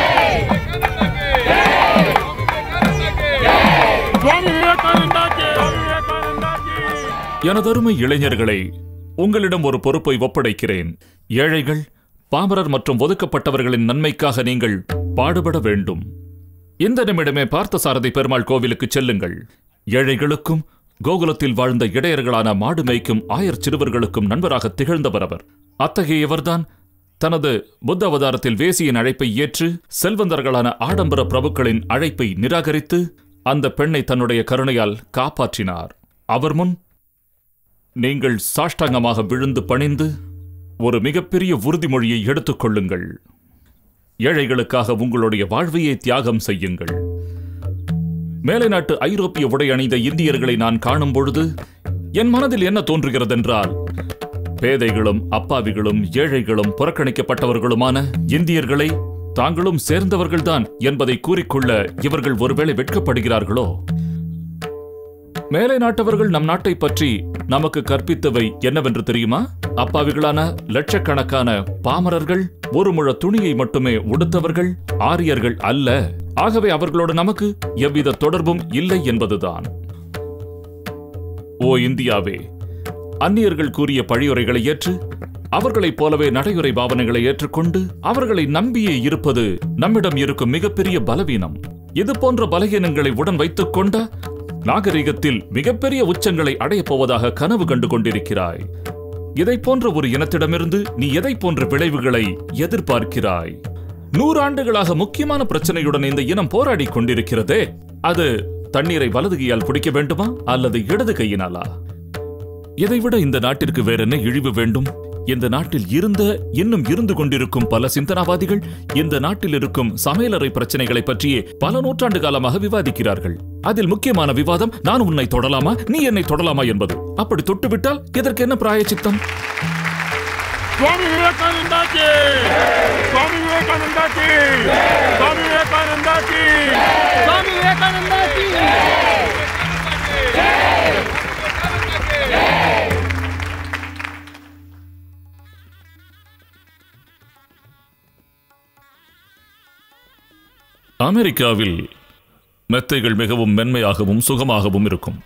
स्वामी विवेकानंदा की स्वामी विवेकानंदा की எனதருமை இளைஞர்களை உங்களிடம் ஒரு பொறுப்பை ஒப்படைக்கிறேன் ஏழைகள் பாமரர் மற்றும் ஒதுக்கப்பட்டவர்களின் நன்மைக்காக நீங்கள் பாடுபட வேண்டும் இந்த நிமிடமே பார்த்தசாரதி பெருமாள் கோவிலுக்கு செல்லுங்கள் ஏழைகளுக்கும் கோகுலத்தில் வாழ்ந்த இடையர்களான மாடு மேய்க்கும் ஆயர் சிறுவர்களுக்கும் நண்பராக திகழ்ந்தவர் அவர் அத்தகையவர்தான் தனது புத்த அவதாரத்தில் வேசியின் அழைப்பை ஏற்று செல்வந்தர்களான ஆடம்பர பிரபுக்களின் அழைப்பை நிராகரித்து அந்த பெண்ணை தன்னுடைய கருணையால் காப்பாற்றினார் அவர் முன் நீங்கள் சாஷ்டாங்கமாக விழுந்து பணிந்து ஒரு மிகப்பெரிய உறுதிமொழியை எடுத்துக்கொள்ளுங்கள் ஏழைகளுக்காக உங்களுடைய வாழ்வையே தியாகம் செய்யுங்கள் மேலை நாட்டு ஐரோப்பிய உடை அணிந்த இந்தியர்களை நான் காணும் பொழுது என் மனதில் என்ன தோன்றுகிறதென்றால் பேதைகளும் அப்பாவிகளும் ஏழைகளும் புறக்கணிக்கப்பட்டவர்களுமான இந்தியர்களை தாங்களும் சேர்ந்தவர்கள்தான் என்பதை கூறிக்கொள்ள இவர்கள் ஒருவேளை வெட்கப்படுகிறார்களோ மேலை நாட்டவர்கள் நம் நாட்டை பற்றி நமக்கு கற்பித்தவை என்னவென்று தெரியுமா அப்பாவிகளான லட்சக்கணக்கான பாமரர்கள் ஒரு முழ துணியை மட்டுமே உடுத்தவர்கள் ஆரியர்கள் அல்ல ஆகவே அவர்களோடு நமக்கு எவ்வித தொடர்பும் இல்லை என்பதுதான் ஓ இந்தியாவே அந்நியர்கள் கூறிய பழியுரைகளை ஏற்று அவர்களைப் போலவே நடைமுறை பாவனைகளை ஏற்றுக்கொண்டு அவர்களை நம்பியே இருப்பது நம்மிடம் இருக்கும் மிகப்பெரிய பலவீனம் இது போன்ற பலகீனங்களை உடன் வைத்துக் கொண்ட நாகரிகத்தில் மிகப்பெரிய உச்சங்களை அடையப் போவதாக கனவு கண்டு கொண்டிருக்கிறாய் இதை போன்ற ஒரு இனத்திடமிருந்து நீ எதை போன்ற விளைவுகளை எதிர்பார்க்கிறாய் நூறாண்டுகளாக முக்கியமான பிரச்சனையுடன் இந்த இனம் போராடி கொண்டிருக்கிறதே அது தண்ணீரை வலது கையால் பிடிக்க வேண்டுமா அல்லது இடது கையினாலா இதைவிட இந்த நாட்டிற்கு வேற என்ன இழிவு வேண்டும் இந்த நாட்டில் இருந்த இன்னும் இருந்து கொண்டிருக்கும் பல சிந்தனாவாதிகள் இந்த நாட்டில் இருக்கும் சமையலறை பிரச்சனைகளை பற்றியே பல நூற்றாண்டு காலமாக விவாதிக்கிறார்கள் அதில் முக்கியமான விவாதம் நான் உன்னை தொடலாமா நீ என்னை தொடலாமா என்பது அப்படி தொட்டுவிட்டால் இதற்கு என்ன பிராயச்சித்தம் स्वामी विवेकानंद की स्वामी विवेकानंद की स्वामी विवेकानंद की स्वामी विवेकानंद की அமெரிக்காவில் மெத்தைகள் மிகவும் மென்மையாகவும் சுகமாகவும் இருக்கும்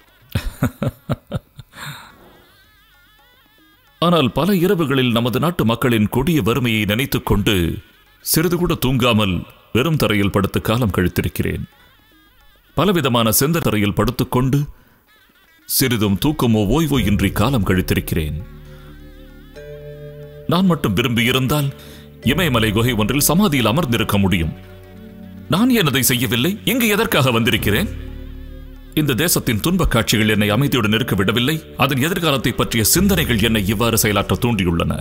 ஆனால் பல இரவுகளில் நமது நாட்டு மக்களின் கொடிய வறுமையை நினைத்துக் கொண்டு சிறிது கூட தூங்காமல் வெறும் தரையில் படுத்து காலம் கழித்திருக்கிறேன் பலவிதமான செந்த தரையில் படுத்துக்கொண்டு சிறிதும் தூக்கமோ ஓய்வோ இன்றி காலம் கழித்திருக்கிறேன் நான் மட்டும் விரும்பி இருந்தால் இமயமலை குகை ஒன்றில் சமாதியில் அமர்ந்திருக்க முடியும் நான் ஏன் அதை செய்யவில்லை இங்கு எதற்காக வந்திருக்கிறேன் இந்த தேசத்தின் துன்பக் காட்சிகள் என்னை அமைதியுடன் இருக்க விடவில்லை அதன் எதிர்காலத்தை பற்றிய சிந்தனைகள் என்னை இவ்வாறு செயலாற்ற தூண்டியுள்ளன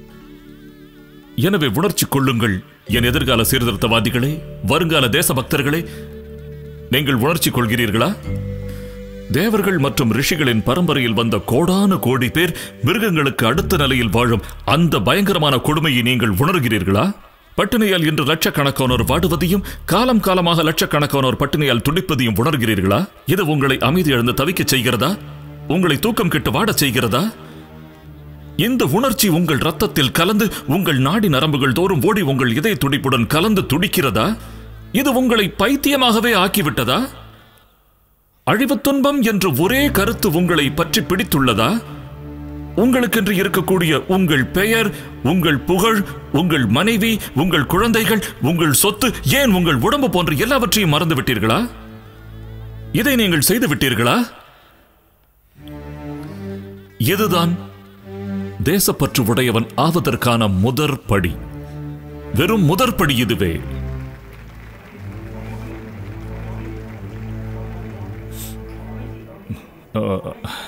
எனவே உணர்ச்சி கொள்ளுங்கள் என் எதிர்கால சீர்திருத்தவாதிகளே வருங்கால தேசபக்தர்களே நீங்கள் உணர்ச்சி கொள்கிறீர்களா தேவர்கள் மற்றும் ரிஷிகளின் பரம்பரையில் வந்த கோடான கோடி பேர் மிருகங்களுக்கு அடுத்த நிலையில் வாழும் அந்த பயங்கரமான கொடுமையை நீங்கள் உணர்கிறீர்களா பட்டினியால் இன்று லட்சக்கணக்கானோர் வாடுவதையும் காலம் காலமாக லட்சக்கணக்கானோர் பட்டினியால் துடிப்பதையும் உணர்கிறீர்களா இது உங்களை அமைதி இழந்து தவிக்கச் செய்கிறதா உங்களை தூக்கம் கெட்டு வாடச் செய்கிறதா இந்த உணர்ச்சி உங்கள் ரத்தத்தில் கலந்து உங்கள் நாடி நரம்புகள் தோறும் ஓடி உங்கள் இதய துடிப்புடன் கலந்து துடிக்கிறதா இது உங்களை பைத்தியமாகவே ஆக்கிவிட்டதா அழிவுத் துன்பம் என்ற ஒரே கருத்து உங்களை பற்றி பிடித்துள்ளதா உங்களுக்கென்று இருக்கக்கூடிய உங்கள் பெயர் உங்கள் புகழ் உங்கள் மனைவி உங்கள் குழந்தைகள் உங்கள் சொத்து ஏன் உங்கள் உடம்பு போன்ற எல்லாவற்றையும் மறந்து விட்டீர்களா இதை நீங்கள் செய்து விட்டீர்களா இதுதான் தேசப்பற்று உடையவன் ஆவதற்கான முதற் படி வெறும் முதற் படி இதுவே அஹ்,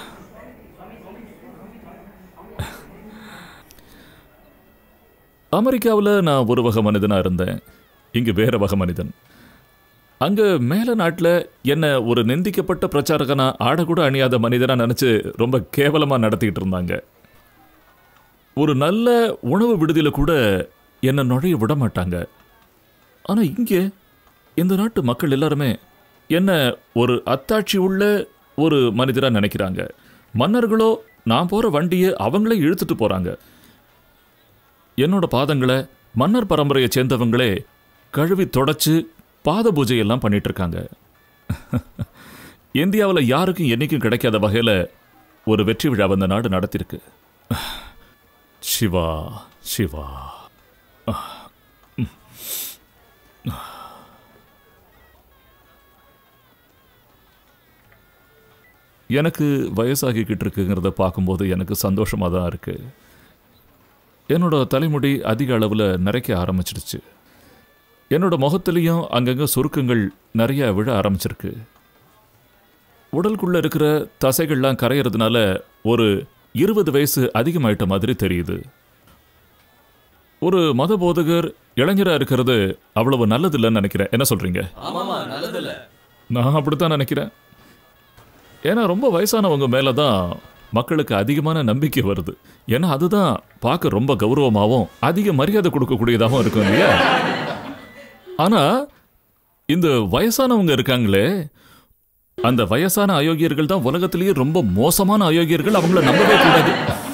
அமெரிக்காவில் நான் ஒரு வகை மனிதனாக இருந்தேன் இங்கே வேற வகை மனிதன் அங்கே மேல நாட்டில் என்ன ஒரு நிந்திக்கப்பட்ட பிரச்சாரகனா ஆடக்கூட அணியாத மனிதனாக நினச்சி ரொம்ப கேவலமாக நடத்திக்கிட்டு இருந்தாங்க ஒரு நல்ல உணவு விடுதியில் கூட என்னை நுழைய விட மாட்டாங்க ஆனால் இங்கே இந்த நாட்டு மக்கள் எல்லாருமே என்ன ஒரு அத்தாட்சி உள்ள ஒரு மனிதராக நினைக்கிறாங்க மன்னர்களோ நான் போகிற வண்டியை அவங்களே இழுத்துட்டு போகிறாங்க என்னோட பாதங்களை மன்னர் பரம்பரையை சேர்ந்தவங்களே கழுவி தொடச்சு பாத பூஜை எல்லாம் பண்ணிட்டு இருக்காங்க இந்தியாவில் யாருக்கும் என்னைக்கும் கிடைக்காத வகையில் ஒரு வெற்றி விழா அந்த நாடு நடத்தியிருக்கு சிவா சிவா எனக்கு வயசாகிக்கிட்டு இருக்குங்கிறத பார்க்கும்போது எனக்கு சந்தோஷமாக தான் இருக்கு என்னோட தலைமுடி அதிக அளவில் நிறைக்க ஆரம்பிச்சிடுச்சு என்னோட முகத்துலேயும் அங்கங்கே சுருக்கங்கள் நிறைய விழ ஆரம்பிச்சிருக்கு உடலுக்குள்ள இருக்கிற தசைகள்லாம் கரையிறதுனால ஒரு இருபது வயசு அதிகமாயிட்ட மாதிரி தெரியுது ஒரு மத போதகர் இளைஞராக இருக்கிறது அவ்வளவு நல்லது இல்லைன்னு நினைக்கிறேன் என்ன சொல்றீங்க ஆமாமா நல்லதில்ல நான் அப்படித்தான் நினைக்கிறேன் ஏன்னா ரொம்ப வயசானவங்க மேலே தான் மக்களுக்கு அதிகமான நம்பிக்கை வருது ஏன்னா அதுதான் பார்க்க ரொம்ப கௌரவமாகவும் அதிக மரியாதை கொடுக்கக்கூடியதாகவும் இருக்கும் இல்லையா ஆனால் இந்த வயசானவங்க இருக்காங்களே அந்த வயசான அயோக்கியர்கள் தான் உலகத்திலேயே ரொம்ப மோசமான அயோக்கியர்கள் அவங்கள நம்பவே கூடாது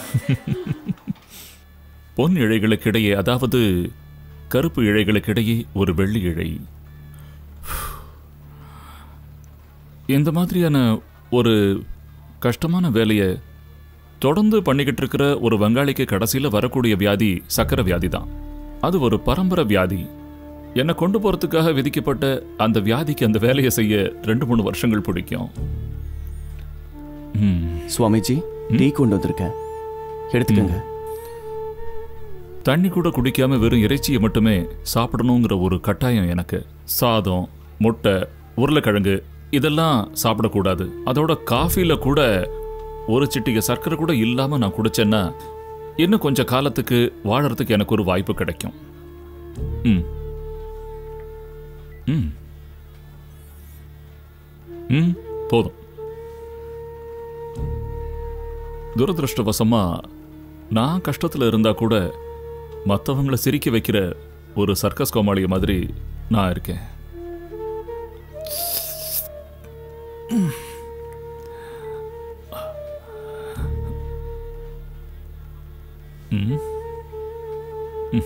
பொன் இழைகளுக்கிடையே அதாவது கருப்பு இழைகளுக்கிடையே ஒரு வெள்ளி இழை இந்த மாதிரியான ஒரு கஷ்டமான வேலையை தொடர்ந்து பண்ணிக்கிட்டு இருக்கிற ஒரு வங்காளிக்கு கடைசியில் வரக்கூடிய வியாதி சக்கரை வியாதி தான் அது ஒரு பரம்பரை வியாதி என்னை கொண்டு போகிறதுக்காக விதிக்கப்பட்ட அந்த வியாதிக்கு அந்த வேலையை செய்ய ரெண்டு மூணு வருஷங்கள் பிடிக்கும் ம். சுவாமிஜி டீ கொண்டு வந்திருக்கேன் எடுத்துக்கங்க தண்ணி கூட குடிக்காம வெறும் இறைச்சியை மட்டுமே சாப்பிடணுங்கிற ஒரு கட்டாயம் எனக்கு சாதம் முட்டை உருளைக்கிழங்கு இதெல்லாம் சாப்பிடக்கூடாது அதோட காஃபில கூட ஒரு சிட்டிகை சர்க்கரை கூட இல்லாம நான் குடிச்சேன்னா இன்னும் கொஞ்சம் காலத்துக்கு வாழறதுக்கு எனக்கு ஒரு வாய்ப்பு கிடைக்கும் ம் ம் ம் போதும் துரதிருஷ்டவசமா நான் கஷ்டத்தில் இருந்தா கூட மற்றவங்கள சிரிக்க வைக்கிற ஒரு சர்க்கஸ் கோமாளி மாதிரி நான் இருக்கேன் ம். ம்.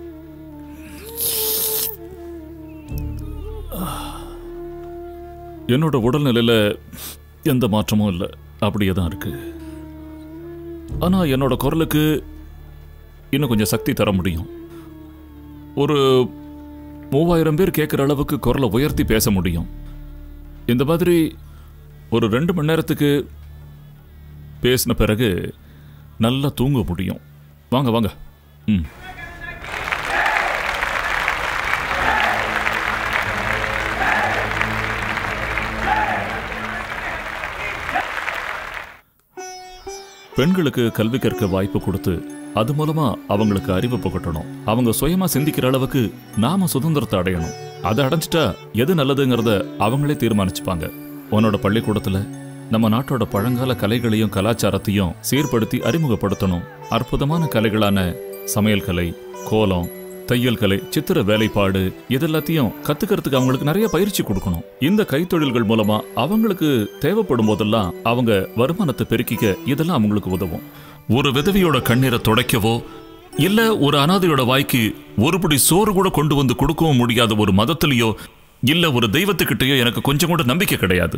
என்னோட உடல்நிலையில எந்த மாற்றமும் இல்லை அப்படியே தான் இருக்கு ஆனா என்னோட குரலுக்கு இன்னும் கொஞ்சம் சக்தி தர முடியும் ஒரு மூவாயிரம் பேர் கேட்குற அளவுக்கு குரலை உயர்த்தி பேச முடியும் இந்த மாதிரி ஒரு ரெண்டு மணி நேரத்துக்கு பேசின பிறகு நல்லா தூங்க முடியும் வாங்க வாங்க ம் பெண்களுக்கு கல்வி கற்க வாய்ப்பு கொடுத்து அது மூலமா அவங்களுக்கு அறிவு புகட்டணும் அவங்க சுயமா சிந்திக்கிற அளவுக்கு நாம சுதந்திரத்தை அடையணும் அதை அடைஞ்சிட்டா எது நல்லதுங்கிறத அவங்களே தீர்மானிச்சுப்பாங்க உன்னோட பள்ளிக்கூடத்துல நம்ம நாட்டோட பழங்கால கலைகளையும் கலாச்சாரத்தையும் சீர்படுத்தி அறிமுகப்படுத்தணும் அற்புதமான கலைகளான சமையல் கலை கோலம் தையல் கலை சித்திர வேலைப்பாடு இதெல்லாத்தையும் கத்துக்கிறதுக்கு அவங்களுக்கு நிறைய பயிற்சி கொடுக்கணும் இந்த கைத்தொழில்கள் மூலமா அவங்களுக்கு தேவைப்படும் போதெல்லாம் அவங்க வருமானத்தை பெருக்கிக்க இதெல்லாம் அவங்களுக்கு உதவும் ஒரு விதவையோட கண்ணீரை துடைக்கவோ இல்ல ஒரு அனாதையோட வாய்க்கு ஒருபடி சோறு கூட கொண்டு வந்து கொடுக்கவும் முடியாத ஒரு மதத்திலேயோ இல்ல ஒரு தெய்வத்துக்கிட்டயோ எனக்கு கொஞ்சம் கூட நம்பிக்கை கிடையாது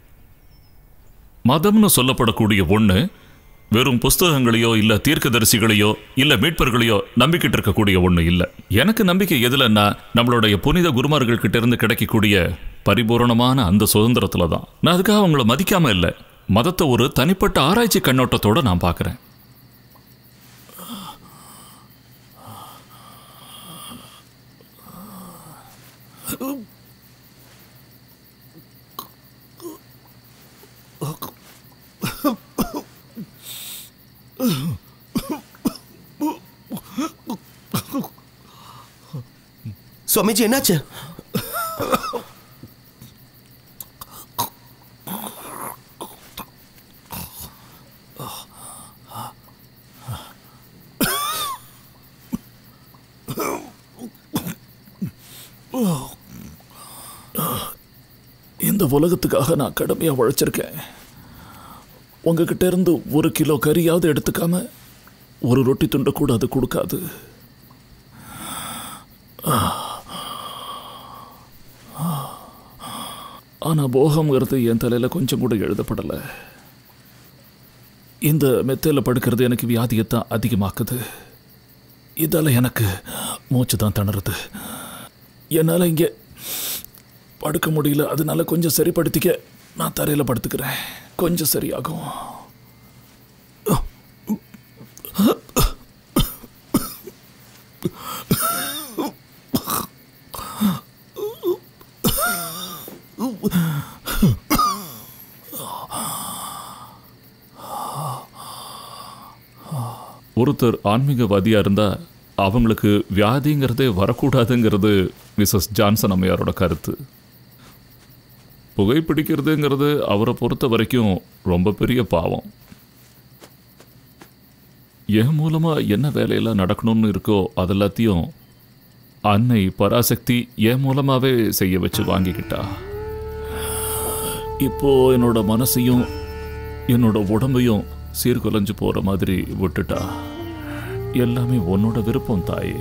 மதம்னு சொல்லப்படக்கூடிய ஒண்ணு வெறும் புஸ்தகங்களையோ இல்ல தீர்க்கதரிசிகளையோ இல்ல மீட்பர்களையோ நம்பிக்கிட்டு இருக்கக்கூடிய ஒண்ணு இல்ல எனக்கு நம்பிக்கை எதுலன்னா நம்மளுடைய புனித குருமார்கள் கிட்ட இருந்து கிடைக்கக்கூடிய பரிபூரணமான அந்த சுதந்திரத்துல தான் நான் அதுக்காக அவங்கள மதிக்காம இல்ல மதத்தை ஒரு தனிப்பட்ட ஆராய்ச்சி கண்ணோட்டத்தோட நான் பார்க்கறேன் சுவாமிஜி என்னாச்சு இந்த உலகத்துக்காக நான் கடுமையா உழைச்சிருக்கேன் உங்ககிட்ட இருந்து ஒரு கிலோ கறியாவது எடுத்துக்காம ஒரு ரொட்டி துண்டை கூட அது கொடுக்காது ஆனா போகம்ங்கிறது என் தலையில கொஞ்சம் கூட எழுதப்படலை இந்த மெத்தையில படுக்கிறது எனக்கு வியாதியைத்தான் அதிகமாக்குது இதால எனக்கு மூச்சு தான் திணறுது என்னால் இங்கே படுக்க முடியல அதனால கொஞ்சம் சரிப்படுத்திக்க நான் தரையில் படுத்துக்கிறேன் கொஞ்சம் சரியாகும் ஒருத்தர் ஆன்மீகவாதியா இருந்தா அவங்களுக்கு வியாதிங்கிறதே வரக்கூடாதுங்கிறது மிஸ்ஸஸ் ஜான்சன் அம்மையாரோட கருத்து புகைப்பிடிக்கிறதுங்கிறது அவரை பொறுத்த வரைக்கும் ரொம்ப பெரிய பாவம் என் மூலமா என்ன வேலையெல்லாம் நடக்கணும்னு இருக்கோ அதெல்லாத்தையும் அன்னை பராசக்தி என் மூலமாவே செய்ய வச்சு வாங்கிக்கிட்டா இப்போ என்னோட மனசையும் என்னோட உடம்பையும் சீர்குலைஞ்சு போற மாதிரி விட்டுட்டா எல்லாமே உன்னோட விருப்பம் தாயே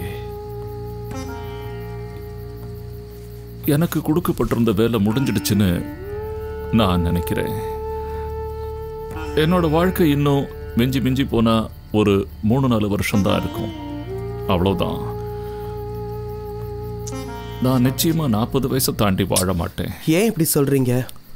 எனக்கு கொடுக்கப்பட்டிருந்த வேலை முடிஞ்சிடுச்சுன்னு நான் நினைக்கிறேன் என்னோட வாழ்க்கை இன்னும் மிஞ்சி மிஞ்சி போனா ஒரு மூணு நாலு வருஷம்தான் இருக்கும் அவ்வளோதான் நான் நிச்சயமா நாற்பது வயசை தாண்டி வாழ மாட்டேன் ஏன் இப்படி சொல்றீங்க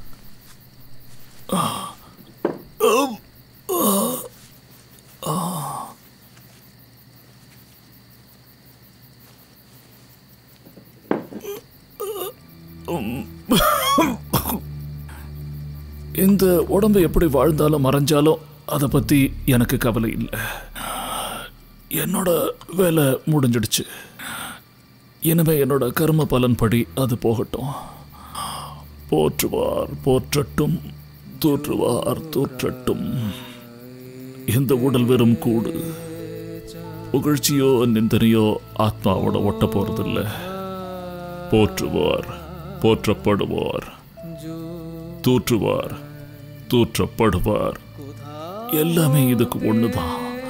இந்த உடம்பு எப்படி வாழ்ந்தாலும் மறைஞ்சாலும் அதை பற்றி எனக்கு கவலை இல்லை என்னோட வேலை முடிஞ்சிடுச்சு இனிமே என்னோட கர்ம பலன் படி அது போகட்டும் போற்றுவார் போற்றட்டும் தூற்றுவார் தூற்றட்டும் இந்த உடல் வெறும் கூடு புகழ்ச்சியோ நிந்தனையோ ஆத்மாவோட ஒட்ட போறதில்ல போற்றுவார் போற்றப்படுவார் தூற்றுவார் தூற்றப்படுவார் எல்லாமே இதுக்கு ஒண்ணுதான்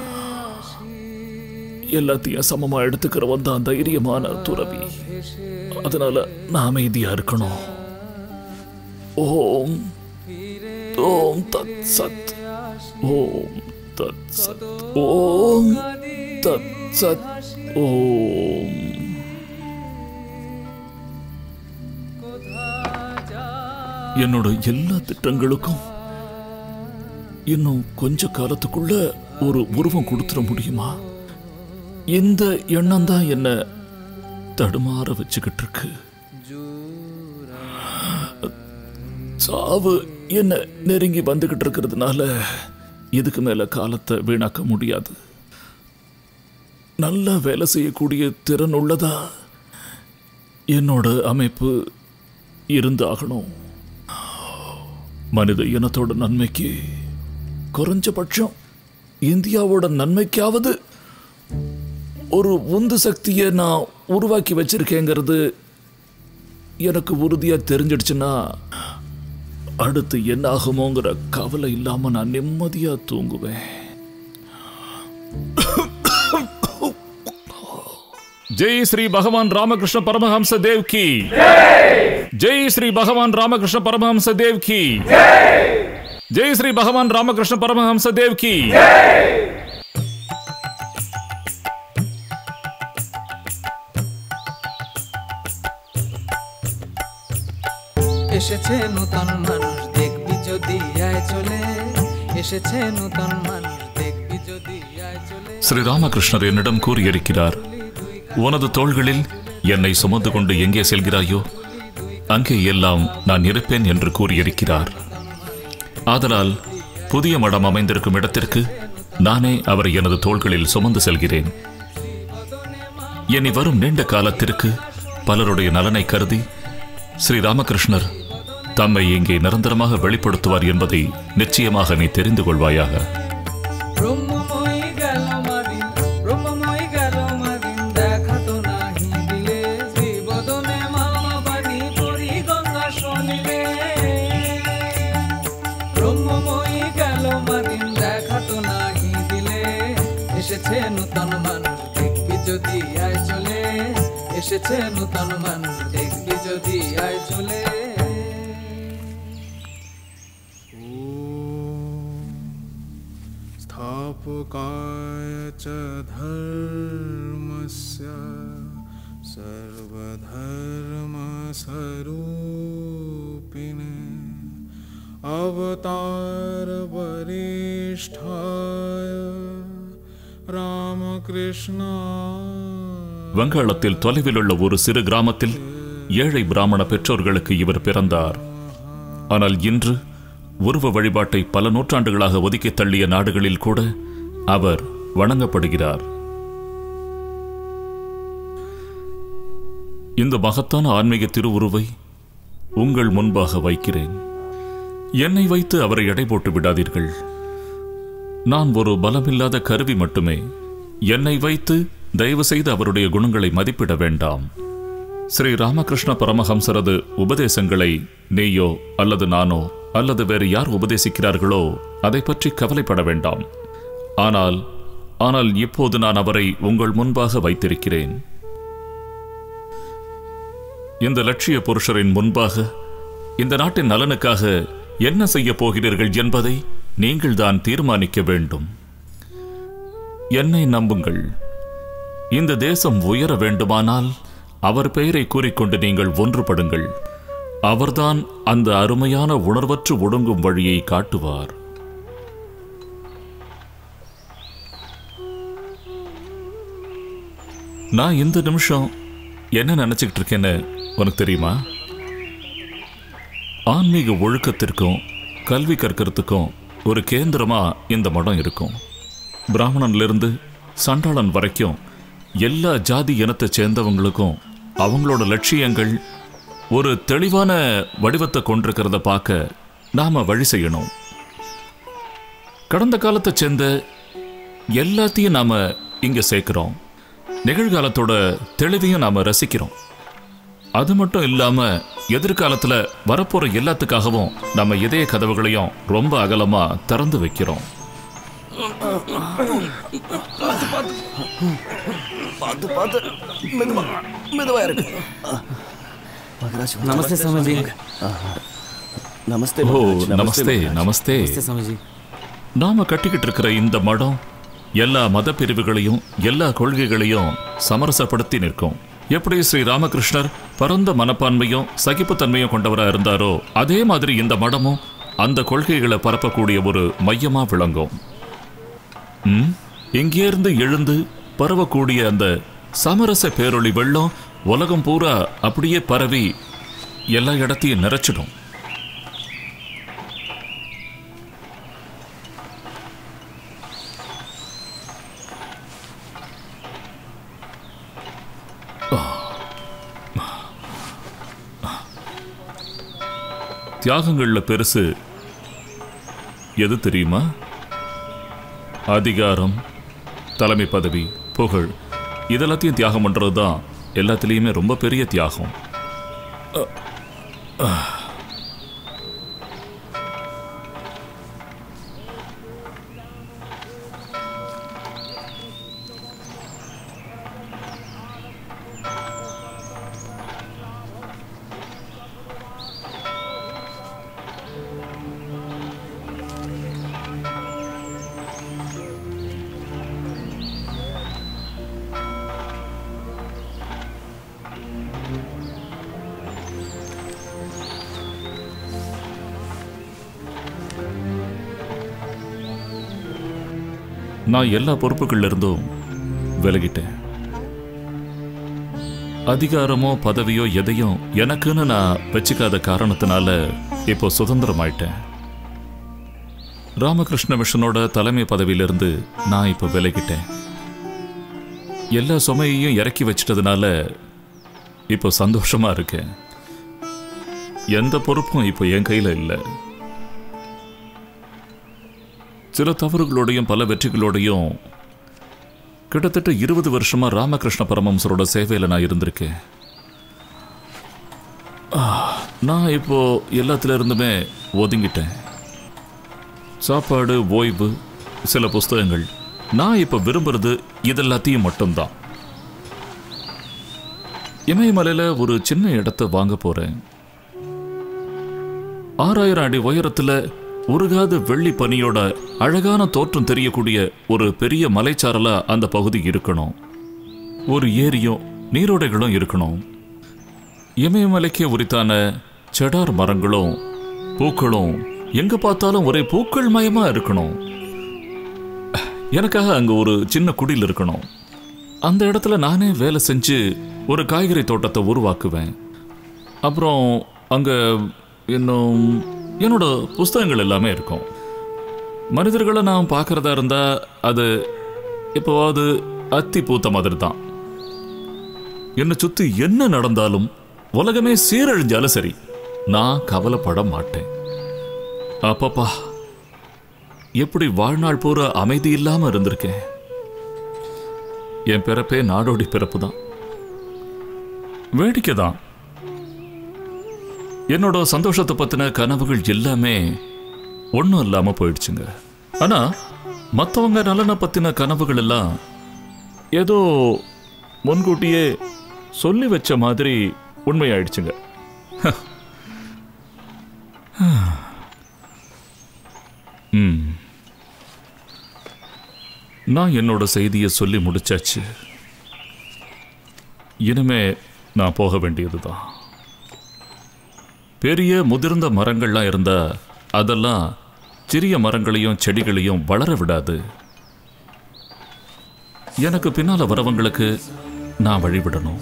எல்லாத்தையும் சமமா எடுத்துக்கிறவன் தான் தைரியமான துறவி அதனால நான் அமைதியா இருக்கணும் ஓம் ஓம் தத் சத் ஓம் தத் சத் ஓம் தத் சத் ஓம் என்னோட எல்லா திட்டங்களுக்கும் இன்னும் கொஞ்ச காலத்துக்குள்ள ஒரு உருவம் கொடுத்துட முடியுமா இந்த எண்ணம் தான் என்ன தடுமாற வச்சுக்கிட்டு இருக்கு சாவு என்ன நெருங்கி வந்துகிட்டு இருக்கிறதுனால இதுக்கு மேல காலத்தை வீணாக்க முடியாது நல்லா வேலை செய்யக்கூடிய திறன் உள்ளதா என்னோட அமைப்பு இருந்தாகணும் மனித இனத்தோட நன்மைக்கு குறைஞ்சபட்சம் இந்தியாவோட நன்மைக்காவது ஒரு உந்து சக்தியை நான் உருவாக்கி வச்சிருக்கேங்கிறது எனக்கு உறுதியா தெரிஞ்சிடுச்சுன்னா அடுத்து என்ன ஆகுமோங்கிற கவலை இல்லாம நான் நிம்மதியா தூங்குவேன் ஜெய் ஸ்ரீ பகவான் ராமகிருஷ்ண பரமஹம்ச தேவ் கி ஜெய் ஸ்ரீ பகவான் ராமகிருஷ்ண பரமஹம்ச தேவ் கி ஜெய் ஸ்ரீ பகவான் ராமகிருஷ்ண பரமஹம்ச தேவ் கி এসেছে নতুন মানুষ দেখবি যদি আয় চলে এসেছে নতুন মানুষ দেখবি যদি আয় চলে ஸ்ரீ ராமகிருஷ்ணர் என்னிடம் கூறியிருக்கிறார் உனது தோள்களில் என்னை சுமந்து கொண்டு எங்கே செல்கிறாயோ அங்கே எல்லாம் நான் இருப்பேன் என்று கூறியிருக்கிறார் ஆதலால் புதிய மடம் அமைந்திருக்கும் இடத்திற்கு நானே அவரை எனது தோள்களில் சுமந்து செல்கிறேன் இனி வரும் நீண்ட காலத்திற்கு பலருடைய நலனை கருதி ஸ்ரீ ராமகிருஷ்ணர் தம்மை இங்கே நிரந்தரமாக வெளிப்படுத்துவார் என்பதை நிச்சயமாக நீ தெரிந்து கொள்வாயாக ব্রহ্মময় গেল মাদিন ব্রহ্মময় গেল মাদিন দেখা তো নাহি দিলে শ্রীবদনে মামা বাণী পরি গঙ্গা শনিলে ব্রহ্মময় গেল মাদিন দেখা তো নাহি দিলে এসেছে নূতন মানুষ দেখবি যদি আয় চলে এসেছে নূতন মানুষ দেখবি যদি আয় চলে स्थापकाय च धर्मस्य सर्वधर्मस्वरूपिणे अवतारवरिष्ठाय रामकृष्णाय வங்காளத்தில் தொலைவில் உள்ள ஒரு சிறு கிராமத்தில் ஏழை பிராமண பெற்றோர்களுக்கு இவர் பிறந்தார் ஆனால் இன்று உருவ வழிபாட்டை பல நூற்றாண்டுகளாக ஒதுக்கி தள்ளிய நாடுகளில் கூட அவர் வணங்கப்படுகிறார் இந்த மகத்தான ஆன்மீக திருவுருவை உங்கள் முன்பாக வைக்கிறேன் என்னை வைத்து அவரை எடை போட்டு விடாதீர்கள் நான் ஒரு பலமில்லாத கருவி மட்டுமே என்னை வைத்து தயவு செய்து அவருடைய குணங்களை மதிப்பிட வேண்டாம் ஸ்ரீ ராமகிருஷ்ண பரமஹம்சரது உபதேசங்களை நீயோ அல்லது நானோ அல்லது வேறு யார் உபதேசிக்கிறார்களோ அதை பற்றி கவலைப்பட வேண்டாம் ஆனால் ஆனால் இப்போது நான் அவரை உங்கள் முன்பாக வைத்திருக்கிறேன் இந்த லட்சிய புருஷரின் முன்பாக இந்த நாட்டின் நலனுக்காக என்ன செய்ய போகிறீர்கள் என்பதை நீங்கள்தான் தீர்மானிக்க வேண்டும் என்னை நம்புங்கள் இந்த தேசம் உயர வேண்டுமானால் அவர் பெயரை கூறிக்கொண்டு நீங்கள் ஒன்றுபடுங்கள் அவர்தான் அந்த அருமையான உணர்வற்று ஒடுங்கும் வழியை காட்டுவார் நான் இந்த நிமிஷம் என்ன நினைச்சுக்கிட்டு இருக்கேன்னு உனக்கு தெரியுமா ஆன்மீக ஒழுக்கத்திற்கும் கல்வி கற்கிறதுக்கும் ஒரு கேந்திரமா இந்த மடம் இருக்கும் பிராமணன்லேருந்து சண்டாளன் வரைக்கும் எல்லா ஜாதி இனத்தை சேர்ந்தவங்களுக்கும் அவங்களோட லட்சியங்கள் ஒரு தெளிவான வடிவத்தை கொண்டிருக்கிறத பார்க்க நாம வழி செய்யணும் கடந்த காலத்தை சேர்ந்த எல்லாத்தையும் நாம இங்க சேர்க்கிறோம் நிகழ்காலத்தோட தெளிவையும் நாம ரசிக்கிறோம் அது மட்டும் இல்லாம எதிர்காலத்துல வரப்போற எல்லாத்துக்காகவும் நம்ம இதய கதவுகளையும் ரொம்ப அகலமா திறந்து வைக்கிறோம் பார்த்து பார்த்து மெதுவா மெதுவா இருக்கு மகராஜ் நமஸ்தே சாமிஜி. நமஸ்தே ஓ மகராஜ், நமஸ்தே மகராஜ். நமஸ்தே நமஸ்தே சாமிஜி. நாம கட்டிக்கிட்டு இருக்கிற இந்த மடம் எல்லா மத பிரிவுகளையும் எல்லா கொள்கைகளையும் சமரசப்படுத்தி நிற்கும் எப்படி ஸ்ரீ ராமகிருஷ்ணர் பரந்த மனப்பான்மையும் சகிப்புத்தன்மையும் கொண்டவரா இருந்தாரோ அதே மாதிரி இந்த மடமும் அந்த கொள்கைகளை பரப்பக்கூடிய ஒரு மையமா விளங்கும் ம்? இங்கேருந்து எழுந்து பரவக்கூடிய அந்த சமரச பேரொளி வெள்ளம் உலகம் பூரா அப்படியே பரவி எல்லா இடத்தையும் நிறைச்சிடும் தியாகங்கள்ல பெருசு எது தெரியுமா அதிகாரம் தலைமை பதவி புகழ் இதெல்லாத்தையும் தியாகம் பண்றது தான் எல்லாத்துலேயுமே ரொம்ப பெரிய தியாகம் அ, அ. நான் எல்லா பொறுப்புகள்ல இருந்தும் விலகிட்டேன் அதிகாரமோ பதவியோ எதையும் எனக்குன்னு நான் வச்சுக்காத காரணத்தினால இப்போ சுதந்திரமாயிட்டேன் ராமகிருஷ்ண மிஷனோட தலைமை பதவியிலிருந்து நான் இப்போ விலகிட்டேன் எல்லா சுமையையும் இறக்கி வச்சிட்டதுனால இப்போ சந்தோஷமா இருக்கேன் எந்த பொறுப்பும் இப்போ என் கையில இல்லை சில தவறுகளோடையும் பல வெற்றிகளோடையும் கிட்டத்தட்ட இருபது வருஷமா ராமகிருஷ்ண பரமம்சரோட சேவையில் நான் இருந்திருக்கேன் ஆ, நான் இப்போ எல்லாத்துல இருந்துமே ஒதுங்கிட்டேன் சாப்பாடு ஓய்வு சில புஸ்தகங்கள் நான் இப்போ விரும்புறது இதெல்லாத்தையும் மட்டும்தான் இமயமலையில ஒரு சின்ன இடத்தை வாங்க போறேன் ஆறாயிரம் அடி உயரத்துல உருகாத வெள்ளி பனியோட அழகான தோற்றம் தெரியக்கூடிய ஒரு பெரிய மலைச்சாரலா அந்த பகுதி இருக்கணும் ஒரு ஏரியும் நீரோடைகளும் இருக்கணும் இமயமலைக்கு உரித்தான செடார் மரங்களும் பூக்களும் எங்க பார்த்தாலும் ஒரே பூக்கள் மயமா இருக்கணும் எனக்காக அங்க ஒரு சின்ன குடில் இருக்கணும் அந்த இடத்துல நானே வேலை செஞ்சு ஒரு காய்கறி தோட்டத்தை உருவாக்குவேன் அப்புறம் அங்க இன்னும் என்னோட புஸ்தகங்கள் எல்லாமே இருக்கும் மனிதர்களை நான் பார்க்கறதா இருந்தா அது எப்போவாவது அத்தி பூத்த மாதிரி தான் என்னை சுத்தி என்ன நடந்தாலும் உலகமே சீரழிஞ்சாலும் சரி நான் கவலைப்பட மாட்டேன் அப்பப்பா எப்படி வாழ்நாள் பூரா அமைதி இல்லாம இருந்திருக்கேன் என் பிறப்பே நாடோடி பிறப்பு தான் வேடிக்கை தான் என்னோட சந்தோஷத்தை பத்தின கனவுகள் எல்லாமே ஒன்றும் இல்லாம போயிடுச்சுங்க ஆனா மற்றவங்க நலனை பத்தின கனவுகள் எல்லாம் ஏதோ முன்கூட்டியே சொல்லி வச்ச மாதிரி உண்மையாயிடுச்சுங்க ம். நான் என்னோட செய்தியை சொல்லி முடிச்சாச்சு இனிமே நான் போக வேண்டியதுதான் பெரிய முதிர்ந்த மரங்கள்லாம் இருந்தா அதெல்லாம் சிறிய மரங்களையும் செடிகளையும் வளர விடாது எனக்கு பின்னால வரவங்களுக்கு நான் வழிவிடணும்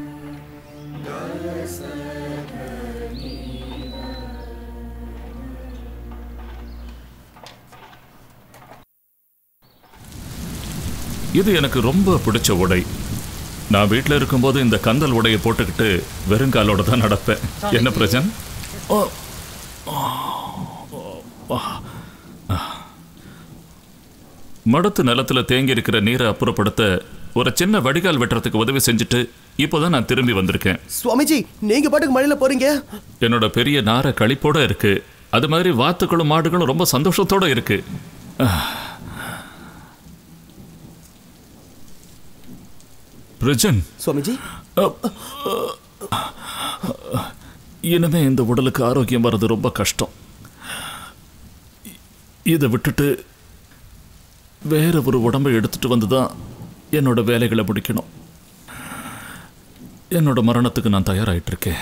இது எனக்கு ரொம்ப பிடிச்ச உடை நான் வீட்டில் இருக்கும்போது இந்த கந்தல் உடையை போட்டுக்கிட்டு வெறுங்காலோட தான் நடப்பேன் என்ன பிரச்சனை ஓ மடத்து நிலத்துல தேங்கி இருக்கிற நீரை அப்புறப்படுத்த ஒரு சின்ன வடிகால் வெட்டுறதுக்கு உதவி செஞ்சுட்டு இப்போதான் நான் திரும்பி வந்திருக்கேன் சுவாமிஜி நீங்க பாட்டுக்கு மழையில போறீங்க என்னோட பெரிய நார களிப்போட இருக்கு அது மாதிரி வாத்துக்களும் மாடுகளும் ரொம்ப சந்தோஷத்தோட இருக்கு பிரஜன் சுவாமிஜி இனிமே இந்த உடலுக்கு ஆரோக்கியம் வர்றது ரொம்ப கஷ்டம் இதை விட்டுட்டு வேற ஒரு உடம்பை எடுத்துட்டு வந்து தான் என்னோட வேலைகளை முடிக்கணும் என்னோட மரணத்துக்கு நான் தயாராயிட்டு இருக்கேன்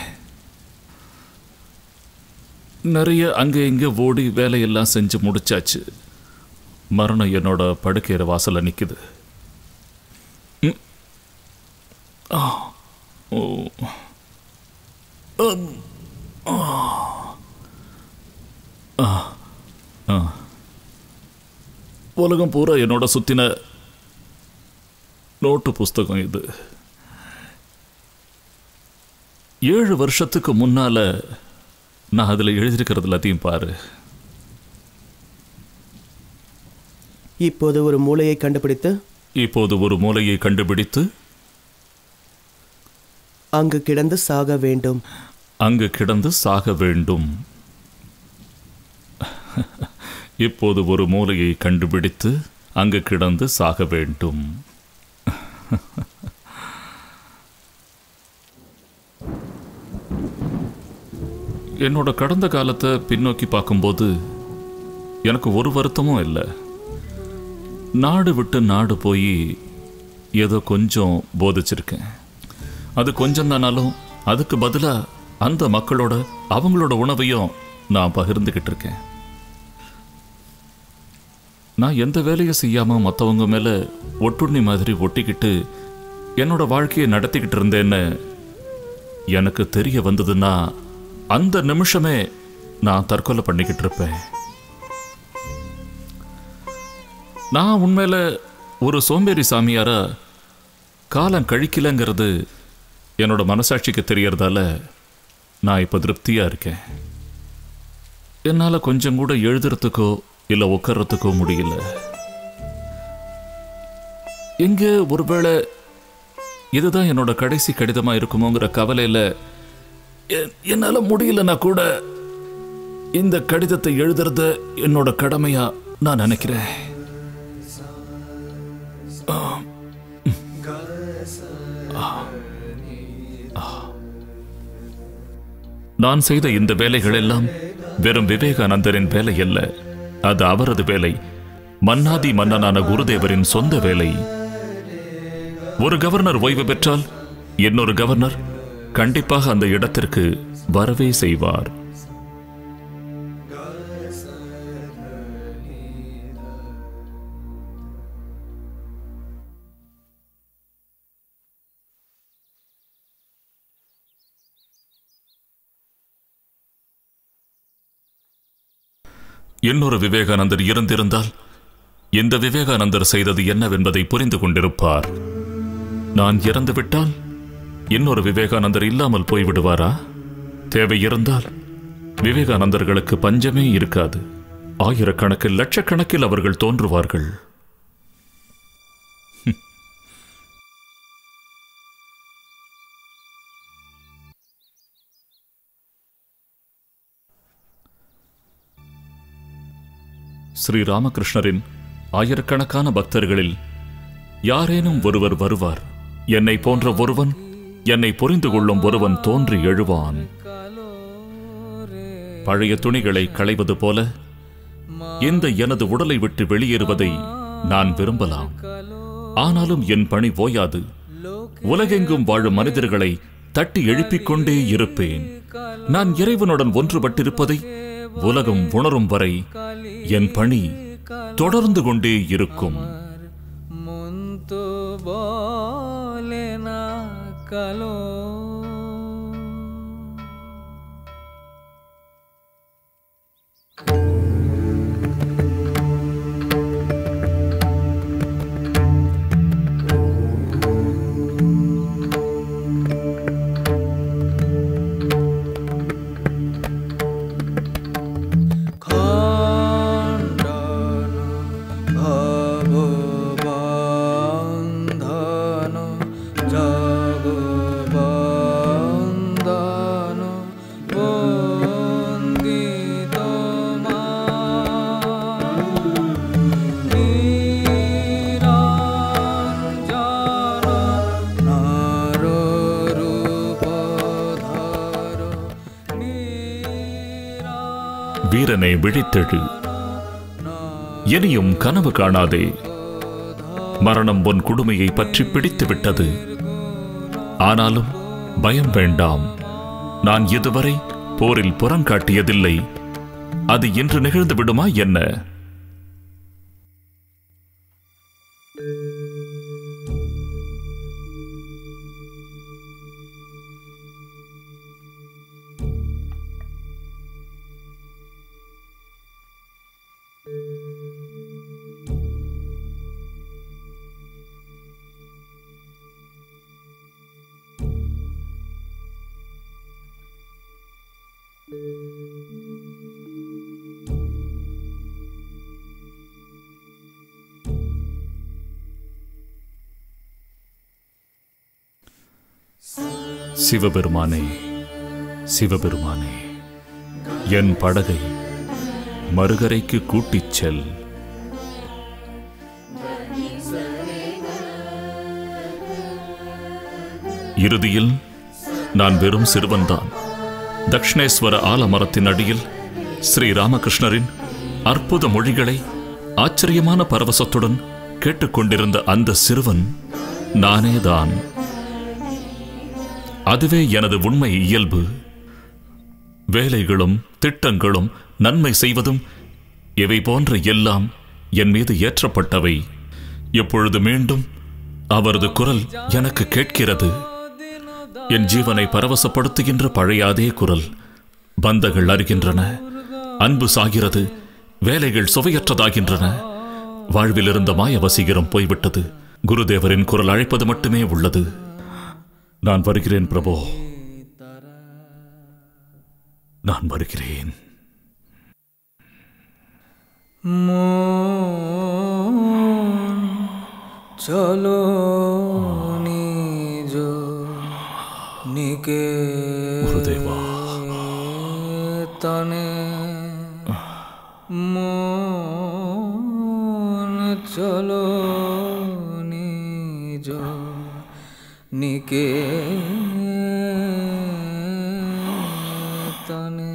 நிறைய அங்கே இங்கே ஓடி வேலையெல்லாம் செஞ்சு முடிச்சாச்சு மரணம் என்னோட படுக்கையிற வாசல்ல நிக்குது ம். ஆ. ஓ. அம். ஆ. ஆ. ஆ. உலகம் பூரா என்னோட சுத்தின நோட்டு புஸ்தகம் இது ஏழு வருஷத்துக்கு முன்னால நான் அதுல எழுதியிருக்கிறது எல்லாத்தையும் பாரு இப்போது ஒரு மூளையை கண்டுபிடித்து இப்போது ஒரு மூலையை கண்டுபிடித்து அங்கு கிடந்து சாக வேண்டும் அங்கு கிடந்து சாக வேண்டும் இப்போது ஒரு மூலையை கண்டுபிடித்து அங்கு கிடந்து சாக வேண்டும் என்னோட கடந்த காலத்தை பின்னோக்கி பார்க்கும்போது எனக்கு ஒரு வருத்தமும் இல்லை நாடு விட்டு நாடு போய் ஏதோ கொஞ்சம் போதிச்சிருக்கேன் அது கொஞ்சம் தானாலும் அதுக்கு பதிலாக அந்த மக்களோட அவங்களோட உணவையும் நான் பகிர்ந்துக்கிட்டு இருக்கேன் நான் எந்த வேலையும் செய்யாம மற்றவங்க மேல ஒட்டுண்ணி மாதிரி ஒட்டிக்கிட்டு என்னோட வாழ்க்கையை நடத்திக்கிட்டு இருந்தேன்னு எனக்கு தெரிய வந்ததுன்னா அந்த நிமிஷமே நான் தற்கொலை பண்ணிக்கிட்டு இருப்பேன் நான் உண்மையில ஒரு சோம்பேறி சாமியாரா காலம் கழிக்கலங்கிறது என்னோட மனசாட்சிக்கு தெரியறதால நான் இப்போ திருப்தியா இருக்கேன் என்னால் கொஞ்சம் கூட எழுதுறதுக்கோ இல்லை உட்கார்றதுக்கோ முடியல எங்க ஒருவேளை இதுதான் என்னோட கடைசி கடிதமா இருக்குமோங்கிற கவலையில எ- என்னால முடியலன்னா கூட இந்த கடிதத்தை எழுதுறத என்னோட கடமையா நான் நினைக்கிறேன் ஆ. ஆ. ஆ. நான் செய்த இந்த வேலைகள் எல்லாம் வெறும் விவேகானந்தரின் வேலை அல்ல அது அவரது வேலை மன்னாதி மன்னனான குருதேவரின் சொந்த வேலை ஒரு கவர்னர் ஓய்வு பெற்றால் இன்னொரு கவர்னர் கண்டிப்பாக அந்த இடத்திற்கு வரவே செய்வார் இன்னொரு விவேகானந்தர் இருந்திருந்தால் இந்த விவேகானந்தர் செய்தது என்னவென்பதை புரிந்து கொண்டிருப்பார் நான் இறந்துவிட்டால் இன்னொரு விவேகானந்தர் இல்லாமல் போய்விடுவாரா தேவை இருந்தால் விவேகானந்தர்களுக்கு பஞ்சமே இருக்காது ஆயிரக்கணக்கில் லட்சக்கணக்கில் அவர்கள் தோன்றுவார்கள் ஸ்ரீ ராமகிருஷ்ணரின் ஆயிரக்கணக்கான பக்தர்களில் யாரேனும் ஒருவர் வருவார் என்னை போன்ற ஒருவன் என்னை புரிந்து கொள்ளும் ஒருவன் தோன்றி எழுவான் பழைய துணிகளை களைவது போல இந்த எனது உடலை விட்டு வெளியேறுவதை நான் விரும்பலாம் ஆனாலும் என் பணி ஓயாது உலகெங்கும் வாழும் மனிதர்களை தட்டி எழுப்பிக் கொண்டே இருப்பேன் நான் இறைவனுடன் ஒன்றுபட்டிருப்பதை உலகம் உணரும் வரை என் பணி தொடர்ந்து கொண்டே இருக்கும் তো বলে না কালো ভববন্ধন জগবন্ধন বন্দিত নিরঞ্জন নররূপধর வீரனை விழித்தெழு இனியும் கனவு காணாதே மரணம் உன் குடுமையை பற்றி பிடித்து விட்டது ஆனாலும் பயம் வேண்டாம் நான் இதுவரை போரில் புறங்காட்டியதில்லை அது இன்று நிகழ்ந்து விடுமா என்ன சிவபெருமானே சிவபெருமானே என் படகை மறுகரைக்கு கூட்டிச் செல் இறுதியில் நான் வெறும் சிறுவன்தான் தக்ஷணேஸ்வர ஆலமரத்தின் அடியில் ஸ்ரீ ராமகிருஷ்ணரின் அற்புத மொழிகளை ஆச்சரியமான பரவசத்துடன் கேட்டுக்கொண்டிருந்த அந்த சிறுவன் நானேதான் அதுவே எனது உண்மை இயல்பு வேலைகளும் திட்டங்களும் நன்மை செய்வதும் இவை போன்ற எல்லாம் என் மீது ஏற்றப்பட்டவை எப்பொழுது மீண்டும் அவரது குரல் எனக்கு கேட்கிறது என் ஜீவனை பரவசப்படுத்துகின்ற பழைய அதே குரல் பந்தங்கள் அறிகின்றன அன்பு சாகிறது வேலைகள் சுவையற்றதாகின்றன வாழ்வில் இருந்த மாய வசீகரம் போய்விட்டது குருதேவரின் குரல் அழைப்பது மட்டுமே உள்ளது நான் வருகிறேன் பிரபோ நான் வருகிறேன் মন চলো নিজ নিকে তনে মন চলো নিজ নিকে তনে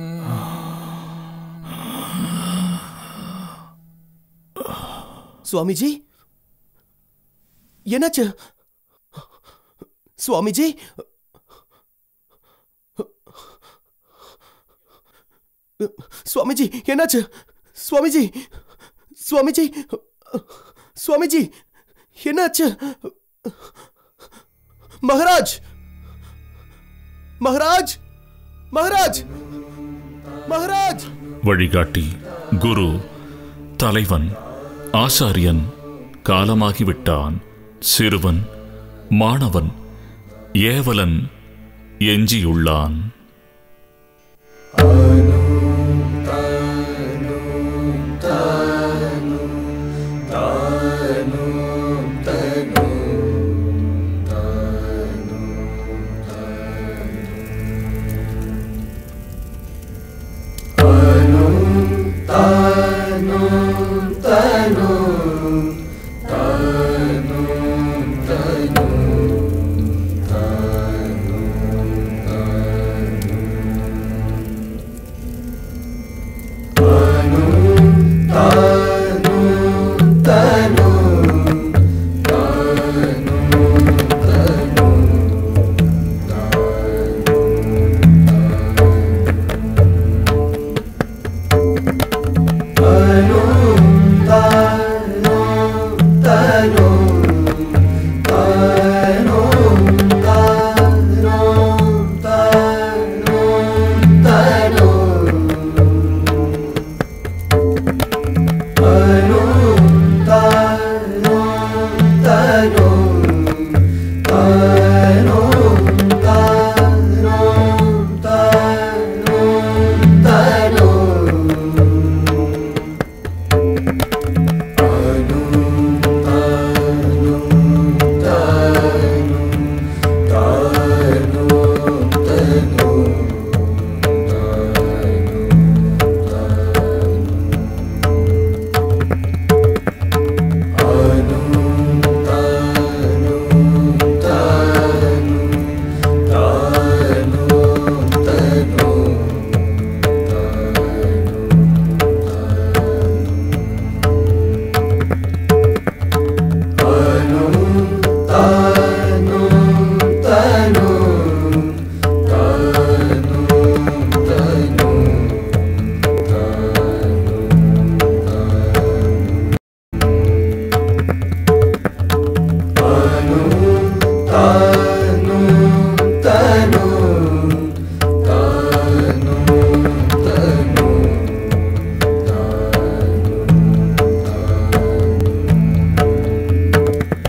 சுவாமிஜி என்னாச்சு சுவாமிஜி சுவாமிஜி என்னாச்சு சுவாமிஜி சுவாமிஜி சுவாமிஜி என்னாச்சு மகாராஜ் மகாராஜ் மகாராஜ் மகாராஜ் வழிகாட்டி குரு தலைவன் ஆசாரியன் காலமாகிவிட்டான் சிறுவன் மாணவன் ஏவலன் எஞ்சியுள்ளான்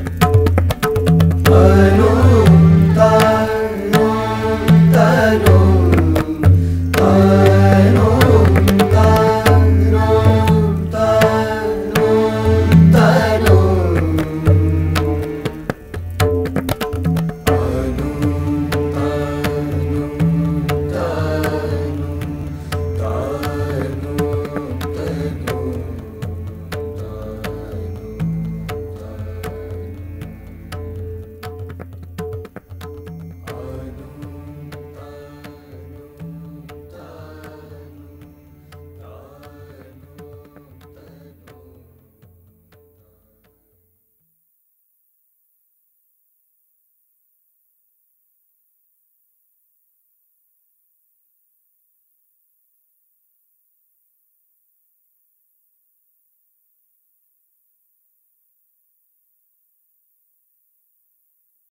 Tano,